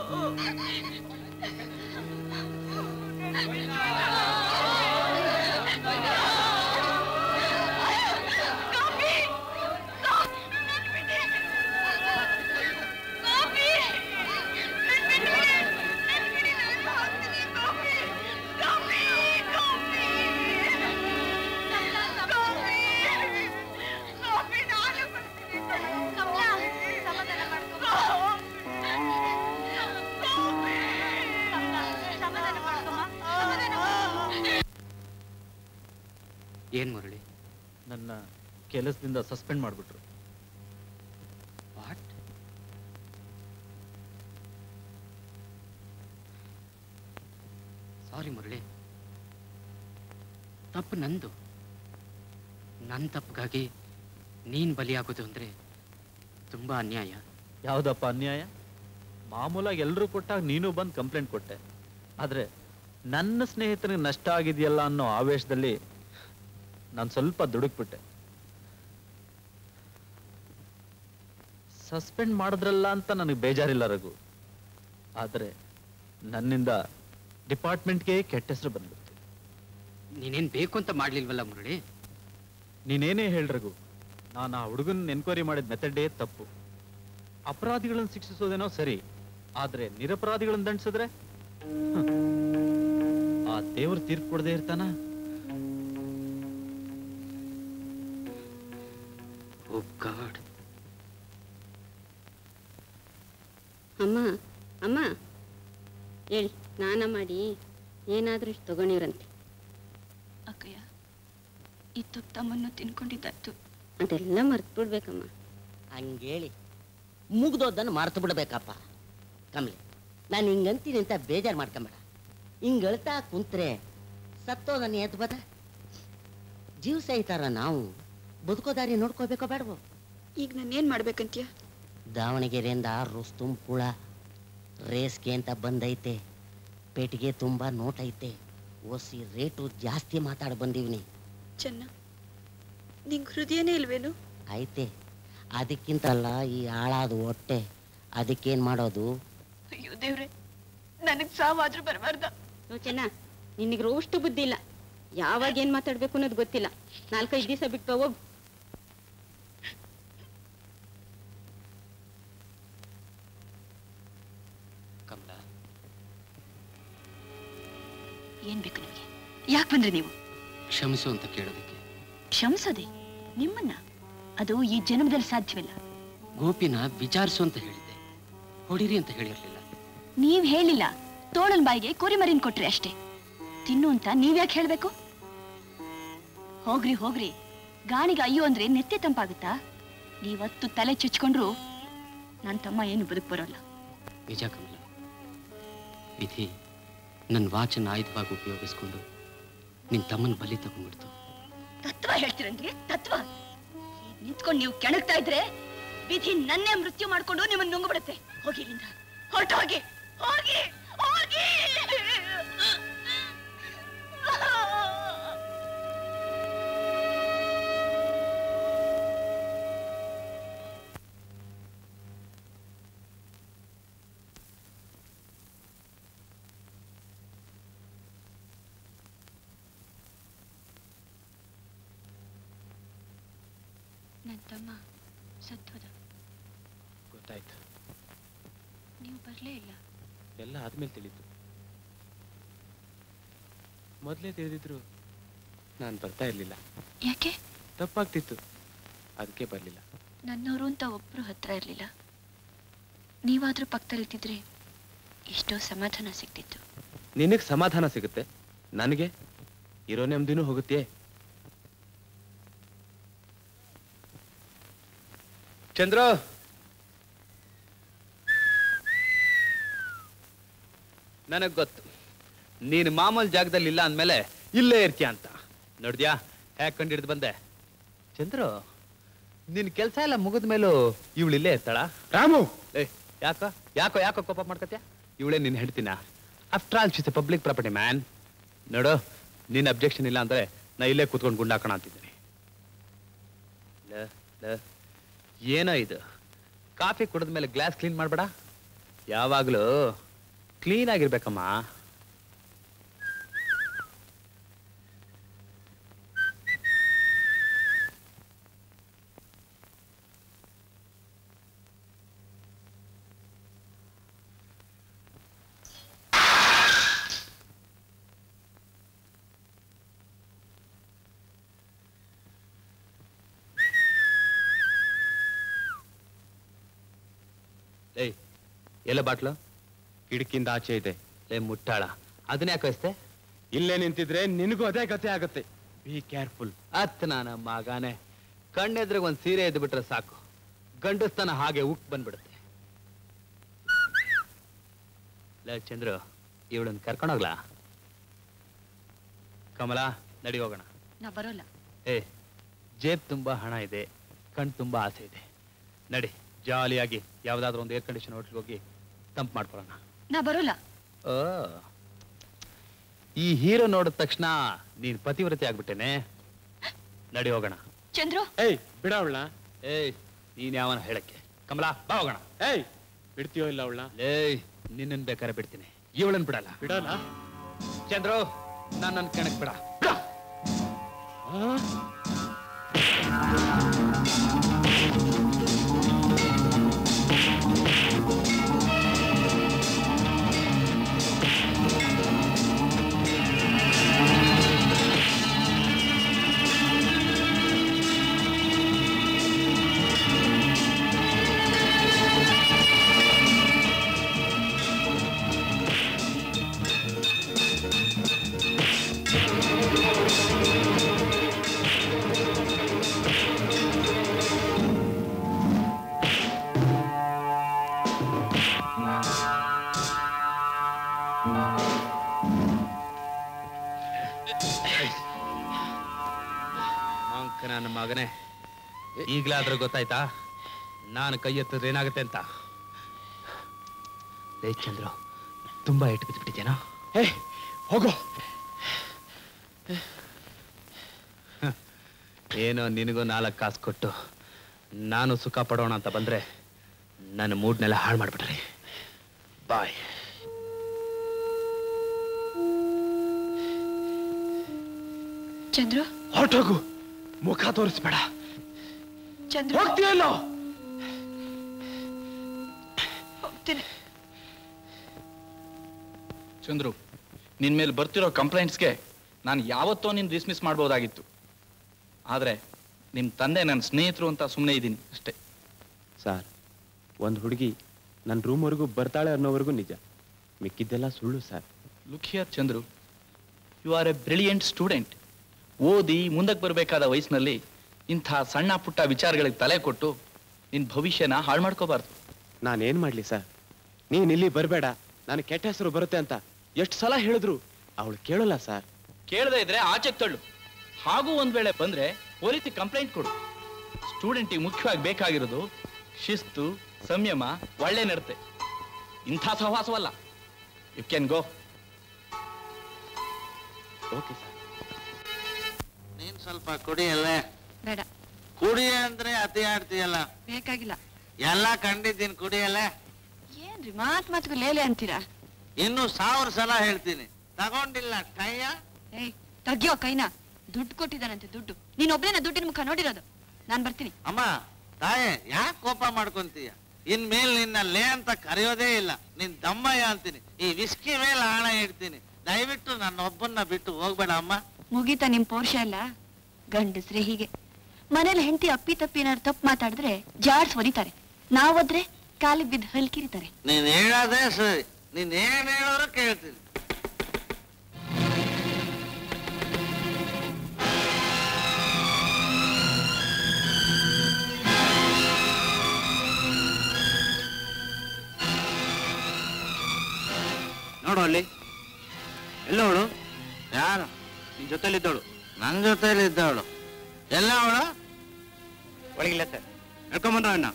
ಏನ್ ಮುರಳಿ ನನ್ನ ಕೆಲಸದಿಂದ ಸಸ್ಪೆಂಡ್ ಮಾಡಿಬಿಟ್ರು ವಾಟ್ ಸಾರಿ ಮುರಳಿ ತಪ್ಪು ನಂದು ನನ್ನ ತಪ್ಪಿಗಾಗಿ ನೀನ್ ಬಲಿಯಾಗೋದು ಅಂದ್ರೆ ತುಂಬಾ ಅನ್ಯಾಯ ಯಾವುದಪ್ಪ ಅನ್ಯಾಯ ಮಾಮೂಲಾಗಿ ಎಲ್ಲರೂ ಕೊಟ್ಟಾಗ ನೀನು ಬಂದು ಕಂಪ್ಲೇಂಟ್ ಕೊಟ್ಟೆ ಆದ್ರೆ ನನ್ನ ಸ್ನೇಹಿತನಿಗೆ ನಷ್ಟ ಆಗಿದೆಯಲ್ಲ ಅನ್ನೋ ಆವೇಶದಲ್ಲಿ ನಾನು ಸ್ವಲ್ಪ ದುಡುಕ್ಬಿಟ್ಟೆ ಸಸ್ಪೆಂಡ್ ಮಾಡಿದ್ರಲ್ಲ ಅಂತ ನನಗೆ ಬೇಜಾರಿಲ್ಲ ರಘು ಆದ್ರೆ ನನ್ನಿಂದ ಡಿಪಾರ್ಟ್ಮೆಂಟ್ಗೆ ಕೆಟ್ಟ ಹೆಸರು ಬಂದ್ಬಿಡ್ತು ನೀನೇನ್ ಬೇಕು ಅಂತ ಮಾಡ್ಲಿಲ್ವಲ್ಲ ಮುರಳಿ ನೀನೇನೇ ಹೇಳ್ ರಘು ನಾನು ಆ ಹುಡುಗನ್ ಎನ್ಕ್ವೈರಿ ಮಾಡಿದ ಮೆಥಡೇ ತಪ್ಪು ಅಪರಾಧಿಗಳನ್ನು ಶಿಕ್ಷಿಸೋದೇನೋ ಸರಿ ಆದ್ರೆ ನಿರಪರಾಧಿಗಳನ್ನು ದಂಡಿಸಿದ್ರೆ ಹ್ಮ್. ಆ ದೇವ್ರ ತೀರ್ಪು ಕೊಡದೆ ಇರ್ತಾನ ಓ ಗಾಡ್ ಅಮ್ಮ ಅಮ್ಮ ಹೇಳಿ ಸ್ನಾನ ಮಾಡಿ ಏನಾದ್ರೂ ಇಷ್ಟು ತಗೊಂಡಿವ್ರಂತೆ ಅಕ್ಕಯ್ಯ ಈ ತುಪ್ಪ ತಮ್ಮನ್ನು ತಿನ್ಕೊಂಡಿದ್ದಾಯ್ತು ಅದೆಲ್ಲ ಮರ್ತು ಬಿಡ್ಬೇಕಮ್ಮ ಹಂಗೇಳಿ ಮುಗ್ದೋದನ್ನು ಮರ್ತು ಬಿಡ್ಬೇಕಪ್ಪ ಕಮಲಿ ನಾನು ಹಿಂಗಂತೀನಿ ಅಂತ ಬೇಜಾರು ಮಾಡ್ಕೊಂಬೇಡ ಹಿಂಗ್ ಅಳ್ತಾ ಕುಂತ್ರೆ ಸತ್ತೋದನ್ನ ಎದ್ದು ಬದ ಜೀವ ಸಹಿತಾರ ನಾವು ಬದುಕೋ ದಾರಿ ನೋಡ್ಕೋಬೇಕೋ ಬೇಡವೋ ಈಗ ನಾನು ಏನ್ ಮಾಡ್ಬೇಕಂತ್ಯ ದಾವಣಗೆರೆಯಿಂದ ರುಸ್ತುಂ ಪುಳ ರೇಸ್ಗೆ ಅಂತ ಬಂದೈತೆ ಪೇಟಿಗೆ ತುಂಬಾ ನೋಟ್ ಐತೆ ಓಸಿ ರೇಟು ಜಾಸ್ತಿ ಮಾತಾಡಿ ಬಂದೀವ್ನಿ ಚೆನ್ನ ನಿಂಗ್ ಹೃದಯನೇ ಇಲ್ವೇನು ಐತೆ ಅದಕ್ಕಿಂತಲ್ಲ ಈ ಹಾಳಾದ ಹೊಟ್ಟೆ ಅದಕ್ಕೇನ್ ಮಾಡೋದು ಅಯ್ಯೋ ದೇವ್ರೆ ನನಗ್ ಸಾವಾದ್ರೂ ಬರಬಾರ್ದ ಚೆನ್ನ ನಿನಗೆ ರೋಷ್ಟು ಬುದ್ಧಿ ಇಲ್ಲ ಯಾವಾಗ ಏನ್ ಮಾತಾಡ್ಬೇಕು ಅನ್ನೋದು ಗೊತ್ತಿಲ್ಲ ನಾಲ್ಕೈದು ದಿವಸ ಬಿಟ್ಟು ಹೋಗು ಕಮಲ ಏನ್ ಬೇಕು ನಿಮಗೆ ಯಾಕೆ ಬಂದ್ರಿ ನೀವು ಕ್ಷಮಿಸು ಅಂತ ಕೇಳೋದಕ್ಕೆ ಕ್ಷಮಿಸೋದೆ ನಿಮ್ಮನ್ನ ಅದು ಈ ಜನ್ಮದಲ್ಲಿ ಸಾಧ್ಯವಿಲ್ಲ ಗೋಪಿನ ವಿಚಾರಿಸು ಅಂತ ಹೇಳಿದ್ದೆ ಹೊಡಿರಿ ಅಂತ ಹೇಳಿರ್ಲಿಲ್ಲ ನೀವ್ ಹೇಳಿಲ್ಲ ತೋಳನ್ ಬಾಯಿಗೆ ಕುರಿಮರಿನ್ ಕೊಟ್ರಿ ಅಷ್ಟೇ ತಿನ್ನು ಅಂತ ನೀವ್ಯಾಕೆ ಹೇಳ್ಬೇಕು ಹೋಗ್ರಿ ಹೋಗ್ರಿ ಗಾಣಿಗೆ ಅಯ್ಯೋ ಅಂದ್ರೆ ನೆತ್ತೆ ತಂಪಾಗುತ್ತಾ ನೀವತ್ತು ತಲೆ ಚುಚ್ಕೊಂಡ್ರು ನನ್ ತಮ್ಮ ಏನು ಬದುಕ್ ಬರೋಲ್ಲ ನಿಜ ಕಮಲ ವಿಧಿ ನನ್ನ ವಾಚನ ಆಯುಧವಾಗಿ ಉಪಯೋಗಿಸ್ಕೊಂಡು ನಿನ್ ತಮ್ಮನ ಬಲಿ ತಗೊಂಡ್ಬಿಡ್ತು ತತ್ವ ಹೇಳ್ತೀರಂದ್ರೆ ತತ್ವ ಹೀಗ್ ನಿಂತ್ಕೊಂಡು ನೀವು ಕೆಣಕ್ತಾ ಇದ್ರೆ ವಿಧಿ ನನ್ನೇ ಮೃತ್ಯು ಮಾಡ್ಕೊಂಡು ನಿಮ್ಮನ್ನ ನುಂಗು ಬಿಡುತ್ತೆ ಹೋಗಿ ಇಲ್ಲಿಂದ ಹೊರಟು ಹೋಗಿ ಹೋಗಿ ಹೋಗಿ ನನ್ನ ತಮ್ಮ ಸತ್ತೋದ ಗೊತ್ತಾಯ್ತು ನೀವು ಬರಲೇ ಇಲ್ಲ ಎಲ್ಲ ಆದ್ಮೇಲೆ ತಿಳಿತು ಮೊದಲೇ ತಿಳಿದಿದ್ರು ನಾನು ಬರ್ತಾ ಇರ್ಲಿಲ್ಲ ಯಾಕೆ ತಪ್ಪಾಗ್ತಿತ್ತು ಅದಕ್ಕೆ ಬರ್ಲಿಲ್ಲ ನನ್ನವರು ಅಂತ ಒಬ್ರು ಹತ್ರ ಇರಲಿಲ್ಲ ನೀವಾದ್ರೂ ಪಕ್ಕದಲ್ಲಿದ್ದಿದ್ರೆ ಎಷ್ಟೋ ಸಮಾಧಾನ ಸಿಗ್ತಿತ್ತು ನಿನಗೆ ಸಮಾಧಾನ ಸಿಗುತ್ತೆ ನನಗೆ ಇರೋ ನೆಮ್ಮದಿನೂ ಹೋಗುತ್ತೆ ಚಂದ್ರ ನನಗ್ ಗೊತ್ತು ನೀನು ಮಾಮೂಲ್ ಜಾಗದಲ್ಲಿ ಇಲ್ಲ ಅಂದ್ಮೇಲೆ ಇಲ್ಲೇ ಇರ್ತೀಯ ಅಂತ ನೋಡ್ದ್ಯಾ ಹ್ಯಾಕ್ ಕಂಡಿಡ್ದು ಬಂದೆ ಚಂದ್ರು ನಿನ್ ಕೆಲ್ಸ ಎಲ್ಲ ಮುಗಿದ ಮೇಲೂ ಇವಳು ಇಲ್ಲೇ ಇರ್ತಾಳ ರಾಮು ಏ ಯಾಕೋ ಯಾಕೋ ಯಾಕೋ ಕೋಪ ಮಾಡ್ಕತ್ಯ ಇವಳೇ ನಿನ್ ಹೆಂಡ್ತಿನ after all she's a public property man ನೋಡು ನಿನ್ ಅಬ್ಜೆಕ್ಷನ್ ಇಲ್ಲ ಅಂದ್ರೆ ನಾ ಇಲ್ಲೇ ಕೂತ್ಕೊಂಡು ಗುಂಡಾಕೋಣ ಅಂತಿದ್ದೀನಿ ಲ, ಲ. ಏನೋ ಇದು ಕಾಫಿ ಕುಡಿದ ಮೇಲೆ ಗ್ಲಾಸ್ ಕ್ಲೀನ್ ಮಾಡ್ಬೇಡ ಯಾವಾಗ್ಲೂ ಕ್ಲೀನ್ ಆಗಿರ್ಬೇಕಮ್ಮ ಏಯ್ ಎಲ್ಲ ಬಾಟ್ಲು ಕಿಟಕಿಯಿಂದ ಆಚೆ ಇದೆ ಏ ಮುಟ್ಟಾಳ ಅದನ್ನ ಯಾಕೆ ವಹಿಸ್ತೆ ಇಲ್ಲೇ ನಿಂತಿದ್ರೆ ನಿನಗೂ ಅದೇ ಗತಿ ಆಗುತ್ತೆ ಬಿ ಕೇರ್ಫುಲ್ ಅತ್ ನಾನ ಮಗಾನೆ ಕಣ್ಣೆದ್ರಿಗೆ ಒಂದ್ ಸೀರೆ ಎದ್ದು ಬಿಟ್ರೆ ಸಾಕು ಗಂಡಸ್ತನ ಹಾಗೆ ಉಕ್ ಬಂದ್ಬಿಡುತ್ತೆ ಲೇ ಚಂದ್ರು ಇವಳನ್ನ ಕರ್ಕೊಂಡೋಗ್ಲಾ ಕಮಲ ನಡಿ ಹೋಗೋಣ ನಾ ಬರೋಲ್ಲ ಏ ಜೇಬ್ ತುಂಬಾ ಹಣ ಇದೆ ಕಣ್ ತುಂಬಾ ಆಸೆ ಇದೆ ನಡಿ ಜಾಲಿಯಾಗಿ ಯಾವ್ದಾದ್ರು ಒಂದು ಏರ್ ಕಂಡೀಷನ್ ಹೋಟ್ಲಿಗೆ ಹೋಗಿ ತಂಪ್ ಮಾಡ್ಕೊಳ್ಳೋಣ ನಾ ಬರೋಲ್ಲ ಓ ಈ ಹೀರೋ ನೋಡಿದ ತಕ್ಷಣ ನೀನ್ ಪತಿವ್ರತೆ ಆಗ್ಬಿಟ್ಟೇನೆ ನಡಿ ಹೋಗೋಣ ಚಂದ್ರು ಏಯ್ ಬಿಡ ಅವಳ ಏಯ್ ನೀನ್ ಯಾವನ ಹೇಳಕ್ಕೆ ಕಮಲಾ ಬಾ ಹೋಗೋಣ ಏಯ್ ಬಿಡ್ತೀಯೋ ಇಲ್ಲ ಅವಳ ಏಯ್ ನಿನ್ನನ್ ಬೇಕಾದ್ರೆ ಬಿಡ್ತೀನಿ ಇವಳನ್ ಬಿಡಲ್ಲ ಬಿಡಲ್ಲ ಚಂದ್ರು ನನ್ನ ಕೆಣಕ್ ಬಿಡ ಮಂಕ ನನ್ನ ಮಗನೇ ಈಗ್ಲಾದ್ರೂ ಗೊತ್ತಾಯ್ತಾ ನಾನು ಕೈ ಎತ್ತಿದ್ರೆ ಏನಾಗುತ್ತೆ ಅಂತ ಲೇ ಚಂದ್ರು ತುಂಬಾ ಇಟ್ಟು ಬಿದ್ದುಬಿಟ್ಟಿದ್ದೇನೋ ಏ ಹೋಗೋ ಏನೋ ನಿನಗೂ ನಾಲ್ಕು ಕಾಸು ಕೊಟ್ಟು ನಾನು ಸುಖ ಪಡೋಣ ಅಂತ ಬಂದ್ರೆ ನನ್ನ ಮೂಡ್ನೆಲ್ಲ ಹಾಳು ಮಾಡ್ಬಿಟ್ರಿ ಬಾಯ್ ಚಂದ್ರು ಹೊರಟೋಗು ಮುಖ ತೋರಿಸ್ಬೇಡ ಚಂದ್ರು ಹೋಗ್ತೀಯಲ್ಲೋ ಹೋಗ್ತೀನಿ ಚಂದ್ರು ನಿನ್ ಮೇಲೆ ಬರ್ತಿರೋ ಕಂಪ್ಲೇಂಟ್ಸ್ಗೆ ನಾನು ಯಾವತ್ತೋ ನಿನ್ ಡಿಸ್ಮಿಸ್ ಮಾಡ್ಬೋದಾಗಿತ್ತು ಆದ್ರೆ ನಿಮ್ ತಂದೆ ನನ್ನ ಸ್ನೇಹಿತರು ಅಂತ ಸುಮ್ಮನೆ ಇದ್ದೀನಿ ಅಷ್ಟೇ ಸರ್ ಒಂದು ಹುಡುಗಿ ನನ್ನ ರೂಮ್ವರೆಗೂ ಬರ್ತಾಳೆ ಅನ್ನೋವರೆಗೂ ನಿಜ ಮಿಕ್ಕಿದ್ದೆಲ್ಲ ಸುಳ್ಳು sir look here Chandru you are a brilliant student ಓದಿ ಮುಂದಕ್ಕೆ ಬರಬೇಕಾದ ವಯಸ್ಸಿನಲ್ಲಿ ಇಂಥ ಸಣ್ಣ ಪುಟ್ಟ ವಿಚಾರಗಳಿಗೆ ತಲೆ ಕೊಟ್ಟು ನಿನ್ ಭವಿಷ್ಯನ ಹಾಳು ಮಾಡ್ಕೋಬಾರ್ದು ನಾನೇನ್ ಮಾಡ್ಲಿ ಸರ್ ನೀನ್ ಇಲ್ಲಿ ಬರಬೇಡ ನಾನು ಕೆಟ್ಟ ಹೆಸರು ಬರುತ್ತೆ ಅಂತ ಎಷ್ಟು ಸಲ ಹೇಳಿದ್ರು ಅವಳು ಕೇಳಲ್ಲ ಸರ್ ಕೇಳದೆ ಇದ್ರೆ ಆಚೆಗೆ ತಳ್ಳು ಹಾಗೂ ಒಂದ್ ವೇಳೆ ಬಂದ್ರೆ ಪೊಲೀಸ್ ಕಂಪ್ಲೇಂಟ್ ಕೊಡು ಸ್ಟೂಡೆಂಟಿಗೆ ಮುಖ್ಯವಾಗಿ ಬೇಕಾಗಿರೋದು ಶಿಸ್ತು ಸಂಯಮ ಒಳ್ಳೆ ನಡತೆ ಇಂಥ ಸಹವಾಸವಲ್ಲ you can go okay sir ನೀನ್ ಸ್ವಲ್ಪ ಕುಡಿಯಲ್ಲೇ ಬೇಡ ಕುಡಿ ಅಂದ್ರೆ ಅತಿ ಆಡ್ತೀಯಲ್ಲ ಬೇಕಾಗಿಲ್ಲ ಎಲ್ಲ ಕಂಡಿದ್ದೀನಿ ಕುಡಿಯಲ್ಲೇ ಏನ್ರಿ ಮಾತ್ ಮಾತ್ಗೂ ಲೇಲೆ ಅಂತೀರಾ ಇನ್ನು ಸಾವಿರ ಸಲ ಹೇಳ್ತೀನಿ ತಗೊಂಡಿಲ್ಲ ಕೈಯ ಏಯ್ ತೆಗಿಯೋ ಕೈನ ದುಡ್ಡು ಕೊಟ್ಟಿದ್ದಾನಂತೆ ದುಡ್ಡು ನೀನ್ ಒಬ್ನೇನ ದುಡ್ಡಿನ ಮುಖ ನೋಡಿರೋದು ನಾನ್ ಬರ್ತೀನಿ ಅಮ್ಮ ತಾಯೇ ಯಾಕೆ ಕೋಪ ಮಾಡ್ಕೊಂತೀಯ ಇನ್ಮೇಲೆ ನಿನ್ನ ಲೇ ಅಂತ ಕರೆಯೋದೇ ಇಲ್ಲ ನಿನ್ ದಮ್ಮಯ್ಯ ಅಂತೀನಿ ಈ ವಿಸ್ಕಿ ಮೇಲೆ ಹಣ ಇಡ್ತೀನಿ ದಯವಿಟ್ಟು ನನ್ನ ಒಬ್ಬನ್ನ ಬಿಟ್ಟು ಹೋಗ್ಬೇಡ ಅಮ್ಮ ಮುಗೀತಾ ನಿಮ್ ಪೋರ್ಷ ಎಲ್ಲ ಗಂಡಸ್ರೆ ಹೀಗೆ ಮನೇಲಿ ಹೆಂಡತಿ ಅಪ್ಪಿ ತಪ್ಪಿ ಏನಾದ್ರು ತಪ್ಪು ಮಾತಾಡಿದ್ರೆ ಜಾಡ್ಸ್ ಒದಿತಾರೆ ನಾವದ್ರೆ ಕಾಲಿಗೆ ಬಿದ್ದು ಹಲ್ಕಿರಿತಾರೆ ನೀನ್ ಹೇಳೋದೇ ಸರಿ ನೀನ್ ಏನ್ ಹೇಳೋರು ಕೇಳ್ತೀನಿ ನೋಡು ಅಲ್ಲಿ ಎಲ್ಲವಳು ಯಾರು ನಿನ್ ಜೊತೆಲಿದ್ದವಳು ನನ್ ಜೊತೆಲಿ ಇದ್ದವಳು ಎಲ್ಲ ಅವಳು ಒಳಗಿಲ್ಲ ಸರ್ ಹೇಳ್ಕೊಂಬಂದ್ರ ಅಣ್ಣ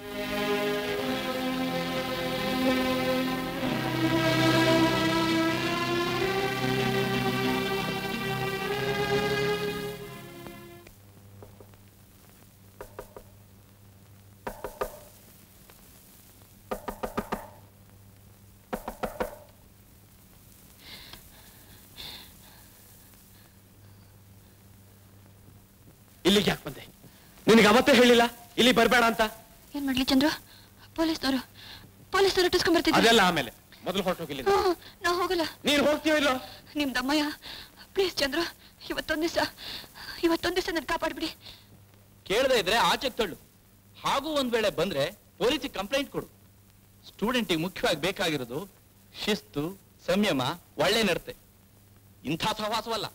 ಇಲ್ಲಿಗೆ ಯಾಕೆ ಬಂದೆ ನಿನಗೆ ಅವತ್ತೇ ಹೇಳಿಲ್ಲ ಇಲ್ಲಿ ಬರಬೇಡ ಅಂತ ಏನ್ ಮಾಡ್ಲಿ ಚಂದ್ರು ಪೊಲೀಸ್ನವರು ಪೊಲೀಸ್ನವರು ಇಟ್ಟಿಸ್ಕೊಂಡ್ ಬರ್ತಿದ್ದಾರೆ ಅದೆಲ್ಲ ಆಮೇಲೆ ಮೊದಲು ಹೊರಟೋಗಿಲ್ಲ ಹ್ಮ್, ನಾ ಹೋಗಲ್ಲ ನೀನ್ ಹೋಗ್ತೀಯೋ ಇಲ್ಲೋ ನಿಮ್ ದಮ್ಮಯ್ಯ ಪ್ಲೀಸ್ ಚಂದ್ರು ಇವತ್ತೊಂದ್ ದಿವಸ ಇವತ್ತೊಂದ್ ದಿವಸ ನನ್ ಕಾಪಾಡ್ಬಿಡಿ ಕೇಳದೆ ಇದ್ರೆ ಆಚೆಗೆ ತಳ್ಳು ಹಾಗೂ ಒಂದ್ ವೇಳೆ ಬಂದ್ರೆ ಪೊಲೀಸಿಗೆ ಕಂಪ್ಲೇಂಟ್ ಕೊಡು ಸ್ಟೂಡೆಂಟಿಗೆ ಮುಖ್ಯವಾಗಿ ಬೇಕಾಗಿರೋದು ಶಿಸ್ತು ಸಂಯಮ ಒಳ್ಳೆ ನಡತೆ ಇಂಥ ಸಹವಾಸವಲ್ಲ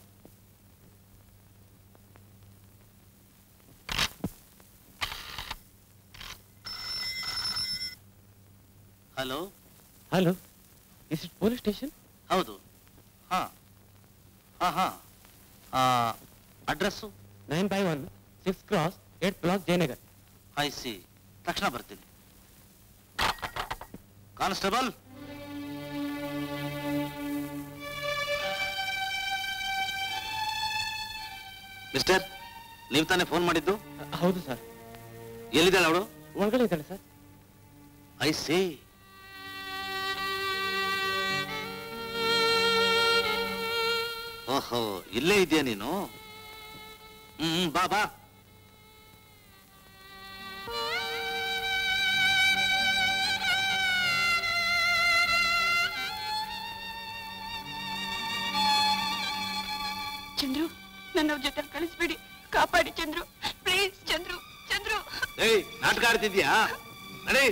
hello hello is it police station ಹೌದು ಹಾ ಹಾ ಹಾ address nine by one six cross eight block Jayanagar I see ತಕ್ಷಣ ಬರ್ತೀನಿ ಕಾನ್ಸ್ಟೇಬಲ್ ಮಿಸ್ಟರ್ ನೀವು ತಾನೇ ಫೋನ್ ಮಾಡಿದ್ದು ಹೌದು ಸರ್ ಎಲ್ಲಿದ್ದಾಳೆ ಅವಳು ಒಳಗಡೆ ಇದ್ದಾಳೆ ಸರ್ ಐ ಸಿ ಓಹೋ ಇಲ್ಲೇ ಇದೆಯಾ ನೀನು ಹ್ಮ್ ಹ್ಮ್, ಬಾ ಬಾ ಚಂದ್ರು ನನ್ನ ಅವ್ರ ಜೊತೆ ಕಳಿಸ್ಬಿಡಿ ಕಾಪಾಡಿ ಚಂದ್ರು ಪ್ಲೀಸ್ ಚಂದ್ರು ಚಂದ್ರು ಏಯ್ ನಾಟಕ ಆಡ್ತಿದ್ಯಾ ನಡಿ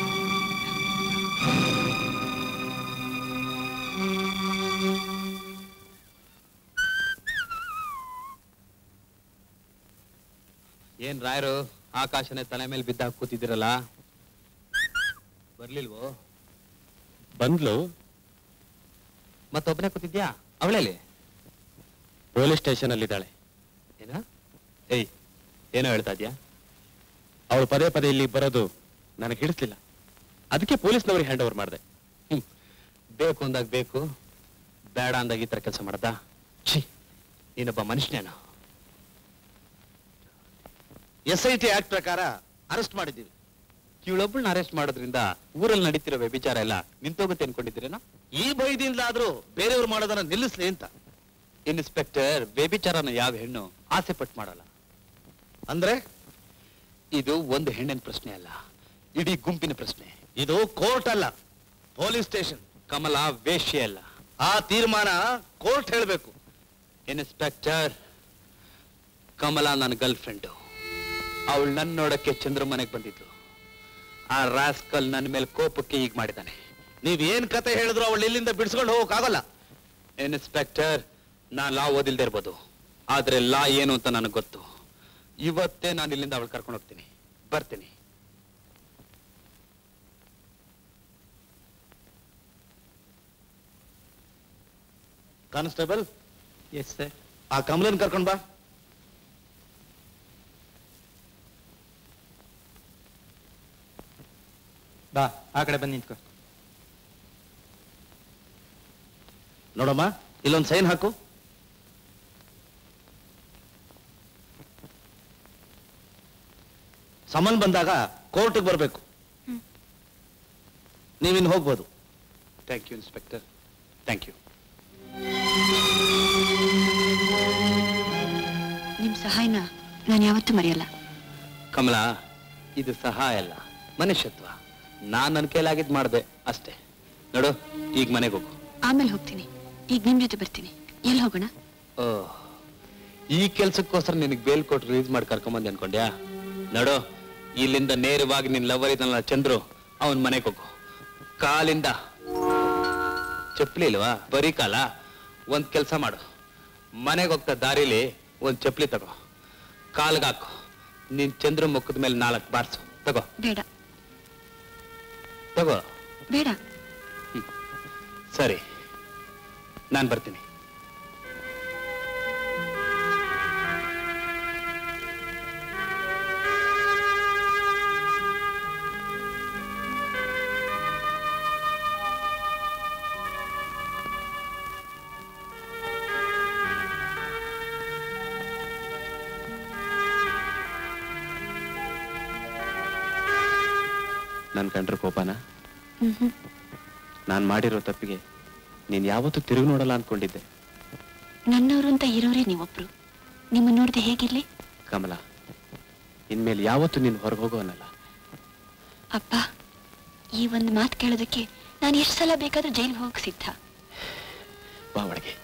ಏನ್ ರಾಯರು ಆಕಾಶನೇ ತಲೆ ಮೇಲೆ ಬಿದ್ದಾಗ ಕೂತಿದ್ದೀರಲ್ಲ ಬರ್ಲಿಲ್ವೋ ಬಂದ್ಲು ಮತ್ತೊಬ್ಬನೇ ಕೂತಿದ್ಯಾ ಅವಳೇಲಿ ಪೊಲೀಸ್ ಸ್ಟೇಷನ್ ಅಲ್ಲಿ ಇದ್ದಾಳೆ ಏನ ಏಯ್ ಏನೋ ಹೇಳ್ತಾ ಇದ್ಯಾ ಅವಳು ಪದೇ ಪದೇ ಇಲ್ಲಿ ಬರೋದು ನನಗೆ ಹಿಡಿಸ್ಲಿಲ್ಲ ಅದಕ್ಕೆ ಪೊಲೀಸ್ನವ್ರಿಗೆ ಹ್ಯಾಂಡ್ ಓವರ್ ಮಾಡಿದೆ ಬೇಕು ಅಂದಾಗ ಬೇಕು ಬೇಡ ಅಂದಾಗ ಈ ತರ ಕೆಲಸ ಮಾಡ್ದ ಛೀ ನೀನೊಬ್ಬ ಮನುಷ್ಯನೇನು ಎಸ್ ಐ ಟಿ ಆಕ್ಟ್ ಪ್ರಕಾರ ಅರೆಸ್ಟ್ ಮಾಡಿದ್ದೀವಿ ಇವಳೊಬ್ಬಳನ್ನ ಅರೆಸ್ಟ್ ಮಾಡೋದ್ರಿಂದ ಊರಲ್ಲಿ ನಡೀತಿರೋ ವ್ಯಭಿಚಾರ ಎಲ್ಲ ನಿಂತೋಗುತ್ತೆ ಅನ್ಕೊಂಡಿದ್ದೀರೇನೋ ಈ ಭಯದಿಂದಲಾದ್ರೂ ಬೇರೆಯವ್ರು ಮಾಡೋದನ್ನ ನಿಲ್ಲಿಸ್ಲಿ ಅಂತ ಇನ್ಸ್ಪೆಕ್ಟರ್ ವ್ಯಭಿಚಾರನ ಯಾವ ಹೆಣ್ಣು ಆಸೆ ಪಟ್ಟು ಮಾಡಲ್ಲ ಅಂದ್ರೆ ಇದು ಒಂದು ಹೆಣ್ಣಿನ ಪ್ರಶ್ನೆ ಅಲ್ಲ ಇಡೀ ಗುಂಪಿನ ಪ್ರಶ್ನೆ ಇದು ಕೋರ್ಟ್ ಅಲ್ಲ ಪೊಲೀಸ್ ಸ್ಟೇಷನ್ ಕಮಲ ವೇಶ್ಯೆ ಅಲ್ಲ ಆ ತೀರ್ಮಾನ ಕೋರ್ಟ್ ಹೇಳ್ಬೇಕು ಇನ್ಸ್ಪೆಕ್ಟರ್ ಕಮಲ ನನ್ನ ಗರ್ಲ್ ಫ್ರೆಂಡು ಅವಳು ನನ್ನ ನೋಡಕ್ಕೆ ಚಂದ್ರ ಮನೆಗೆ ಬಂದಿದ್ಲು ಆ ರಾಸ್ಕಲ್ ನನ್ನ ಮೇಲೆ ಕೋಪಕ್ಕೆ ಈಗ ಮಾಡಿದ್ದಾನೆ ನೀವ್ ಏನ್ ಕತೆ ಹೇಳಿದ್ರು ಅವಳು ಇಲ್ಲಿಂದ ಬಿಡಿಸ್ಕೊಂಡು ಹೋಗಕ್ಕಾಗಲ್ಲ ಇನ್ಸ್ಪೆಕ್ಟರ್ ನಾ ಲಾ ಓದಿಲ್ದೇ ಇರ್ಬೋದು ಆದ್ರೆ ಲಾ ಏನು ಅಂತ ನನಗೆ ಗೊತ್ತು ಇವತ್ತೇ ನಾನು ಇಲ್ಲಿಂದ ಅವಳು ಕರ್ಕೊಂಡು ಹೋಗ್ತೀನಿ ಬರ್ತೀನಿ ಕಾನ್ಸ್ಟೇಬಲ್ ಎಸ್ ಸರ್ ಆ ಕಮಲನ್ ಕರ್ಕೊಂಡ್ ಬಾ ಬಾ ಆ ಕಡೆ ಬಂದು ನಿಂತ್ಕೋ ನೋಡಮ್ಮ ಇಲ್ಲೊಂದು ಸೈನ್ ಹಾಕು ಸಮನ್ ಬಂದಾಗ ಕೋರ್ಟ್ಗೆ ಬರಬೇಕು ನೀವಿನ್ ಹೋಗ್ಬೋದು thank you inspector thank you ನಿಮ್ ಸಹಾಯನ ನಾನು ಯಾವತ್ತೂ ಮರೆಯಲ್ಲ ಕಮಲ ಇದು ಸಹಾಯ ಅಲ್ಲ ಮನುಷ್ಯತ್ವ ನಾನ್ ನನ್ನ ಕೈಲಾಗಿದ್ ಮಾಡ್ದೆ ಅಷ್ಟೇ ನೋಡು ಈಗ ಮನೆಗೆ ಹೋಗು ಆಮೇಲೆ ಹೋಗ್ತೀನಿ ಈಗ ನಿಮ್ ಜೊತೆ ಬರ್ತೀನಿ ಎಲ್ಲಿ ಹೋಗೋಣ ಓ ಈ ಕೆಲ್ಸಕ್ಕೋಸ್ಕರ ನಿನಗೆ ಬೇಲ್ ಕೊಟ್ಟು ರಿಲೀಸ್ ಮಾಡಿ ಕರ್ಕೊಂಬಂದೆ ಅನ್ಕೊಂಡ್ಯಾ ನೋಡು ಇಲ್ಲಿಂದ ನೇರವಾಗಿ ನಿನ್ ಲವರ್ ಇದನ್ನಲ್ಲ ಚಂದ್ರು ಅವನ್ ಮನೆಗೆ ಹೋಗು ಕಾಲಿಂದ ಚಪ್ಲಿ ಇಲ್ವಾ ಬರೀ ಕಾಲ ಒಂದ್ ಕೆಲ್ಸ ಮಾಡು ಮನೆಗೆ ಹೋಗ್ತಾ ದಾರಿಲಿ ಒಂದ್ ಚಪ್ಲಿ ತಗೋ ಕಾಲ್ಗಾಕು ನಿನ್ ಚಂದ್ರ ಮುಖದ ಮೇಲೆ ನಾಲ್ಕು ಬಾರ್ಸು ತಗೋ ಬೇಡ ತಗೋ ಬೇಡ ಸರಿ ನಾನ್ ಬರ್ತೀನಿ ನನ್ ಕಂಡ್ರೆ ಕೋಪನ ನಾನ್ ಮಾಡಿರೋ ತಪ್ಪಿಗೆ ನೀನ್ ಯಾವತ್ತೂ ತಿರುಗಿ ನೋಡಲ್ಲ ಅನ್ಕೊಂಡಿದ್ದೆ ನನ್ನವರು ಅಂತ ಇರೋರೇ ನೀವೊಬ್ರು ನಿಮ್ಮ ನೋಡಿದೆ ಹೇಗಿರ್ಲಿ ಕಮಲ ಇನ್ಮೇಲೆ ಯಾವತ್ತೂ ನೀನ್ ಹೊರಗೆ ಹೋಗೋನಲ್ಲ ಅಪ್ಪ ಈ ಒಂದು ಮಾತು ಕೇಳೋದಕ್ಕೆ ನಾನು ಎಷ್ಟು ಸಲ ಬೇಕಾದ್ರೂ ಜೈಲಿಗೆ ಹೋಗಕ್ ಸಿದ್ಧ ಬಾ ಒಳಗೆ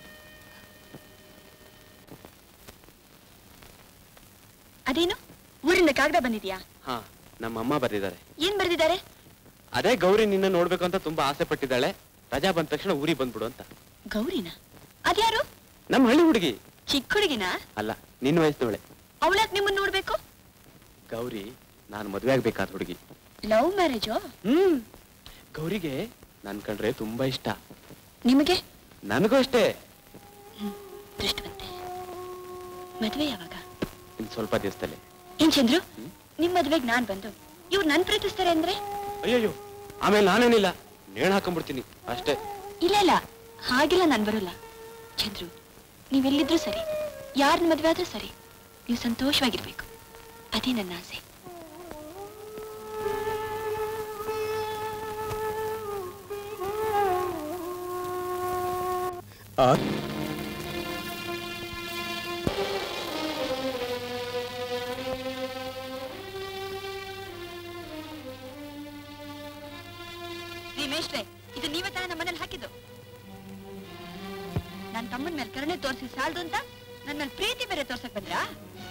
ಅದೇನು ಊರಿಂದ ಕಾಗದ ಬಂದಿದ್ಯಾ ಹಾ ನಮ್ಮ ಅಮ್ಮ ಬರ್ದಿದ್ದಾರೆ ಏನ್ ಬರ್ದಿದ್ದಾರೆ ಅದೇ ಗೌರಿ ನಿನ್ನ ನೋಡ್ಬೇಕು ಅಂತ ತುಂಬಾ ಆಸೆ ಪಟ್ಟಿದ್ದಾಳೆ ರಜಾ ಬಂದ ತಕ್ಷಣ ಊರಿಗೆ ಬಂದ್ಬಿಡು ಅಂತ ಗೌರಿನ ಅದ್ಯಾರು ನಮ್ಮ ಹಳ್ಳಿ ಹುಡುಗಿ ಚಿಕ್ಕ ಹುಡುಗಿನ ಅಲ್ಲ ನಿನ್ನ ವಯಸ್ಸದವಳೆ ಅವಳಾಕ್ ನಿಮ್ಮನ್ನ ನೋಡ್ಬೇಕು ಗೌರಿ ನಾನು ಮದುವೆ ಆಗ್ಬೇಕಾದ ಹುಡುಗಿ ಲವ್ ಮ್ಯಾರೇಜು ಹ್ಮ್ ಗೌರಿಗೆ ನನ್ ಕಂಡ್ರೆ ತುಂಬಾ ಇಷ್ಟ ನಿಮಗೆ ನನಗೂ ಅಷ್ಟೇ ದೃಷ್ಟವಂತೆ ಮದ್ವೆ ಯಾವಾಗ ಇನ್ ಸ್ವಲ್ಪ ದಿವಸದಲ್ಲಿ ಏನ್ ಚಂದ್ರು ನಿಮ್ ಮದ್ವೆಗ್ ನಾನ್ ಬಂದು ಇವ್ರು ನನ್ ಪ್ರೀತಿಸ್ತಾರೆ ಅಂದ್ರೆ ಅಯ್ಯಯ್ಯೋ ಆಮೇಲೆ ನಾನೇನಿಲ್ಲ ನೇಣು ಹಾಕೊಂಡ್ಬಿಡ್ತೀನಿ ಅಷ್ಟೇ ಇಲ್ಲ ಇಲ್ಲ ಹಾಗೆಲ್ಲ ನಾನ್ ಬರೋಲ್ಲ ಚಂದ್ರು ನೀವೆಲ್ಲಿದ್ರು ಸರಿ ಯಾರನ್ನ ಮದ್ವೆ ಆದ್ರೂ ಸರಿ ನೀವು ಸಂತೋಷವಾಗಿರ್ಬೇಕು ಅದೇ ನನ್ನ ಆಸೆ ರೀ ಮೇಷ್ಟ್ರೆ ಇದು ನೀವೇ ತಾನೇ ನಮ್ಮ ಮನೇಲಿ ಹಾಕಿದ್ದು ನನ್ನ ತಮ್ಮನ ಮೇಲೆ ಕರುಣೆ ತೋರಿಸಿ ಸಾಲದು ಅಂತ ನನ್ನ ಮೇಲೆ ಪ್ರೀತಿ ಬೇರೆ ತೋರ್ಸಕ್ ಬಂದ್ರಾ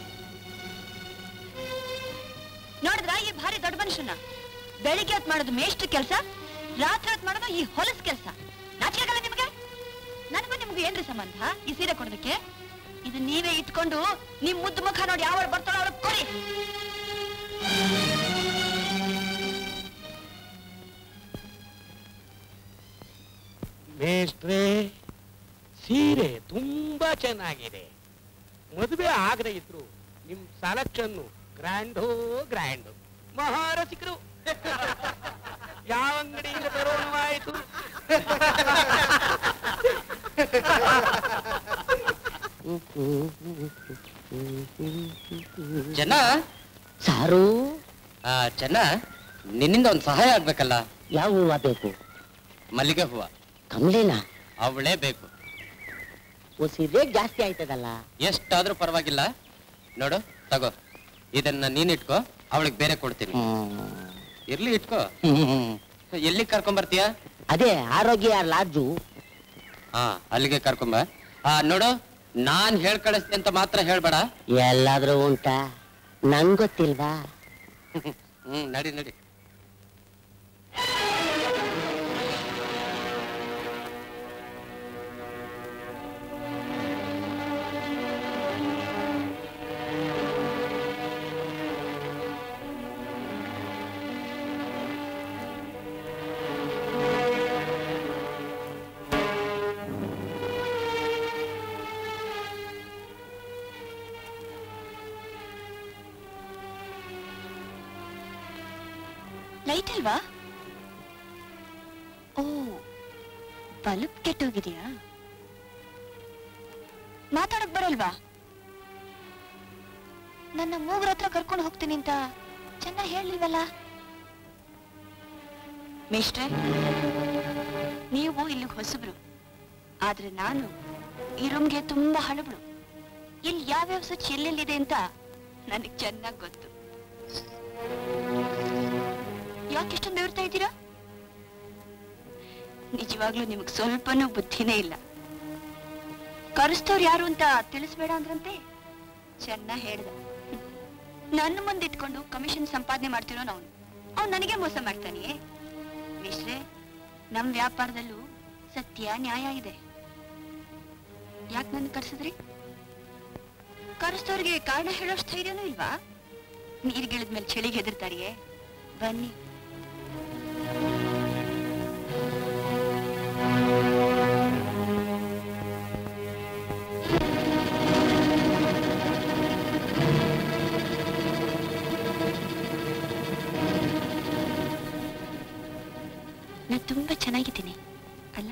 ನೋಡಿದ್ರ ಈ ಭಾರಿ ದೊಡ್ಡ ಮನುಷ್ಯನ ಬೆಳಿಗ್ಗೆ ಹೊತ್ತು ಮಾಡೋದು ಮೇಷ್ಟ್ರ ಕೆಲಸ ರಾತ್ರಿ ಹೊತ್ತು ಮಾಡೋದು ಈ ಹೊಲಸ್ ಕೆಲಸ ನಾಚಿಕೆಗಲ್ಲ ನಿಮಗೆ ನನಗೂ ನಿಮ್ಗೆ ಏನ್ರಿ ಸಂಬಂಧ ಈ ಸೀರೆ ಕೊಡೋದಕ್ಕೆ ಇದು ನೀವೇ ಇಟ್ಕೊಂಡು ನಿಮ್ ಮುದ್ದು ಮುಖ ನೋಡಿ ಯಾವ ಬರ್ತಾರೋ ಅವ್ರಿಗೆ ಕೊಡಿ ಮೇಷ್ಟ್ರೇ ಸೀರೆ ತುಂಬಾ ಚೆನ್ನಾಗಿದೆ ಮದುವೆ ಆಗದೆ ಇದ್ರು ನಿಮ್ ಸೆಲೆಕ್ಷನ್ ಗ್ರ್ಯಾಂಡೋ ಗ್ರ್ಯಾಂಡು ಮಹಾರಸಿಕರು ಯಾವ ಅಂಗಡಿಯಿಂದ ತರೋಣವಾಯಿತು ಚೆನ್ನ ಸಾರು ಆ ಚೆನ್ನ ನಿನ್ನಿಂದ ಒಂದು ಸಹಾಯ ಆಗ್ಬೇಕಲ್ಲ ಯಾವ ಹೂವ ಬೇಕು ಮಲ್ಲಿಗೆ ಹೂವ ಕಮಲೇನ ಅವಳೇ ಬೇಕು ಒಸಿ ರೇಟ್ ಜಾಸ್ತಿ ಆಯ್ತದಲ್ಲ ಎಷ್ಟಾದ್ರೂ ಪರವಾಗಿಲ್ಲ ನೋಡು ತಗೋ ಇದನ್ನ ನೀನ್ ಇಟ್ಕೋ ಅವಳಿಗೆ ಬೇರೆ ಕೊಡ್ತೀನಿ ಇರ್ಲಿ ಇಟ್ಕೋ ಎಲ್ಲಿ ಕರ್ಕೊಂಡ್ ಬರ್ತೀಯ ಅದೇ ಆರೋಗ್ಯ ಲಾಡ್ಜು ಹಾ ಅಲ್ಲಿಗೆ ಕರ್ಕೊಂಬ ಆ ನೋಡು ನಾನ್ ಹೇಳ್ ಕಳಿಸ್ತೆ ಅಂತ ಮಾತ್ರ ಹೇಳ್ಬೇಡ ಎಲ್ಲಾದ್ರೂ ಉಂಟಾ ನಂಗ್ ಗೊತ್ತಿಲ್ವಾ ಹ್ಮ್ ನಡಿ ನಡಿ ಲೈಟ್ ಅಲ್ವಾ ಓ ಬಲ್ಬ್ ಕೆಟ್ಟೋಗಿದೆಯಾ ಮಾತಾಡಕ್ ಬರಲ್ವಾ ನನ್ನ ಮೂಗ್ರ ಹತ್ರ ಕರ್ಕೊಂಡು ಹೋಗ್ತೀನಿ ಅಂತ ಚೆನ್ನಾಗಿ ಹೇಳಿಲ್ವಲ್ಲ ಮೇಷ್ಟ್ರೆ ನೀವು ಇಲ್ಲಿಗೆ ಹೊಸಬ್ರು ಆದ್ರೆ ನಾನು ಈ ರೂಮ್ಗೆ ತುಂಬಾ ಹಳಬಳು ಇಲ್ಲಿ ಯಾವ್ಯಾವ ಸ್ವಿಚ್ ಎಲ್ಲೆಲ್ಲಿದೆ ಅಂತ ನನಗೆ ಚೆನ್ನಾಗಿ ಗೊತ್ತು ಯಾಕೆ ಇಷ್ಟೊಂದು ಬೆವರ್ತಾ ಇದ್ದೀರಾ ನಿಜವಾಗ್ಲೂ ನಿಮಗೆ ಸ್ವಲ್ಪನೂ ಬುದ್ಧಿನೇ ಇಲ್ಲ ಕರೆಸ್ತವ್ರು ಯಾರು ಅಂತ ತಿಳಿಸ್ಬೇಡ ಅಂದ್ರಂತೆ ಚೆನ್ನಾಗ್ ಹೇಳ್ದ ನನ್ನ ಮುಂದೆ ಇಟ್ಕೊಂಡು ಕಮಿಷನ್ ಸಂಪಾದನೆ ಮಾಡ್ತಿರೋ ಅವನು ಅವ್ನು ನನಗೆ ಮೋಸ ಮಾಡ್ತಾನೆಯೇ ಮಿಶ್ರೆ ನಮ್ ವ್ಯಾಪಾರದಲ್ಲೂ ಸತ್ಯ ನ್ಯಾಯ ಇದೆ ಯಾಕೆ ನನ್ನ ಕರ್ಸಿದ್ರಿ ಕರೆಸ್ತವ್ರಿಗೆ ಕಾರಣ ಹೇಳೋಷ್ಟು ಧೈರ್ಯನೂ ಇಲ್ವಾ ನೀರ್ಗಿಳಿದ್ಮೇಲೆ ಚಳಿಗೆ ಹೆದರ್ತಾರಿಯೇ ಬನ್ನಿ ನಾನು ತುಂಬಾ ಚೆನ್ನಾಗಿದ್ದೀನಿ ಅಲ್ಲ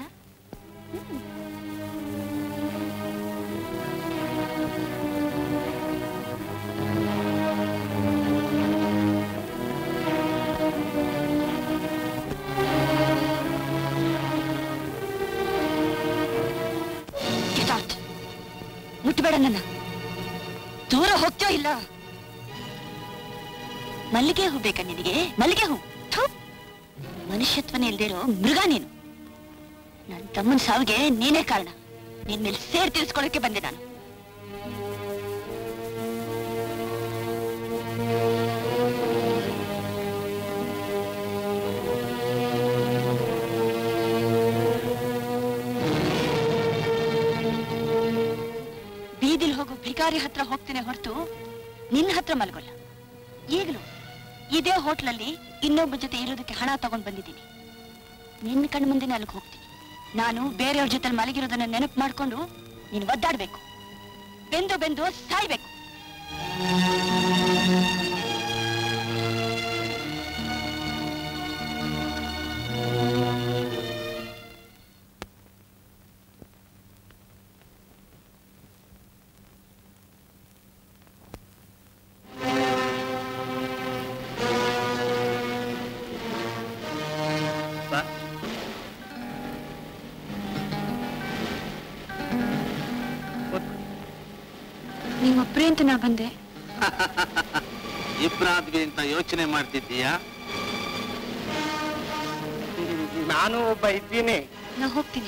Get out. ಮುಟ್ಬೇಡ ನನ್ನ ದೂರ ಹೋಗ್ತೀಯೋ ಇಲ್ಲ ಮಲ್ಲಿಗೆ ಹೂ ಬೇಕಾ ನಿನಗೆ ಮಲ್ಲಿಗೆ ಹೂ ಥು. ಮನುಷ್ಯತ್ವನೇ ಇಲ್ದೇ ಇರೋ ಮೃಗ ನೀನು ನನ್ನ ತಮ್ಮನ ಸಾವಿಗೆ ನೀನೇ ಕಾರಣ ನಿನ್ ಮೇಲೆ ಸೇರ್ ತೀರಿಸ್ಕೊಳ್ಳೋಕೆ ಬಂದೆ ನಾನು ಬೀದಿಲ್ ಹೋಗೋ ಭಿಕಾರಿ ಹತ್ರ ಹೋಗ್ತೇನೆ ಹೊರತು ನಿನ್ನ ಹತ್ರ ಮಲ್ಗೊಲ್ಲ ಈಗಲೂ ಇದೇ ಹೋಟ್ಲಲ್ಲಿ ಇನ್ನೊಬ್ಬ ಜೊತೆ ಇರೋದಕ್ಕೆ ಹಣ ತಗೊಂಡ್ ಬಂದಿದ್ದೀನಿ ನಿನ್ನ ಕಣ್ಣು ಮುಂದೆ ಅಲ್ಲಿಗೆ ಹೋಗ್ತೀನಿ ನಾನು ಬೇರೆಯವ್ರ ಜೊತೆ ಮಲಗಿರೋದನ್ನ ನೆನಪು ಮಾಡ್ಕೊಂಡು ನೀನು ಒದ್ದಾಡ್ಬೇಕು ಬೆಂದು ಬೆಂದು ಸಾಯ್ಬೇಕು ನೀವೊಬ್ರೇ ಅಂತ ನಾ ಬಂದೆ ಇಬ್ರಾದ್ವಿ ಅಂತ ಯೋಚನೆ ಮಾಡ್ತಿದ್ದೀಯಾ ನಾನು ಒಬ್ಬ ಇದ್ದೀನಿ ನಾ ಹೋಗ್ತೀನಿ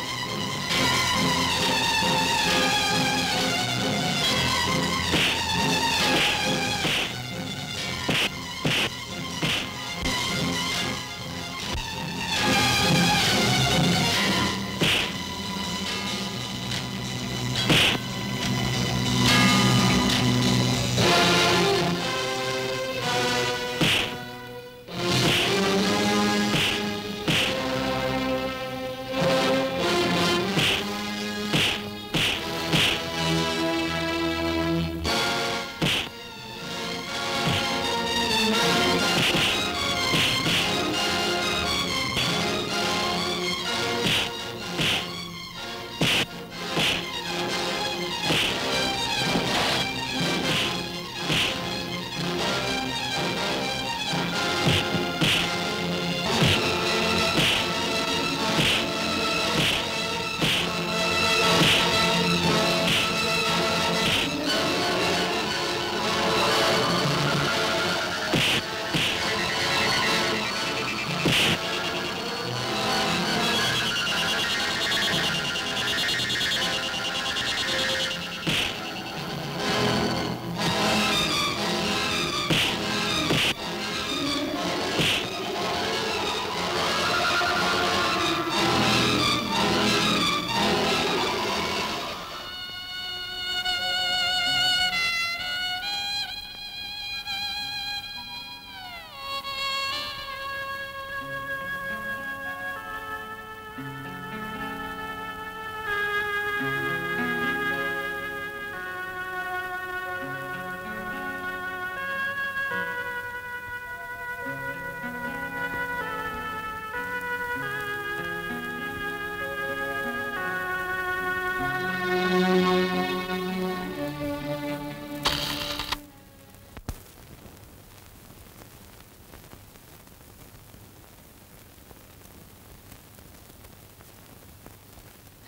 ಏ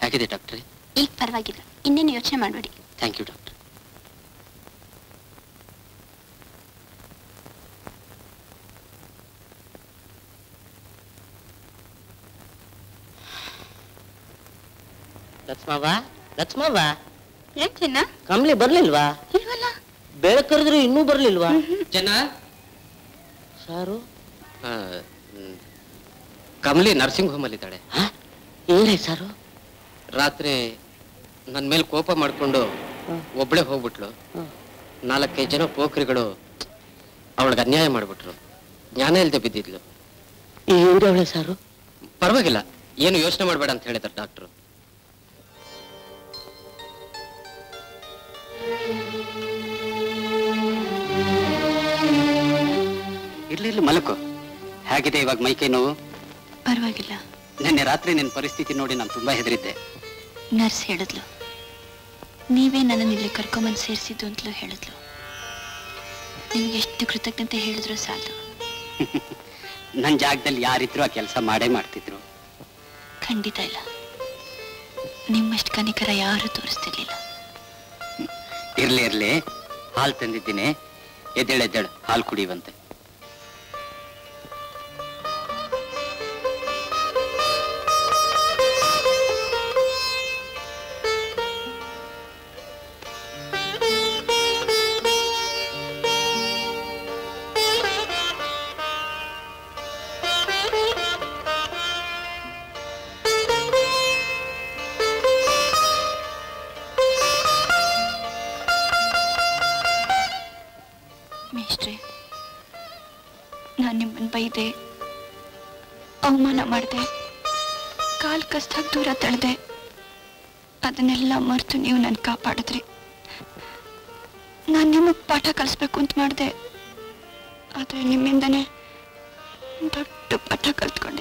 ಹೇಗಿದೆ ಡಾಕ್ಟ್ರೆ ಈಗ ಪರವಾಗಿಲ್ಲ ಇನ್ನೇನು ಯೋಚನೆ ಮಾಡಬೇಡಿ thank you doctor Lakshmavva Lakshmavva ಏನ್ ಚಿನ್ನ ಕಮ್ಲಿ ಬರ್ಲಿಲ್ವಾ ಇಲ್ವಲ್ಲ ಬೆಳಕ್ ಕರೆದ್ರು ಇನ್ನೂ ಬರ್ಲಿಲ್ವಾ ಚೆನ್ನ ಸಾರು ಆ, ಹ್ಮ್. ಕಮಲಿ ನರ್ಸಿಂಗ್ ಹೋಮ್ ಅಲ್ಲಿದ್ದಾಳೆ ಏನೇ ಸಾರು ರಾತ್ರಿ ನನ್ನ ಮೇಲೆ ಕೋಪ ಮಾಡ್ಕೊಂಡು ಒಬ್ಳೆ ಹೋಗ್ಬಿಟ್ಲು ನಾಲ್ಕೈದು ಜನ ಪೋಖ್ರಿಗಳು ಅವಳಿಗೆ ಅನ್ಯಾಯ ಮಾಡ್ಬಿಟ್ರು ಜ್ಞಾನ ಇಲ್ಲದೆ ಬಿದ್ದಿದ್ಲು ಹೆಂಗವಳೆ ಸಾರು ಪರವಾಗಿಲ್ಲ ಏನು ಯೋಚನೆ ಮಾಡಬೇಡ ಅಂತ ಹೇಳಿದಾರೆ ಡಾಕ್ಟ್ರು ಇರ್ಲಿ ಇರ್ಲಿ ಮಲಕು ಹೇಗಿದೆ ಇವಾಗ ಮೈಕೈ ನೋವು ಪರವಾಗಿಲ್ಲ ನಿನ್ನೆ ರಾತ್ರಿ ನಿನ್ನ ಪರಿಸ್ಥಿತಿ ನೋಡಿ ನಾನು ತುಂಬಾ ಹೆದರಿದ್ದೆ ನರ್ಸ್ ಹೇಳಿದ್ಲು ನೀವೇ ನನ್ನನ್ನು ಇಲ್ಲಿ ಕರ್ಕೊಂಬಂದು ಸೇರಿಸಿದ್ದು ಅಂತಲೂ ಹೇಳಿದ್ಲು ನಿಮ್ಗೆ ಎಷ್ಟು ಕೃತಜ್ಞತೆ ಹೇಳಿದ್ರು ಸಾಲದು ನನ್ನ ಜಾಗದಲ್ಲಿ ಯಾರಿದ್ರು ಆ ಕೆಲಸ ಮಾಡೇ ಮಾಡ್ತಿದ್ರು ಖಂಡಿತ ಇಲ್ಲ ನಿಮ್ಮಷ್ಟು ಕನಿಕರ ಯಾರು ತೋರಿಸ್ತಿರ್ಲಿಲ್ಲ ಇರ್ಲಿ ಇರ್ಲಿ ಹಾಲು ತಂದಿದ್ದೀನಿ ಎದ್ದೇಳು ಎದ್ದೇಳು ಹಾಲು ಕುಡಿಯುವಂತೆ ಮೇಷ್ಟ್ರೆ ನಾನು ನಿಮ್ಮನ್ನು ಬೈದೆ ಅವಮಾನ ಮಾಡಿದೆ ಕಾಲ್ ಕಸ್ತಾಗ ದೂರ ತಳ್ದೆ ಅದನ್ನೆಲ್ಲ ಮರೆತು ನೀವು ನನ್ನ ಕಾಪಾಡಿದ್ರಿ ನಾನು ನಿಮಗೆ ಪಾಠ ಕಲಿಸ್ಬೇಕು ಅಂತ ಮಾಡಿದೆ ಆದರೆ ನಿಮ್ಮಿಂದನೇ ದೊಡ್ಡ ಪಾಠ ಕಲ್ತ್ಕೊಂಡೆ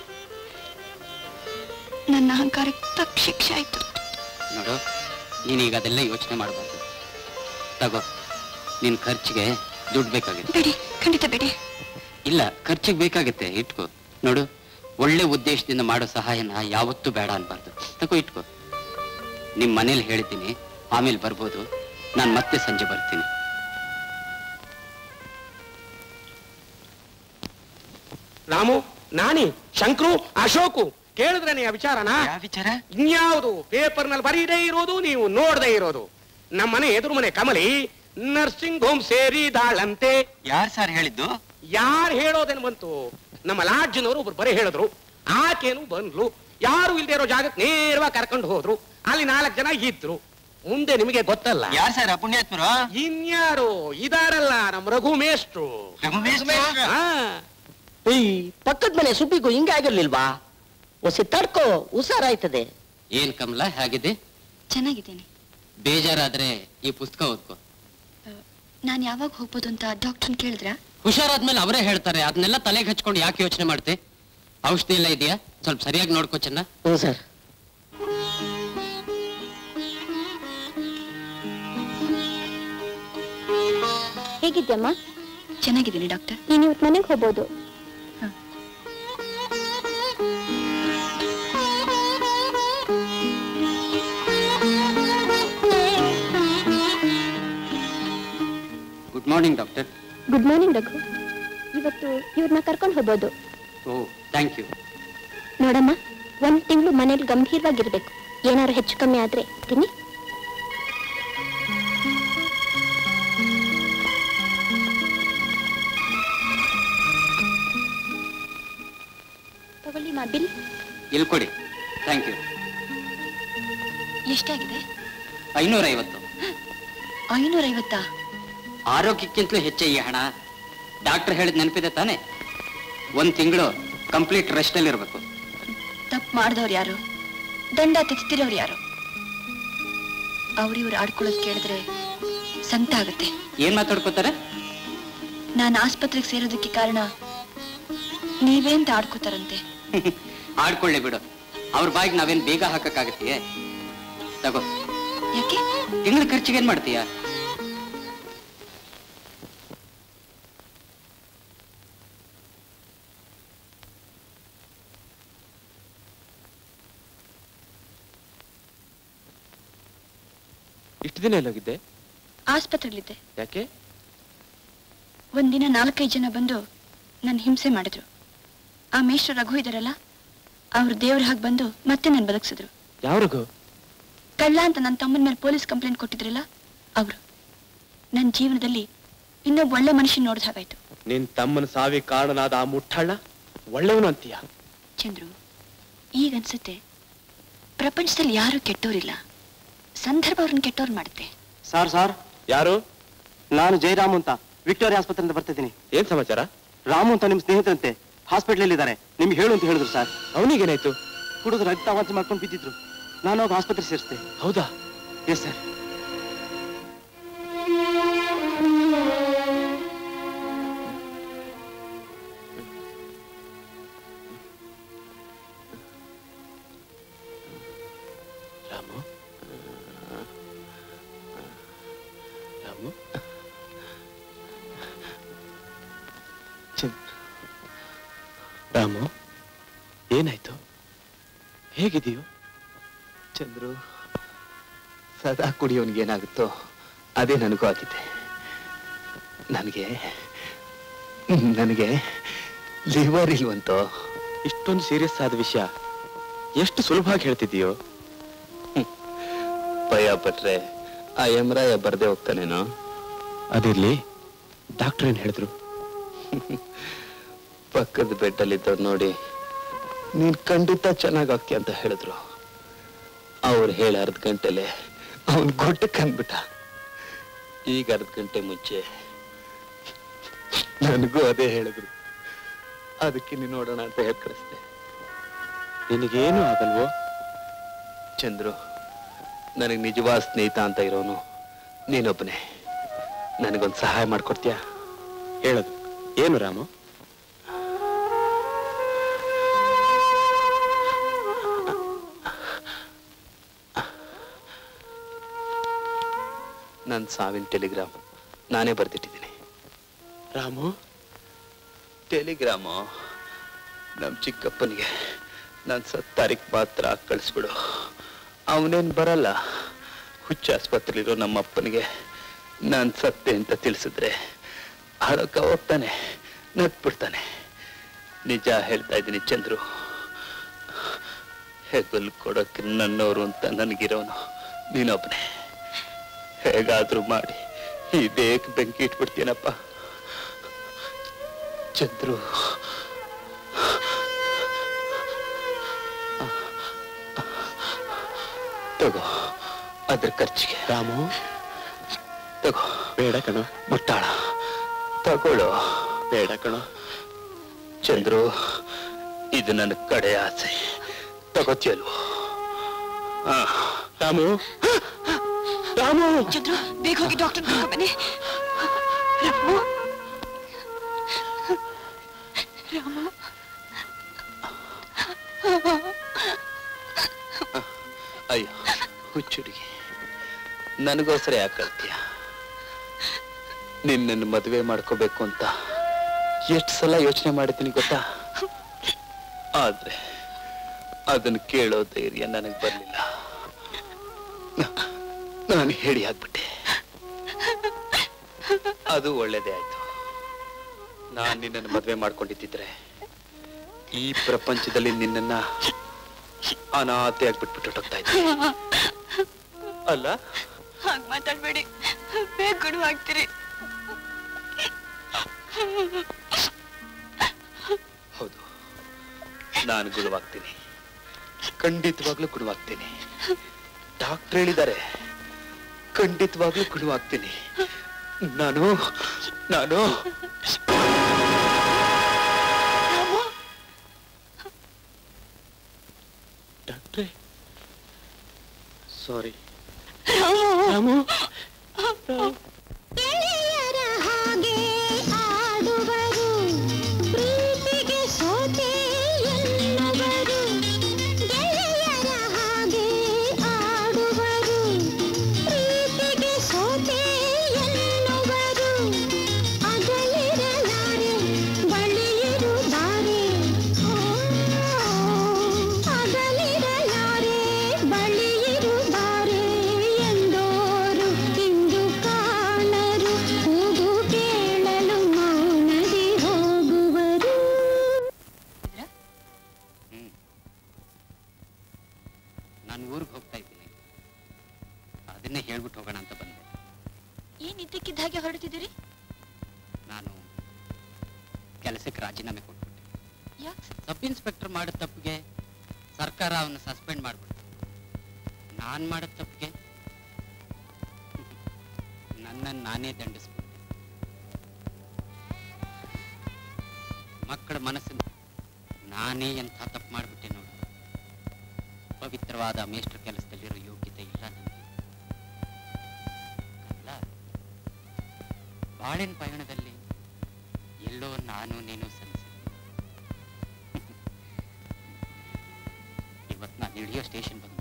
ನನ್ನ ಅಹಂಕಾರಕ್ಕೆ ತಕ್ಕ ಶಿಕ್ಷೆ ಆಯಿತು ನೋಡು ನೀನೀಗ ಅದೆಲ್ಲ ಯೋಚನೆ ಮಾಡಬಾರ್ದು ತಗೋ ನಿನ್ ಖರ್ಚಿಗೆ ದುಡ್ಡು ಬೇಕಾಗಿದೆ ಬೇಡಿ ಖಂಡಿತ ಬೇಡಿ ಇಲ್ಲ ಖರ್ಚಿಗೆ ಬೇಕಾಗುತ್ತೆ ಇಟ್ಕೋ ನೋಡು ಒಳ್ಳೆ ಉದ್ದೇಶದಿಂದ ಮಾಡೋ ಸಹಾಯನ ಯಾವತ್ತೂ ಬೇಡ ಅನ್ಬಾರ್ದು ತಗೋ ಇಟ್ಕೋ ನಿಮ್ ಮನೇಲಿ ಹೇಳ್ತೀನಿ ಆಮೇಲೆ ಬರ್ಬೋದು ನಾನು ಮತ್ತೆ ಸಂಜೆ ಬರ್ತೀನಿ ರಾಮು ನಾನಿ ಶಂಕ್ರು ಅಶೋಕು ಕೇಳಿದ್ರೆ ನೀ ಆ ವಿಚಾರನ ವಿಚಾರ ಇನ್ಯಾವುದು ಪೇಪರ್ ನಲ್ಲಿ ಬರೀದೇ ಇರೋದು ನೀವು ನೋಡದೇ ಇರೋದು ನಮ್ಮ ಮನೆ ಎದುರು ಮನೆ ಕಮಲಿ ನರ್ಸಿಂಗ್ ಹೋಮ್ ಸೇರಿದಾಳಂತೆ ಯಾರು ಸರ್ ಹೇಳಿದ್ದು ಯಾರು ಹೇಳೋದೇನು ಬಂತು ನಮ್ಮ ಲಾಡ್ಜ್ನವರು ಒಬ್ರು ಬರೀ ಹೇಳಿದ್ರು ಆಕೇನು ಬಂದ್ಲು ಯಾರು ಇಲ್ದೇ ಇರೋ ಜಾಗಕ್ಕೆ ನೇರವಾಗಿ ಕರ್ಕೊಂಡು ಹೋದ್ರು ಅಲ್ಲಿ ನಾಲ್ಕು ಜನ ಇದ್ರು ಮುಂದೆ ನಿಮಗೆ ಗೊತ್ತಲ್ಲ ಯಾರು ಸರ್ ಪುಣ್ಯಾತ್ಮರು ಇನ್ಯಾರು ಇದಾರಲ್ಲ ನಮ್ಮ ರಘು ಮೇಷ್ಟ್ರು ಹಾ ಈ ಪಕ್ಕದ ಮನೆ ಸುಬ್ಬಿಗೂ ಹಿಂಗೆ ಆಗಿರ್ಲಿಲ್ವಾ ಒಸಿ ತಡ್ಕೋ ಹುಷಾರಾಯ್ತದೆ ಏನ್ ಕಮಲ ಹೇಗಿದೆ ಚೆನ್ನಾಗಿದ್ದೀನಿ ಬೇಜಾರಾದ್ರೆ ಈ ಪುಸ್ತಕ ಓದ್ಕೋ ನಾನು ಯಾವಾಗ ಹೋಗ್ಬೋದು ಅಂತ ಡಾಕ್ಟರ್ನ ಕೇಳಿದ್ರಾ ಹುಷಾರಾದ್ಮೇಲೆ ಅವರೇ ಹೇಳ್ತಾರೆ ಅದನ್ನೆಲ್ಲ ತಲೆಗೆ ಹಚ್ಕೊಂಡು ಯಾಕೆ ಯೋಚನೆ ಮಾಡ್ತೆ ಔಷಧಿ ಎಲ್ಲ ಇದೆಯಾ ಸ್ವಲ್ಪ ಸರಿಯಾಗಿ ನೋಡ್ಕೋ ಚೆನ್ನ ಹ್ಞೂ ಸರ್ ಹೇಗಿದ್ಯಮ್ಮ ಚೆನ್ನಾಗಿದ್ದೀನಿ ಡಾಕ್ಟರ್ ನೀನು ಇವತ್ತು ಮನೆಗೆ ಹೋಗ್ಬೋದು good morning doctor good morning Raghu ಇವತ್ತು ಇವ್ರನ್ನ ಕರ್ಕೊಂಡು ಹೋಗ್ಬೋದು ಓ ಥ್ಯಾಂಕ್ ಯು ನೋಡಮ್ಮ ಒಂದ್ ತಿಂಗಳು ಮನೇಲಿ ಗಂಭೀರವಾಗಿರ್ಬೇಕು ಏನಾದ್ರು ಹೆಚ್ಚು ಕಮ್ಮಿ ಆದ್ರೆ ತಿನ್ನಿ ತಗೊಳ್ಳಿ ಮಾ ಬಿಲ್ ಇಲ್ಲಿ ಕೊಡಿ ಥ್ಯಾಂಕ್ ಯು ಎಷ್ಟಾಗಿದೆ ಐನೂರ ಐವತ್ತು ಐನೂರೈವತ್ತಾ ಆರೋಗ್ಯಕ್ಕಿಂತಲೂ ಹೆಚ್ಚೆ ಈ ಹಣ ಡಾಕ್ಟರ್ ಹೇಳಿದ ನೆನಪಿದೆ ತಾನೆ ಒಂದ್ ತಿಂಗಳು ಕಂಪ್ಲೀಟ್ ರೆಸ್ಟ್ ಅಲ್ಲಿ ಇರಬೇಕು ತಪ್ಪು ಮಾಡಿದವ್ರು ಯಾರು ದಂಡ ತೆತ್ತಿರೋರು ಯಾರು ಅವ್ರಿವ್ರು ಆಡ್ಕೊಳ್ಳೋದು ಕೇಳಿದ್ರೆ ಸಂತ ಆಗುತ್ತೆ ಏನ್ ಮಾತಾಡ್ಕೋತಾರೆ ನಾನು ಆಸ್ಪತ್ರೆಗೆ ಸೇರೋದಕ್ಕೆ ಕಾರಣ ನೀವೇ ಅಂತ ಆಡ್ಕೋತಾರಂತೆ ಆಡ್ಕೊಳ್ಳಿ ಬಿಡು ಅವ್ರ ಬಾಯಿಗೆ ನಾವೇನ್ ಬೇಗ ಹಾಕಕ್ಕಾಗತ್ತೆಯೇ ತಗೋ ಯಾಕೆ ತಿಂಗಳ ಖರ್ಚಿಗೆ ಏನ್ ಮಾಡ್ತೀಯಾ ಇಷ್ಟು ದಿನ ಎಲ್ಲೋಗಿದ್ದೆ ಆಸ್ಪತ್ರೆಯಲ್ಲಿದ್ದೆ ಯಾಕೆ ಒಂದಿನ ನಾಲ್ಕೈದು ಜನ ಬಂದು ನನ್ನ ಹಿಂಸೆ ಮಾಡಿದ್ರು ಆ ಮೇಷ್ಟ್ರ ರಘು ಇದಾರಲ್ಲ ಅವ್ರು ದೇವ್ರ ಹಾಗೆ ಬಂದು ಮತ್ತೆ ನನ್ನ ಬದುಕ್ಸಿದ್ರು ಯಾವ್ರಿಗೂ ಕಳ್ಳ ಅಂತ ನನ್ನ ತಮ್ಮನ ಮೇಲೆ ಪೊಲೀಸ್ ಕಂಪ್ಲೇಂಟ್ ಕೊಟ್ಟಿದ್ರಲ್ಲ ಅವರು ನನ್ನ ಜೀವನದಲ್ಲಿ ಇನ್ನೊಬ್ಬ ಒಳ್ಳೆ ಮನುಷ್ಯನ ನೋಡಿದ ಹಾಗಾಯ್ತು ನಿನ್ ತಮ್ಮನ ಸಾವಿ ಕಾರಣನಾದ ಆ ಮುಟ್ಟಾಳ ಒಳ್ಳೆಯವನು ಅಂತೀಯ ಚಂದ್ರು ಈಗ ಅನ್ಸುತ್ತೆ ಪ್ರಪಂಚದಲ್ಲಿ ಯಾರು ಕೆಟ್ಟೋರಿಲ್ಲ ಸಂದರ್ಭ ಅವ್ರನ್ನ ಕೆಟ್ಟೋರ್ ಮಾಡುತ್ತೆ ಸಾರ್ ಸಾರ್ ಯಾರು ನಾನು ಜಯರಾಮ್ ಅಂತ ವಿಕ್ಟೋರಿಯಾ ಆಸ್ಪತ್ರೆಯಿಂದ ಬರ್ತಿದ್ದೀನಿ ಏನ್ ಸಮಾಚಾರ ರಾಮು ಅಂತ ನಿಮ್ ಸ್ನೇಹಿತರಂತೆ ಹಾಸ್ಪಿಟಲ್ ಇದ್ದಾರೆ ನಿಮ್ಗೆ ಹೇಳು ಅಂತ ಹೇಳಿದ್ರು ಸರ್ ಅವನಿಗೇನಾಯ್ತು ಕುಡಿದು ರಕ್ತ ವಾಂತಿ ಮಾಡ್ಕೊಂಡು ಬಿದ್ದಿದ್ರು ನಾನು ಹೋಗಿ ಆಸ್ಪತ್ರೆ ಸೇರಿಸ್ದೆ ಹೌದಾ ಎಸ್ ಸರ್ ರಾಮು ರಾಮು ಚಂದ್- ರಾಮು ಏನಾಯ್ತು ಹೇಗಿದೆಯೋ ಚಂದ್ರು ಸದಾ ಕುಡಿಯೋನ್ಗೆ ಏನಾಗುತ್ತೋ ಅದೇ ನನಗೂ ಆಗಿದೆ ನನಗೆ ನನಗೆ ಲಿವರ್ ಇಲ್ವಂತೋ ಇಷ್ಟೊಂದು ಸೀರಿಯಸ್ ಆದ ವಿಷಯ ಎಷ್ಟು ಸುಲಭವಾಗಿ ಹೇಳ್ತಿದೀಯೋ ಭಯ ಪಟ್ರೆ ಆ ಯಮರಾಯ ಬರ್ದೆ ಹೋಗ್ತಾನೇನೋ ಅದಿರ್ಲಿ ಡಾಕ್ಟರ್ ಏನ್ ಹೇಳಿದ್ರು ಪಕ್ಕದ ಬೆಡ್ಡಲ್ಲಿದ್ದವ್ರು ನೋಡಿ ನೀನ್ ಖಂಡಿತ ಚೆನ್ನಾಗಾಗ್ತೀಯ ಅಂತ ಹೇಳಿದ್ರು ಅವ್ರು ಹೇಳಿ ಅರ್ಧ ಗಂಟೆಲೆ ಅವನ್ ಗೊಟ್ಟಕ್ಕೆ ಅಂದ್ಬಿಟ್ಟ ಈಗ ಅರ್ಧ ಗಂಟೆ ಮುಂಚೆ ನನಗೂ ಅದೇ ಹೇಳಿದ್ರು ಅದಕ್ಕೆ ನೀನು ನೋಡೋಣ ಅಂತ ಹೇಳಿ ಕಳಿಸ್ದೆ ನಿನಗೇನು ಆಗಲ್ವೋ ಚಂದ್ರು ನನಗೆ ನಿಜವಾದ ಸ್ನೇಹಿತ ಅಂತ ಇರೋನು ನೀನೊಬ್ಬನೇ ನನಗೊಂದು ಸಹಾಯ ಮಾಡ್ಕೊಡ್ತೀಯಾ ಹೇಳೋದು ಏನು ರಾಮು ನನ್ನ ಸಾವಿನ ಟೆಲಿಗ್ರಾಮ್ ನಾನೇ ಬರ್ದಿಟ್ಟಿದ್ದೀನಿ ರಾಮು ಟೆಲಿಗ್ರಾಮು ನಮ್ಮ ಚಿಕ್ಕಪ್ಪನಿಗೆ ನಾನು ಸತ್ ತಾರೀಕು ಮಾತ್ರ ಕಳಿಸ್ಬಿಡು ಅವನೇನು ಬರಲ್ಲ ಹುಚ್ಚ ಆಸ್ಪತ್ರೆಲಿರೋ ನಮ್ಮ ಅಪ್ಪನಿಗೆ ನಾನು ಸತ್ತೆ ಅಂತ ತಿಳಿಸಿದ್ರೆ ಅಳಕ ಹೋಗ್ತಾನೆ ನಟ್ಬಿಡ್ತಾನೆ ನಿಜ ಹೇಳ್ತಾ ಇದ್ದೀನಿ ಚಂದ್ರು ಹೆಗಲ್ ಕೊಡೋಕೆ ನನ್ನವರು ಅಂತ ನನಗಿರೋನು ನೀನೊಬ್ಬನೇ ಹೇಗಾದ್ರೂ ಮಾಡಿ ಈ ದೇಹಕ್ಕೆ ಬೆಂಕಿ ಇಟ್ಬಿಡ್ತೀನಪ್ಪ ಚಂದ್ರು ತಗೋ ಅದ್ರ ಖರ್ಚಿಗೆ ರಾಮು ತಗೋ ಬೇಡ ಕಣೋ ಮುಟ್ಟಾಳ ತಗೊಳ್ಳೋ ಬೇಡ ಕಣೋ ಚಂದ್ರು ಇದು ನನ್ನ ಕಡೆ ಆಸೆ ತಗೋತಿಯಲ್ವೋ ಹಾ ರಾಮು ರಾಮು ಚಂದ್ರು ಬೇಗ ಹೋಗಿ ಡಾಕ್ಟರ್ ಬನ್ನಿ ರಾಮು ರಾಮು ಅಯ್ಯೋ ಹುಚ್ಚುಡುಗಿ ನನಗೋಸ್ಕರ ಯಾಕೆ ಅಳ್ತೀಯ ನಿನ್ನನ್ನು ಮದುವೆ ಮಾಡ್ಕೋಬೇಕು ಅಂತ ಎಷ್ಟು ಸಲ ಯೋಚನೆ ಮಾಡಿದ್ದೀನಿ ಗೊತ್ತಾ ಆದ್ರೆ ಅದನ್ನು ಕೇಳೋ ಧೈರ್ಯ ನನಗೆ ಬರಲಿಲ್ಲ ನಾನು ಹೇಳಿ ಆಗ್ಬಿಟ್ಟೆ ಅದು ಒಳ್ಳೇದೇ ಆಯ್ತು ನಾನು ನಿನ್ನನ್ನು ಮದುವೆ ಮಾಡ್ಕೊಂಡಿದ್ದಿದ್ರೆ ಈ ಪ್ರಪಂಚದಲ್ಲಿ ನಿನ್ನನ್ನ ಅನಾಥೆಯಾಗಿ ಬಿಟ್ಬಿಟ್ಟು ಹೊಟ್ಟೋಗ್ತಾ ಇದ್ದೆ ಅಲ್ಲ ಹಾಗೆ ಮಾತಾಡ್ಬೇಡಿ ಬೇಗ ಗುಣವಾಗ್ತೀರಿ ಹೌದು ನಾನು ಗುಣವಾಗ್ತೀನಿ ಖಂಡಿತವಾಗ್ಲೂ ಗುಣವಾಗ್ತೀನಿ ಡಾಕ್ಟರ್ ಹೇಳಿದ್ದಾರೆ ಖಂಡಿತವಾಗ್ಲೂ ಗುಣವಾಗ್ತೀನಿ ನಾನು ನಾನು ಡಾಕ್ಟ್ರೇ ಸಾರಿ ರಾಮು ಗೆಳೆಯರ ಹಾಗೆ ಆಡುವರು ಪ್ರೀತಿಗೆ ಸೋತೆ ಎನ್ನುವರು ಗೆಳೆಯರ ಹಾಗೆ ಆಡುವರು ಪ್ರೀತಿಗೆ ಸೋತೆ ಎನ್ನುವರು ಅಗಲಿರಲಾರೆ ಬಳಿಯಿರುತ್ತಾರೆ ಅಗಲಿರಲಾರೆ ಬಳಿಯಿರುತ್ತಾರೆ ಎಂದೋರು ಅದನ್ನೇ ಹೇಳ್ಬಿಟ್ಟು ಹೋಗೋಣ ಅಂತ ಬಂದೆ ಏನ್ ಇದ್ದಕ್ಕಿದ್ದ ಹಾಗೆ ಹೊರಡ್ತಿದ್ದೀರಿ ನಾನು ಕೆಲಸಕ್ಕೆ ರಾಜೀನಾಮೆ ಕೊಟ್ಬಿಟ್ಟೆ ಯಾಕೆ ಸಬ್ ಇನ್ಸ್ಪೆಕ್ಟರ್ ಮಾಡಿದ ತಪ್ಪಿಗೆ ಸರ್ಕಾರ ಅವನ್ನ ಸಸ್ಪೆಂಡ್ ಮಾಡ್ಬಿಟ್ಟು ನಾನ್ ಮಾಡಿದ ತಪ್ಪಿಗೆ ನನ್ನನ್ನು ನಾನೇ ದಂಡಿಸ್ಬಿಟ್ಟೆ ಮಕ್ಕಳ ಮನಸ್ಸನ್ನು ನಾನೇ ಎಂಥ ತಪ್ಪು ಮಾಡಿಬಿಟ್ಟೆ ನೋಡಿ ಪವಿತ್ರವಾದ ಮೇಷ್ಟ್ರ ಕೆಲಸದಲ್ಲಿರೋ ಯೋಗ್ಯತೆ ಇಲ್ಲ ನನಗೆ ಅಲ್ಲ ಬಾಳಿನ ಪಯಣದಲ್ಲಿ ಎಲ್ಲೋ ನಾನು ನೀನು ಸನ್ಸಿದ್ದೆ ಇವತ್ತು ನಾನು ಇಳಿಯೋ ಸ್ಟೇಷನ್ ಬಂದ್ಬಿಡ್ತು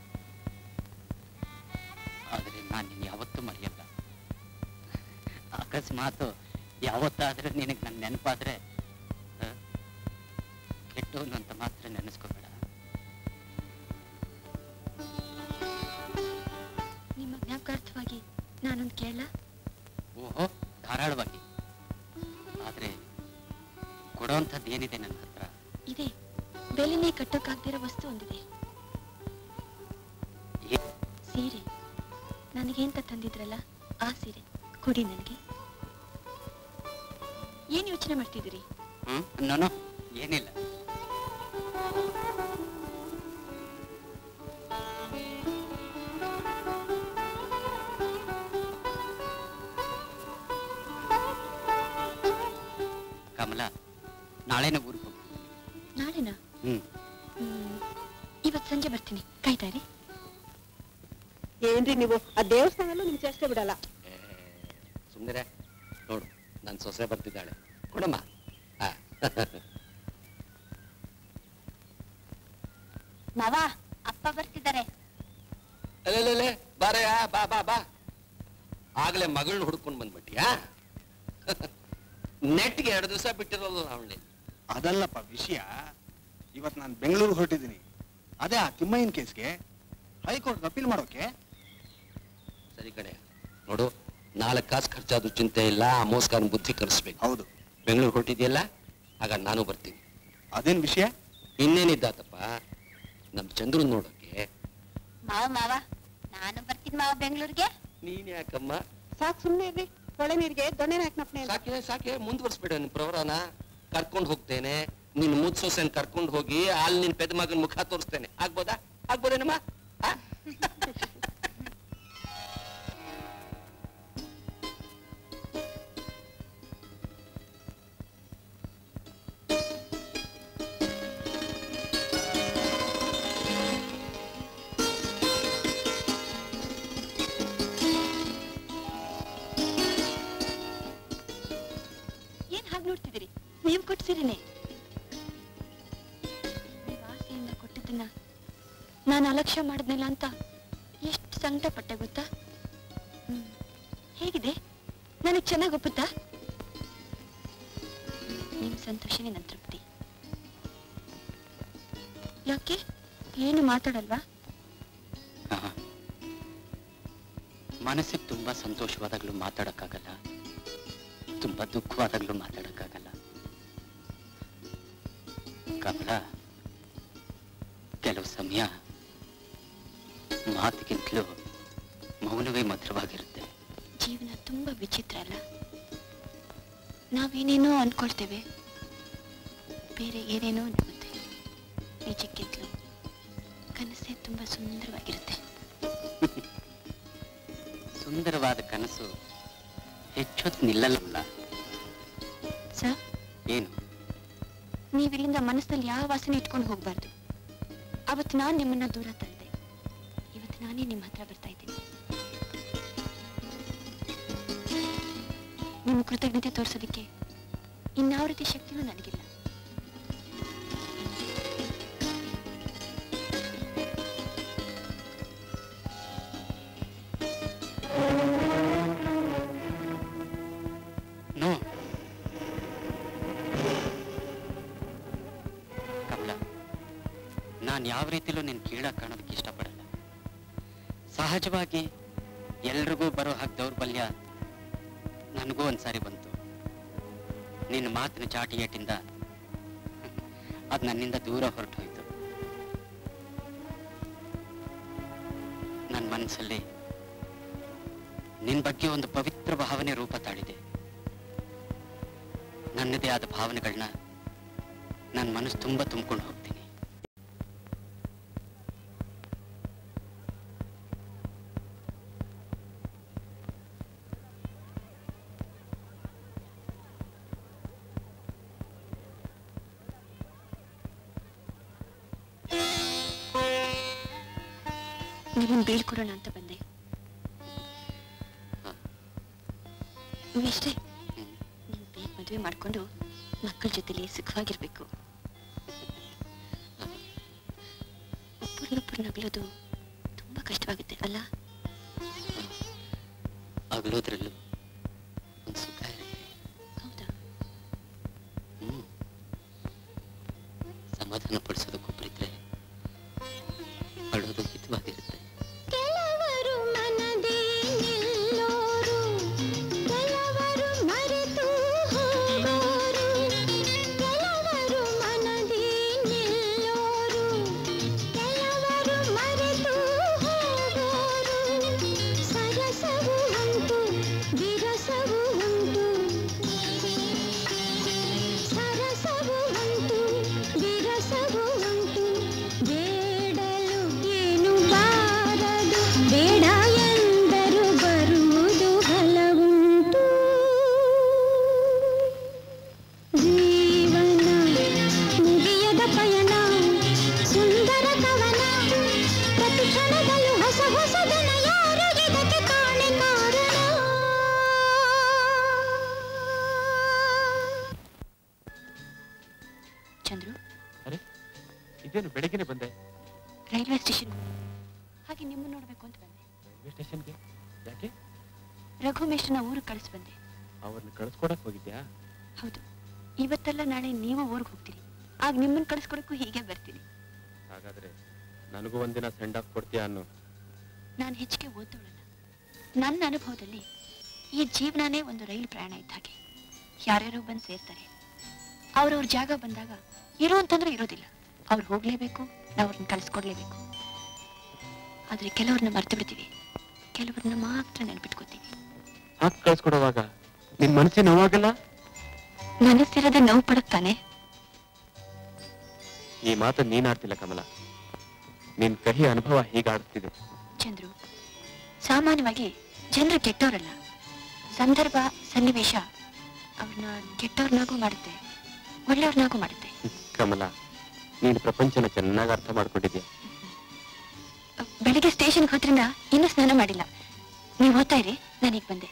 ಆದರೆ ನಾನು ನಿನ್ನ ಯಾವತ್ತೂ ಮರೆಯಲ್ಲ ಅಕಸ್ಮಾತ್ ಯಾವತ್ತಾದ್ರೂ ನಿನಗೆ ನನ್ನ ನೆನಪಾದ್ರೆ ಆ, ಕೆಟ್ಟವನು ಅಂತ ಮಾತ್ರ ನೆನೆಸ್ಕೋಬೇಡ ನಿಮ್ಮ ಜ್ಞಾಪಕಾರ್ಥವಾಗಿ ನಾನೊಂದು ಕೇಳ ಓಹೋ ಧಾರಾಳವಾಗಿ ಆದ್ರೆ ಕೊಡೋಂಥದ್ದು ಏನಿದೆ ನನ್ನ ಹತ್ರ ಇದೆ ಬೆಲೆನೇ ಕಟ್ಟೋಕ್ಕಾಗ್ದಿರೋ ವಸ್ತು ಒಂದಿದೆ ಸೀರೆ ನನಗೆ ಅಂತ ತಂದಿದ್ರಲ್ಲ ಆ ಸೀರೆ ಕೊಡಿ ನನಗೆ ಏನ್ ಯೋಚನೆ ಮಾಡ್ತಿದ್ದೀರಿ ಹ್ಮ್ ನಾನು ಏನಿಲ್ಲ ಕಮಲ ನಾಳೆನೇ ಊರಿಗೆ ಹೋಗು ನಾಳೆನಾ ಹ್ಮ್ ಹ್ಮ್. ಇವತ್ ಸಂಜೆ ಬರ್ತೀನಿ ಕಾಯ್ತಾರಿ ಏನ್ರಿ ನೀವು ಆ ದೇವಸ್ಥಾನಲ್ಲೂ ನಿಮ್ ಚೇಷ್ಟೆ ಬಿಡಲ್ಲ ಸುಮ್ಮನೆ ನೋಡು ನನ್ನ ಸೊಸೆ ಬರ್ತಿದ್ದಾಳೆ ಕೊಡಮ್ಮ ಆ. ಮಾವ ಅಪ್ಪ ಬರ್ತಿದ್ದಾರೆ ಅಲ್ಲೇ ಬಾರಯ್ಯ ಬಾ ಬಾ ಬಾ ಆಗ್ಲೇ ಮಗಳನ್ನ ಹುಡ್ಕೊಂಡು ಬಂದ್ಬಿಟ್ಟಿಯಾ ನೆಟ್ಗೆ ಎರಡು ದಿವಸ ಬಿಟ್ಟಿರೋಲ್ಲ ಅವಳಿ ಅದಲ್ಲಪ್ಪ ವಿಷಯ ಇವತ್ತು ನಾನು ಬೆಂಗಳೂರು ಹೊರಟಿದ್ದೀನಿ ಅದೇ ಆ ತಿಮ್ಮಯ್ಯನ ಕೇಸ್ಗೆ ಹೈಕೋರ್ಟ್ ಅಪೀಲ್ ಮಾಡೋಕೆ ಸರಿ ಕಡೆ ನೋಡು ನಾಲ್ಕು ಕಾಸು ಖರ್ಚಾದ್ರು ಚಿಂತೆ ಇಲ್ಲ ಆ ಮೋಸ್ಕಾರನ ಬುದ್ಧಿ ಕಲಿಸ್ಬೇಕು ಹೌದು ಬೆಂಗಳೂರು ಹೊರಟಿದೆಯಲ್ಲ ಆಗ ನಾನು ಬರ್ತೀನಿ ಅದೇನ್ ವಿಷಯ ಇನ್ನೇನಿದ್ದಾತಪ್ಪ ನಮ್ ಚಂದ್ರನ್ ನೋಡೋಕೆ ಮಾವ ಮಾವ ನಾನು ಬರ್ತೀನಿ ಮಾವ ಬೆಂಗಳೂರಿಗೆ ನೀನ್ ಯಾಕಮ್ಮ ಸಾಕ್ ಸುಮ್ನೆ ಇರ್ರಿ ಒಳ್ಳೆ ನೀರಿಗೆ ದೊಣ್ಣೆನ ಹಾಕ್ನಪ್ನೆ ಸಾಕೆ ಸಾಕೆ ಮುಂದುವರ್ಸ್ಬೇಡ ನಿನ್ ಪ್ರವರನ ಕರ್ಕೊಂಡು ಹೋಗ್ತೇನೆ ನಿನ್ ಮುದ್ ಸೊಸೆನ್ ಕರ್ಕೊಂಡು ಹೋಗಿ ಅಲ್ಲಿ ನಿನ್ ಪೆದ ಮಗನ್ ಮುಖ ತೋರಿಸ್ತೇನೆ ಆಗ್ಬೋದಾ ಆಗ್ಬೋದೇನಮ್ಮ ಆ? ಏನ್ ಹಾಗೆ ನೋಡ್ತಿದ್ದೀರಿ ನೀವು ಕೊಡ್ಸಿರಿನೇ ನೀವು ಆಸೆಯಿಂದ ಕೊಟ್ಟಿದ್ದನ್ನ ನಾನು ಅಲಕ್ಷ್ಯ ಮಾಡಿದ್ನಲ್ಲ ಅಂತ ಎಷ್ಟು ಸಂಕಟ ಪಟ್ಟೆ ಗೊತ್ತಾ ಹ್ಮ್. ಹೇಗಿದೆ ನನಗೆ ಚೆನ್ನಾಗಿ ಒಪ್ಪುತ್ತಾ ನಿಮ್ ಸಂತೋಷನೇ ನನ್ನ ತೃಪ್ತಿ ಯಾಕೆ ಏನು ಮಾತಾಡಲ್ವಾ ಆಹಾ. ಮನಸ್ಸಿಗೆ ತುಂಬಾ ಸಂತೋಷವಾದಾಗ್ಲೂ ಮಾತಾಡಕ್ಕಾಗಲ್ಲ ತುಂಬಾ ದುಃಖವಾದಾಗ್ಲೂ ಮಾತಾಡಕ್ಕಾಗಲ್ಲ ಕಮಲ ಕೆಲವು ಸಮಯ ಮಾತಿಗಿಂತಲೂ ಮೌನವೇ ಮಧುರವಾಗಿರುತ್ತೆ ಜೀವನ ತುಂಬಾ ವಿಚಿತ್ರ ಅಲ್ಲ ನಾವೇನೇನೋ ಅನ್ಕೊಳ್ತೇವೆ ಬೇರೆ ಏನೇನೋ ನಗುತ್ತೆ ನಿಜಕ್ಕಿಂತಲೂ ಕನಸೇ ತುಂಬಾ ಸುಂದರವಾಗಿರುತ್ತೆ ಸುಂದರವಾದ ಕನಸು ಹೆಚ್ಚೊತ್ತು ನಿಲ್ಲಲ್ಲ ಸರ್ ಏನು ನೀವಿಲ್ಲಿಂದ ಮನಸ್ಸಿನಲ್ಲಿ ಯಾವ ವಾಸನೆ ಇಟ್ಕೊಂಡು ಹೋಗ್ಬಾರ್ದು ಅವತ್ತು ನಾನು ನಿಮ್ಮನ್ನ ದೂರ ತಳ್ಳಿದೆ ಇವತ್ತು ನಾನೇ ನಿಮ್ಮ ಹತ್ರ ಬರ್ತಾ ಇದ್ದೀನಿ ನಿಮ್ಮ ಕೃತಜ್ಞತೆ ತೋರಿಸೋದಕ್ಕೆ ಇನ್ಯಾವ ರೀತಿ ಶಕ್ತಿನೂ ನನಗಿಲ್ಲ ನೋ ಕಮಲ ನಾನು ಯಾವ ರೀತಿಲೂ ನಿನ್ ಕೀಳಾಗಿ ಕಾಣೋದಕ್ಕೆ ಇಷ್ಟಪಡಲ್ಲ ಸಹಜವಾಗಿ ಎಲ್ರಿಗೂ ಬರೋ ಹಾಗೆ ದೌರ್ಬಲ್ಯ ನನಗೂ ಒಂದ್ಸಾರಿ ಬಂತು ನಿನ್ನ ಮಾತಿನ ಚಾಟಿ ಏಟಿಂದ ಅದು ನನ್ನಿಂದ ದೂರ ಹೊರಟು ಹೋಯ್ತು ನನ್ನ ಮನಸ್ಸಲ್ಲಿ ನಿನ್ ಬಗ್ಗೆ ಒಂದು ಪವಿತ್ರ ಭಾವನೆ ರೂಪ ತಾಳಿದೆ ನನ್ನದೇ ಆದ ಭಾವನೆಗಳನ್ನ ನನ್ನ ಮನಸ್ಸು ತುಂಬಾ ತುಂಬಿಕೊಂಡು ಹೋಗ್ತೀನಿ ನಿಮ್ಮನ್ನ ಬೀಳ್ಕೊಡೋಣ ಅಂತ ಬಂದೆ ಇಷ್ಟೇ ನೀನ್ ಬೇಗ ಮದುವೆ ಮಾಡ್ಕೊಂಡು ಮಕ್ಕಳ ಜೊತೆಲಿ ಸುಖವಾಗಿರ್ಬೇಕು ಒಬ್ಬರನ್ನೊಬ್ಬರು ನಗಲೋದು ತುಂಬಾ ಕಷ್ಟವಾಗುತ್ತೆ ಅಲ್ಲ ಅಗಲೋದ್ರಲ್ಲೂ ಒಂದು ಸುಖ ಇರುತ್ತೆ ಹೌದಾ ಹ್ಮ್ ಸಮಾಧಾನ ಪಡಿಸೋದಕ್ಕೊಬ್ಬರಿದ್ರೆ ಅಳೋದು ಹಿತವಾಗಿರುತ್ತೆ ಕೆಲವರು ಮನದೇ ನಿಲ್ಲೋರು ಕೆಲವರು ಮರೆತು ಹೋಗೋರು ಕೆಲವರು ಮನದೇ ನಿಲ್ಲೋರು ಕೆಲವರು ಮರೆತು ಹೋಗೋರು ಸರಸವು ಉಂಟು ವಿರಸವು ಉಂಟು ಸರಸವು ಉಂಟು ವಿರಸವು ಉಂಟು ಬೇಡಲು ಏನು ಬಾರದು ಬೇಡ ಎಂದರು ಬರುವುದು ಹಲವುಂಟು ಜೀವನ ಮುಗಿಯದ ಪಯಣ ಸುಂದರ ಕವನ ಪ್ರತಿ ಕ್ಷಣದಲ್ಲೂ ಹೊಸ ಹೊಸದನ ಯಾರು ಇದಕ್ಕೆ ಕಾಣೆ ಕಾರಣ ಚಂದ್ರು ಅರೆ ಇದೇನು ಬೆಳಗ್ಗೆನೆ ಬಂದೆ ರೈಲ್ವೆ ಸ್ಟೇಷನ್ ಹಾಗೆ ನಿಮ್ಮನ್ನ ನೋಡ್ಬೇಕು ಅಂತ ಬಂದೆ ರೈಲ್ವೆ ಸ್ಟೇಷನ್ಗೆ ಯಾಕೆ ರಘು ಮೇಷ್ಟ್ರನ್ನ ಊರಿಗೆ ಕಳಿಸ್ ಬಂದೆ ಅವ್ರನ್ನ ಕಳ್ಸ್ಕೊಡಕ್ ಹೋಗಿದ್ಯಾ ಹೌದು ಇವತ್ತೆಲ್ಲ ನಾಳೆ ನೀವು ಊರಿಗೆ ಹೋಗ್ತೀರಿ ಆಗ ನಿಮ್ಮನ್ನ ಕಳಿಸ್ಕೊಡಕ್ಕೂ ಹೀಗೆ ಬರ್ತೀನಿ ಹಾಗಾದ್ರೆ ನನಗೂ ಒಂದಿನ ಸೆಂಡ್ ಆಫ್ ಕೊಡ್ತೀಯಾ ಅನ್ನೋ ನಾನು ಹೆಚ್ಚಿಗೆ ಓದೋಳಲ್ಲ ನನ್ನ ಅನುಭವದಲ್ಲಿ ಈ ಜೀವನನೇ ಒಂದು ರೈಲು ಪ್ರಯಾಣ ಇದ್ದ ಹಾಗೆ ಯಾರ್ಯಾರೋ ಬಂದು ಸೇರ್ತಾರೆ ಅವ್ರವ್ರ ಜಾಗ ಬಂದಾಗ ಇರೋ ಅಂತಂದ್ರೆ ಇರೋದಿಲ್ಲ ಅವ್ರು ಹೋಗ್ಲೇಬೇಕು ನಾವು ಅವ್ರನ್ನ ಕಲಿಸ್ಕೊಡ್ಲೇಬೇಕು ಆದ್ರೆ ಕೆಲವ್ರನ್ನ ಮರ್ತು ಬಿಡ್ತೀವಿ ಕೆಲವ್ರನ್ನ ಮಾತ್ರ ನೆನ್ಪಿಟ್ಕೋತೀವಿ ಹಾಕಿ ಕಳ್ಸ್ಕೊಡುವಾಗ ನಿನ್ ಮನಸ್ಸಿನ ನೋವಾಗಲ್ಲ ಮನಸ್ಸಿರೋದೇ ನೋವು ಪಡುತ್ತಾನೆ ಈ ಮಾತು ನೀನ್ ಆಡ್ತಿಲ್ಲ ಕಮಲ ನಿನ್ ಕಹಿ ಅನುಭವ ಹೀಗಾಡ್ತಿದೆ ಚಂದ್ರು ಸಾಮಾನ್ಯವಾಗಿ ಜನರು ಕೆಟ್ಟವರಲ್ಲ ಸಂದರ್ಭ ಸನ್ನಿವೇಶ ಅವ್ರನ್ನ ಕೆಟ್ಟವ್ರನ್ನಾಗೂ ಮಾಡುತ್ತೆ ಒಳ್ಳೆಯವ್ರನ್ನಾಗೂ ಮಾಡುತ್ತೆ ಕಮಲ ನೀನ್ ಪ್ರಪಂಚನ ಚೆನ್ನಾಗಿ ಅರ್ಥ ಮಾಡ್ಕೊಂಡಿದ್ಯಾ ಬೆಳಿಗ್ಗೆ ಸ್ಟೇಷನ್ಗೆ ಹೋದ್ರಿಂದ ಇನ್ನೂ ಸ್ನಾನ ಮಾಡಿಲ್ಲ ನೀವು ಓದ್ತಾ ಇರಿ ನಾನೀಗ ಬಂದೆ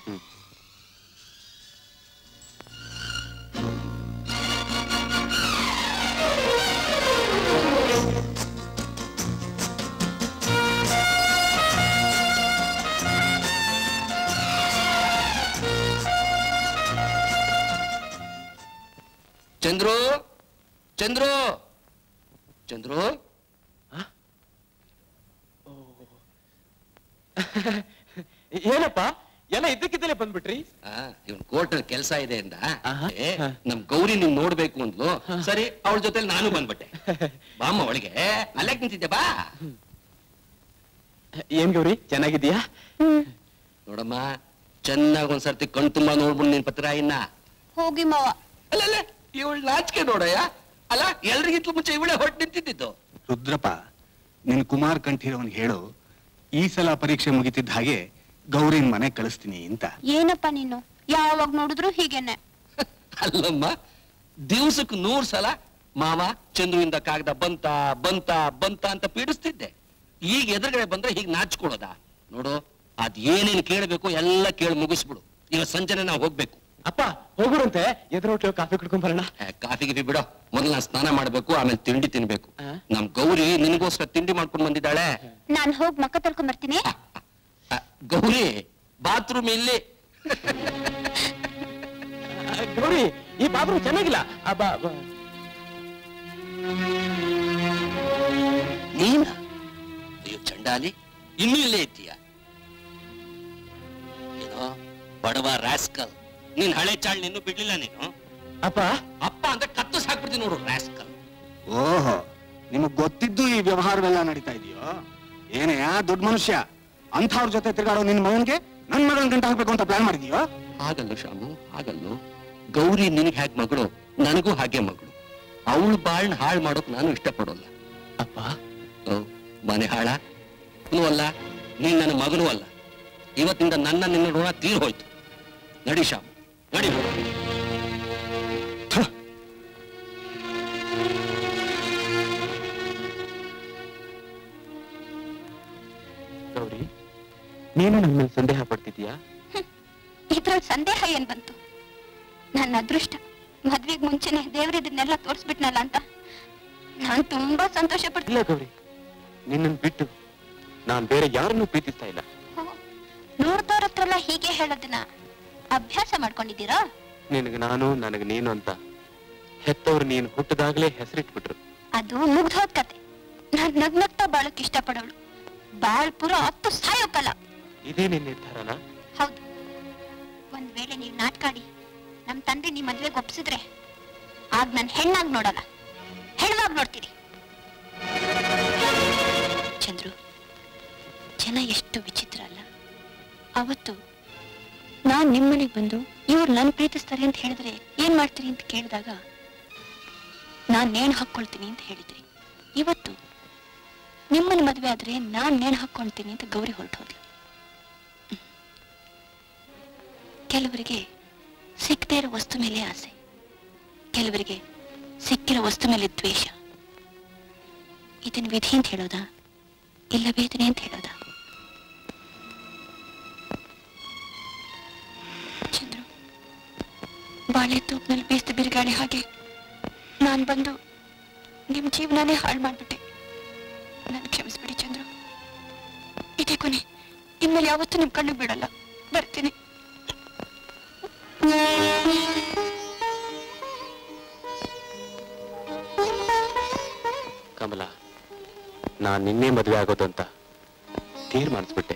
ಚಂದ್ರು ಚಂದ್ರು ಚಂದ್ರು ಏನಪ್ಪ ಎಲ್ಲ ಇದ್ದಕ್ಕಿದ್ದಲೇ ಬಂದ್ಬಿಟ್ರಿ ಇವನ್ ಕೋರ್ಟ್ ಕೆಲಸ ಇದೆ ಅಂದ ಏ, ನಮ್ ಗೌರಿ ನೀನ್ ನೋಡ್ಬೇಕು ಅಂದ್ಲು ಸರಿ ಅವಳ ಜೊತೆಲಿ ನಾನು ಬಂದ್ಬಿಟ್ಟೆ ಬಾಮ್ಮ ಒಳಗೆ ಅಲ್ಲೇ ನಿಂತಿದ್ದೆ ಬಾ ಏನ್ ಗೌರಿ ಚೆನ್ನಾಗಿದ್ಯಾ ನೋಡಮ್ಮ ಚೆನ್ನಾಗ್ ಒಂದ್ಸರ್ತಿ ಕಣ್ ತುಂಬಾ ನೋಡ್ಬಿಡು ನಿನ್ ಪತ್ರ ಇನ್ನ ಹೋಗಿ ಮಾವ ಅಲ್ಲಲ್ಲ ಇವಳು ನಾಚಿಕೆ ನೋಡಯ್ಯ ಅಲ್ಲ ಎಲ್ರಿಗಿಂತಲೂ ಮುಂಚೆ ಇವಳೇ ಹೊಟ್ಟು ನಿಂತಿದ್ದು ರುದ್ರಪ್ಪ ನಿನ್ ಕುಮಾರ್ ಕಂಠೀರವನ್ಗೆ ಹೇಳು ಈ ಸಲ ಪರೀಕ್ಷೆ ಮುಗಿತಿದ್ದ ಹಾಗೆ ಗೌರಿನ್ ಮನೆ ಕಳಿಸ್ತೀನಿ ಅಂತ ಏನಪ್ಪ ನೀನು ಯಾವಾಗ ನೋಡಿದ್ರು ಹೀಗೇನೆ ಅಲ್ಲಮ್ಮ ದಿವ್ಸಕ್ ನೂರ್ ಸಲ ಮಾವ ಚಂದ್ರುವಿಂದ ಕಾಗದ ಬಂತ ಬಂತ ಬಂತ ಅಂತ ಪೀಡಿಸ್ತಿದ್ದೆ ಈಗ ಎದುರುಗಡೆ ಬಂದ್ರೆ ಹೀಗೆ ನಾಚ್ಕೊಳ್ಳೋದ ನೋಡು ಅದ್ ಏನೇನ್ ಕೇಳ್ಬೇಕು ಎಲ್ಲ ಕೇಳಿ ಮುಗಿಸ್ಬಿಡು ಈಗ ಸಂಜೆನೆ ನಾವು ಹೋಗ್ಬೇಕು ಅಪ್ಪ ಹೋಗುರಂತೆ ಎದುರು ಹೋಟ್ಲು ಕಾಫಿ ಕುಡ್ಕೊಂಡ್ ಬರೋಣ ಕಾಫಿ ಗಿಫಿ ಬಿಡೋ ಮೊದಲು ನಾನು ಸ್ನಾನ ಮಾಡ್ಬೇಕು ಆಮೇಲೆ ತಿಂಡಿ ತಿನ್ಬೇಕು ನಮ್ ಗೌರಿ ನಿನಗೋಸ್ಕರ ತಿಂಡಿ ಮಾಡ್ಕೊಂಡು ಬಂದಿದ್ದಾಳೆ ನಾನ್ ಹೋಗಿ ಮಕ್ಕ ತೊಳ್ಕೊಂಡ್ ಬರ್ತೀನಿ ಆ, ಗೌರಿ ಬಾತ್ರೂಮ್ ಇಲ್ಲಿ ಗೌರಿ ಈ ಬಾಬ್ರು ಚೆನ್ನಾಗಿಲ್ಲ ಆ ಬಾ ಬಾ. ನೀನ ಅಯ್ಯೋ ಚಂಡಾಲಿ ಇನ್ನೂ ಇಲ್ಲೇ ಇದ್ದೀಯ ಏನೋ ಬಡವ ರಾಸ್ಕಲ್ ನೀನ್ ಹಳೆ ಚಾಳ್ ನಿನ್ನೂ ಬಿಡ್ಲಿಲ್ಲ ನೀನು ಅಪ್ಪ ಅಪ್ಪ ಅಂದ್ರೆ ಕತ್ತು ಸಾಕ್ಬಿಡ್ತೀನಿ ನೋಡು ರಾಸ್ಕಲ್ ಓಹೋ ನಿಮಗ್ ಗೊತ್ತಿದ್ದು ಈ ವ್ಯವಹಾರವೆಲ್ಲ ನಡೀತಾ ಇದೆಯೋ ಏನೇ ದೊಡ್ಡ ಮನುಷ್ಯ ಅಂಥವ್ರ ಜೊತೆ ತಿರ್ಗಾಡೋ ನಿನ್ ಮಗನ್ಗೆ ನನ್ ಮಗಳನ್ನ ಗಂಟ ಹಾಕ್ಬೇಕು ಅಂತ ಪ್ಲಾನ್ ಮಾಡಿದೀಯೋ ಹಾಗಲ್ಲ ಶಾಮು ಹಾಗಲ್ಲು ಗೌರಿ ನಿನಗೆ ಹೇಗೆ ಮಗಳು ನನಗೂ ಹಾಗೆ ಮಗಳು ಅವಳು ಬಾಳ್ನ ಹಾಳು ಮಾಡೋಕ್ ನಾನು ಇಷ್ಟಪಡೋಲ್ಲ ಅಪ್ಪ ಓ ಮನೆ ಹಾಳ ಅವನು ಅಲ್ಲ ನೀನ್ ನನ್ನ ಮಗನೂ ಅಲ್ಲ ಇವತ್ತಿಂದ ನನ್ನ ನಿನ್ನ ಋಣ ತೀರ್ ಹೋಯ್ತು ನಡಿ ಶಾಮು ನಡಿ ಗೌರಿ ನೀನು ನನ್ನ ಮೇಲೆ ಸಂದೇಹ ಪಡ್ತಿದ್ಯಾ ಇದ್ರಲ್ಲಿ ಸಂದೇಹ ಏನ್ ಬಂತು ನನ್ನ ಅದೃಷ್ಟ ಮದ್ವೆಗ್ ಮುಂಚೆನೆ ದೇವ್ರಿದನ್ನೆಲ್ಲ ತೋರಿಸ್ಬಿಟ್ನಲ್ಲ ಅಂತ ನಾನ್ ತುಂಬಾ ಸಂತೋಷ ಇಲ್ಲ ಪಡ್ತೀನಿ ಗೌರಿ ನಿನ್ನನ್ ಬಿಟ್ಟು ನಾನ್ ಬೇರೆ ಯಾರನ್ನೂ ಪ್ರೀತಿಸ್ತಾ ಇಲ್ಲ ನೋಡ್ದವ್ರ ಹತ್ರ ಎಲ್ಲ ಹೀಗೆ ಹೇಳೋದನ್ನ ಅಭ್ಯಾಸ ಮಾಡ್ಕೊಂಡಿದ್ದೀರಾ ನಿನಗೆ ನಾನು ನನಗೆ ನೀನು ಅಂತ ಹೆತ್ತವ್ರು ನೀನು ಹುಟ್ಟದಾಗ್ಲೇ ಹೆಸರಿಟ್ಬಿಟ್ರು ಅದು ಮುಗ್ದೋದ್ ಕತೆ ನಾನ್ ನಗ್ನಗ್ತಾ ಬಾಳಕ್ ಇಷ್ಟಪಡೋಳು ಬಾಳ್ ಪುರ ಹತ್ತು ಸಾಯೋಕಲ್ಲ ಇದೇ ನಿನ್ನ ನಿರ್ಧಾರನ ಹೌದು ಒಂದ್ ವೇಳೆ ನೀವ್ ನಾಟ್ಕಾಡಿ ನಮ್ ತಂದೆ ನಿಮ್ ಮದ್ವೆಗೆ ಒಪ್ಸಿದ್ರೆ ಆಗ ನಾನ್ ಹೆಣ್ಣಾಗ್ ನೋಡಲ್ಲ ಹೆಣ್ವಾಗ್ ನೋಡ್ತೀನಿ ಚಂದ್ರು ಜನ ಎಷ್ಟು ವಿಚಿತ್ರ ಅಲ್ಲ ಅವತ್ತು ನಾನ್ ನಿಮ್ಮನೆಗೆ ಬಂದು ಇವ್ರು ನನ್ ಪ್ರೀತಿಸ್ತಾರೆ ಅಂತ ಹೇಳಿದ್ರೆ ಏನ್ ಮಾಡ್ತೀರಿ ಅಂತ ಕೇಳಿದಾಗ ನಾನ್ ನೇಣು ಹಾಕೊಳ್ತೀನಿ ಅಂತ ಹೇಳಿದ್ರಿ ಇವತ್ತು ನಿಮ್ಮನ್ನ ಮದ್ವೆ ಆದ್ರೆ ನಾನ್ ನೇಣು ಹಾಕೊಳ್ತೀನಿ ಅಂತ ಗೌರಿ ಹೊರಟು ಹೋದ್ಲು ಕೆಲವರಿಗೆ ಸಿಕ್ಕದೇ ಇರೋ ವಸ್ತು ಮೇಲೆ ಆಸೆ ಕೆಲವರಿಗೆ ಸಿಕ್ಕಿರೋ ವಸ್ತು ಮೇಲೆ ದ್ವೇಷ ಇದನ್ನ ವಿಧಿ ಅಂತ ಹೇಳೋದಾ ಇಲ್ಲ ವೇದನೆ ಅಂತ ಹೇಳೋದಾ ಚಂದ್ರು ಬಾಳೆ ತೂಪ್ನಲ್ಲಿ ಬೇಸ್ತ ಬಿರುಗಾಳಿ ಹಾಗೆ ನಾನ್ ಬಂದು ನಿಮ್ ಜೀವನನೇ ಹಾಳು ಮಾಡ್ಬಿಟ್ಟೆ ನನ್ ಕ್ಷಮಿಸ್ಬಿಡಿ ಚಂದ್ರು ಇದೇ ಕೊನೆ ಇನ್ಮೇಲೆ ಯಾವತ್ತೂ ನಿಮ್ ಕಣ್ಣು ಬಿಡಲ್ಲ ಬರ್ತೀನಿ ಕಮಲ ನಾನ್ ನಿನ್ನೆ ಮದುವೆ ಆಗೋದು ಅಂತ ತೀರ್ಮಾನಿಸ್ಬಿಟ್ಟೆ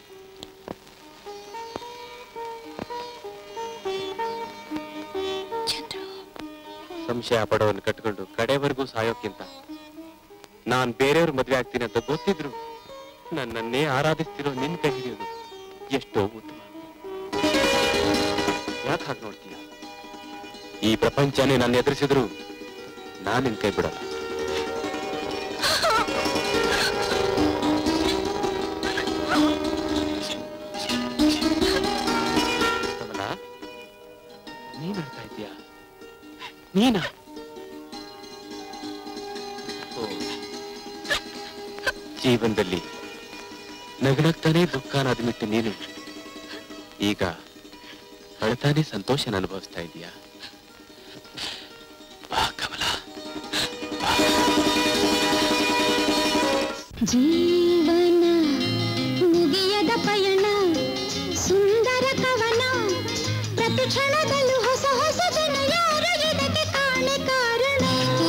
ಸಂಶಯ ಪಡೋನ್ ಕಟ್ಕೊಂಡು ಕಡೆವರೆಗೂ ಸಾಯೋಕ್ಕಿಂತ ನಾನ್ ಬೇರೆಯವ್ರ ಮದ್ವೆ ಆಗ್ತೀನಿ ಅಂತ ಗೊತ್ತಿದ್ರು ನನ್ನನ್ನೇ ಆರಾಧಿಸ್ತಿರೋ ನಿನ್ ಕೈ ಹಿಡಿಯೋದು ಎಷ್ಟೋ ಉತ್ತಮ ಯಾಕೆ ಹಾಗೆ ನೋಡ್ತೀಯ ಈ ಪ್ರಪಂಚನೇ ನನ್ನ ಎದುರಿಸಿದ್ರು ನಾನ್ ನಿನ್ ಕೈ ಬಿಡಲ್ಲ ಕಮಲ ನೀನ್ ಹೇಳ್ತಾ ಇದ್ದೀಯಾ ನೀನಾ ಓ, ಜೀವನದಲ್ಲಿ ನಗನಗ್ತಾನೆ ದುಃಖನ ಅದ್ಮಿಟ್ಟು ನೀನು ಈಗ ಅಳ್ತಾನೆ ಸಂತೋಷನ ಅನುಭವಿಸ್ತಾ ಇದೀಯಾ ಜೀವನ ಮುಗಿಯದ ಪಯಣ ಸುಂದರ ಕವನ ಪ್ರತಿ ಕ್ಷಣದಲ್ಲೂ ಹೊಸ ಹೊಸ ಜನ ಯಾರು ಇದಕ್ಕೆ ಕಾಣೆ ಕಾರಣ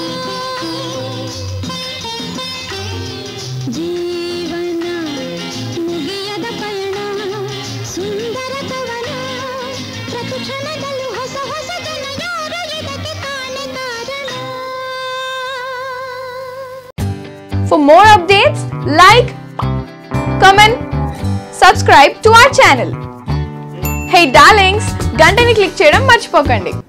ಜೀವನ ಮುಗಿಯದ ಪಯಣ ಸುಂದರ ಕವನ ಪ್ರತಿ ಕ್ಷಣದಲ್ಲೂ ಹೊಸ ಹೊಸ ಜನ ಯಾರು ಇದಕ್ಕೆ ಕಾಣೆ ಕಾರಣ For more updates, like, comment, subscribe to our channel. Hey darlings, గంటని click చేయడం మర్చిపోకండి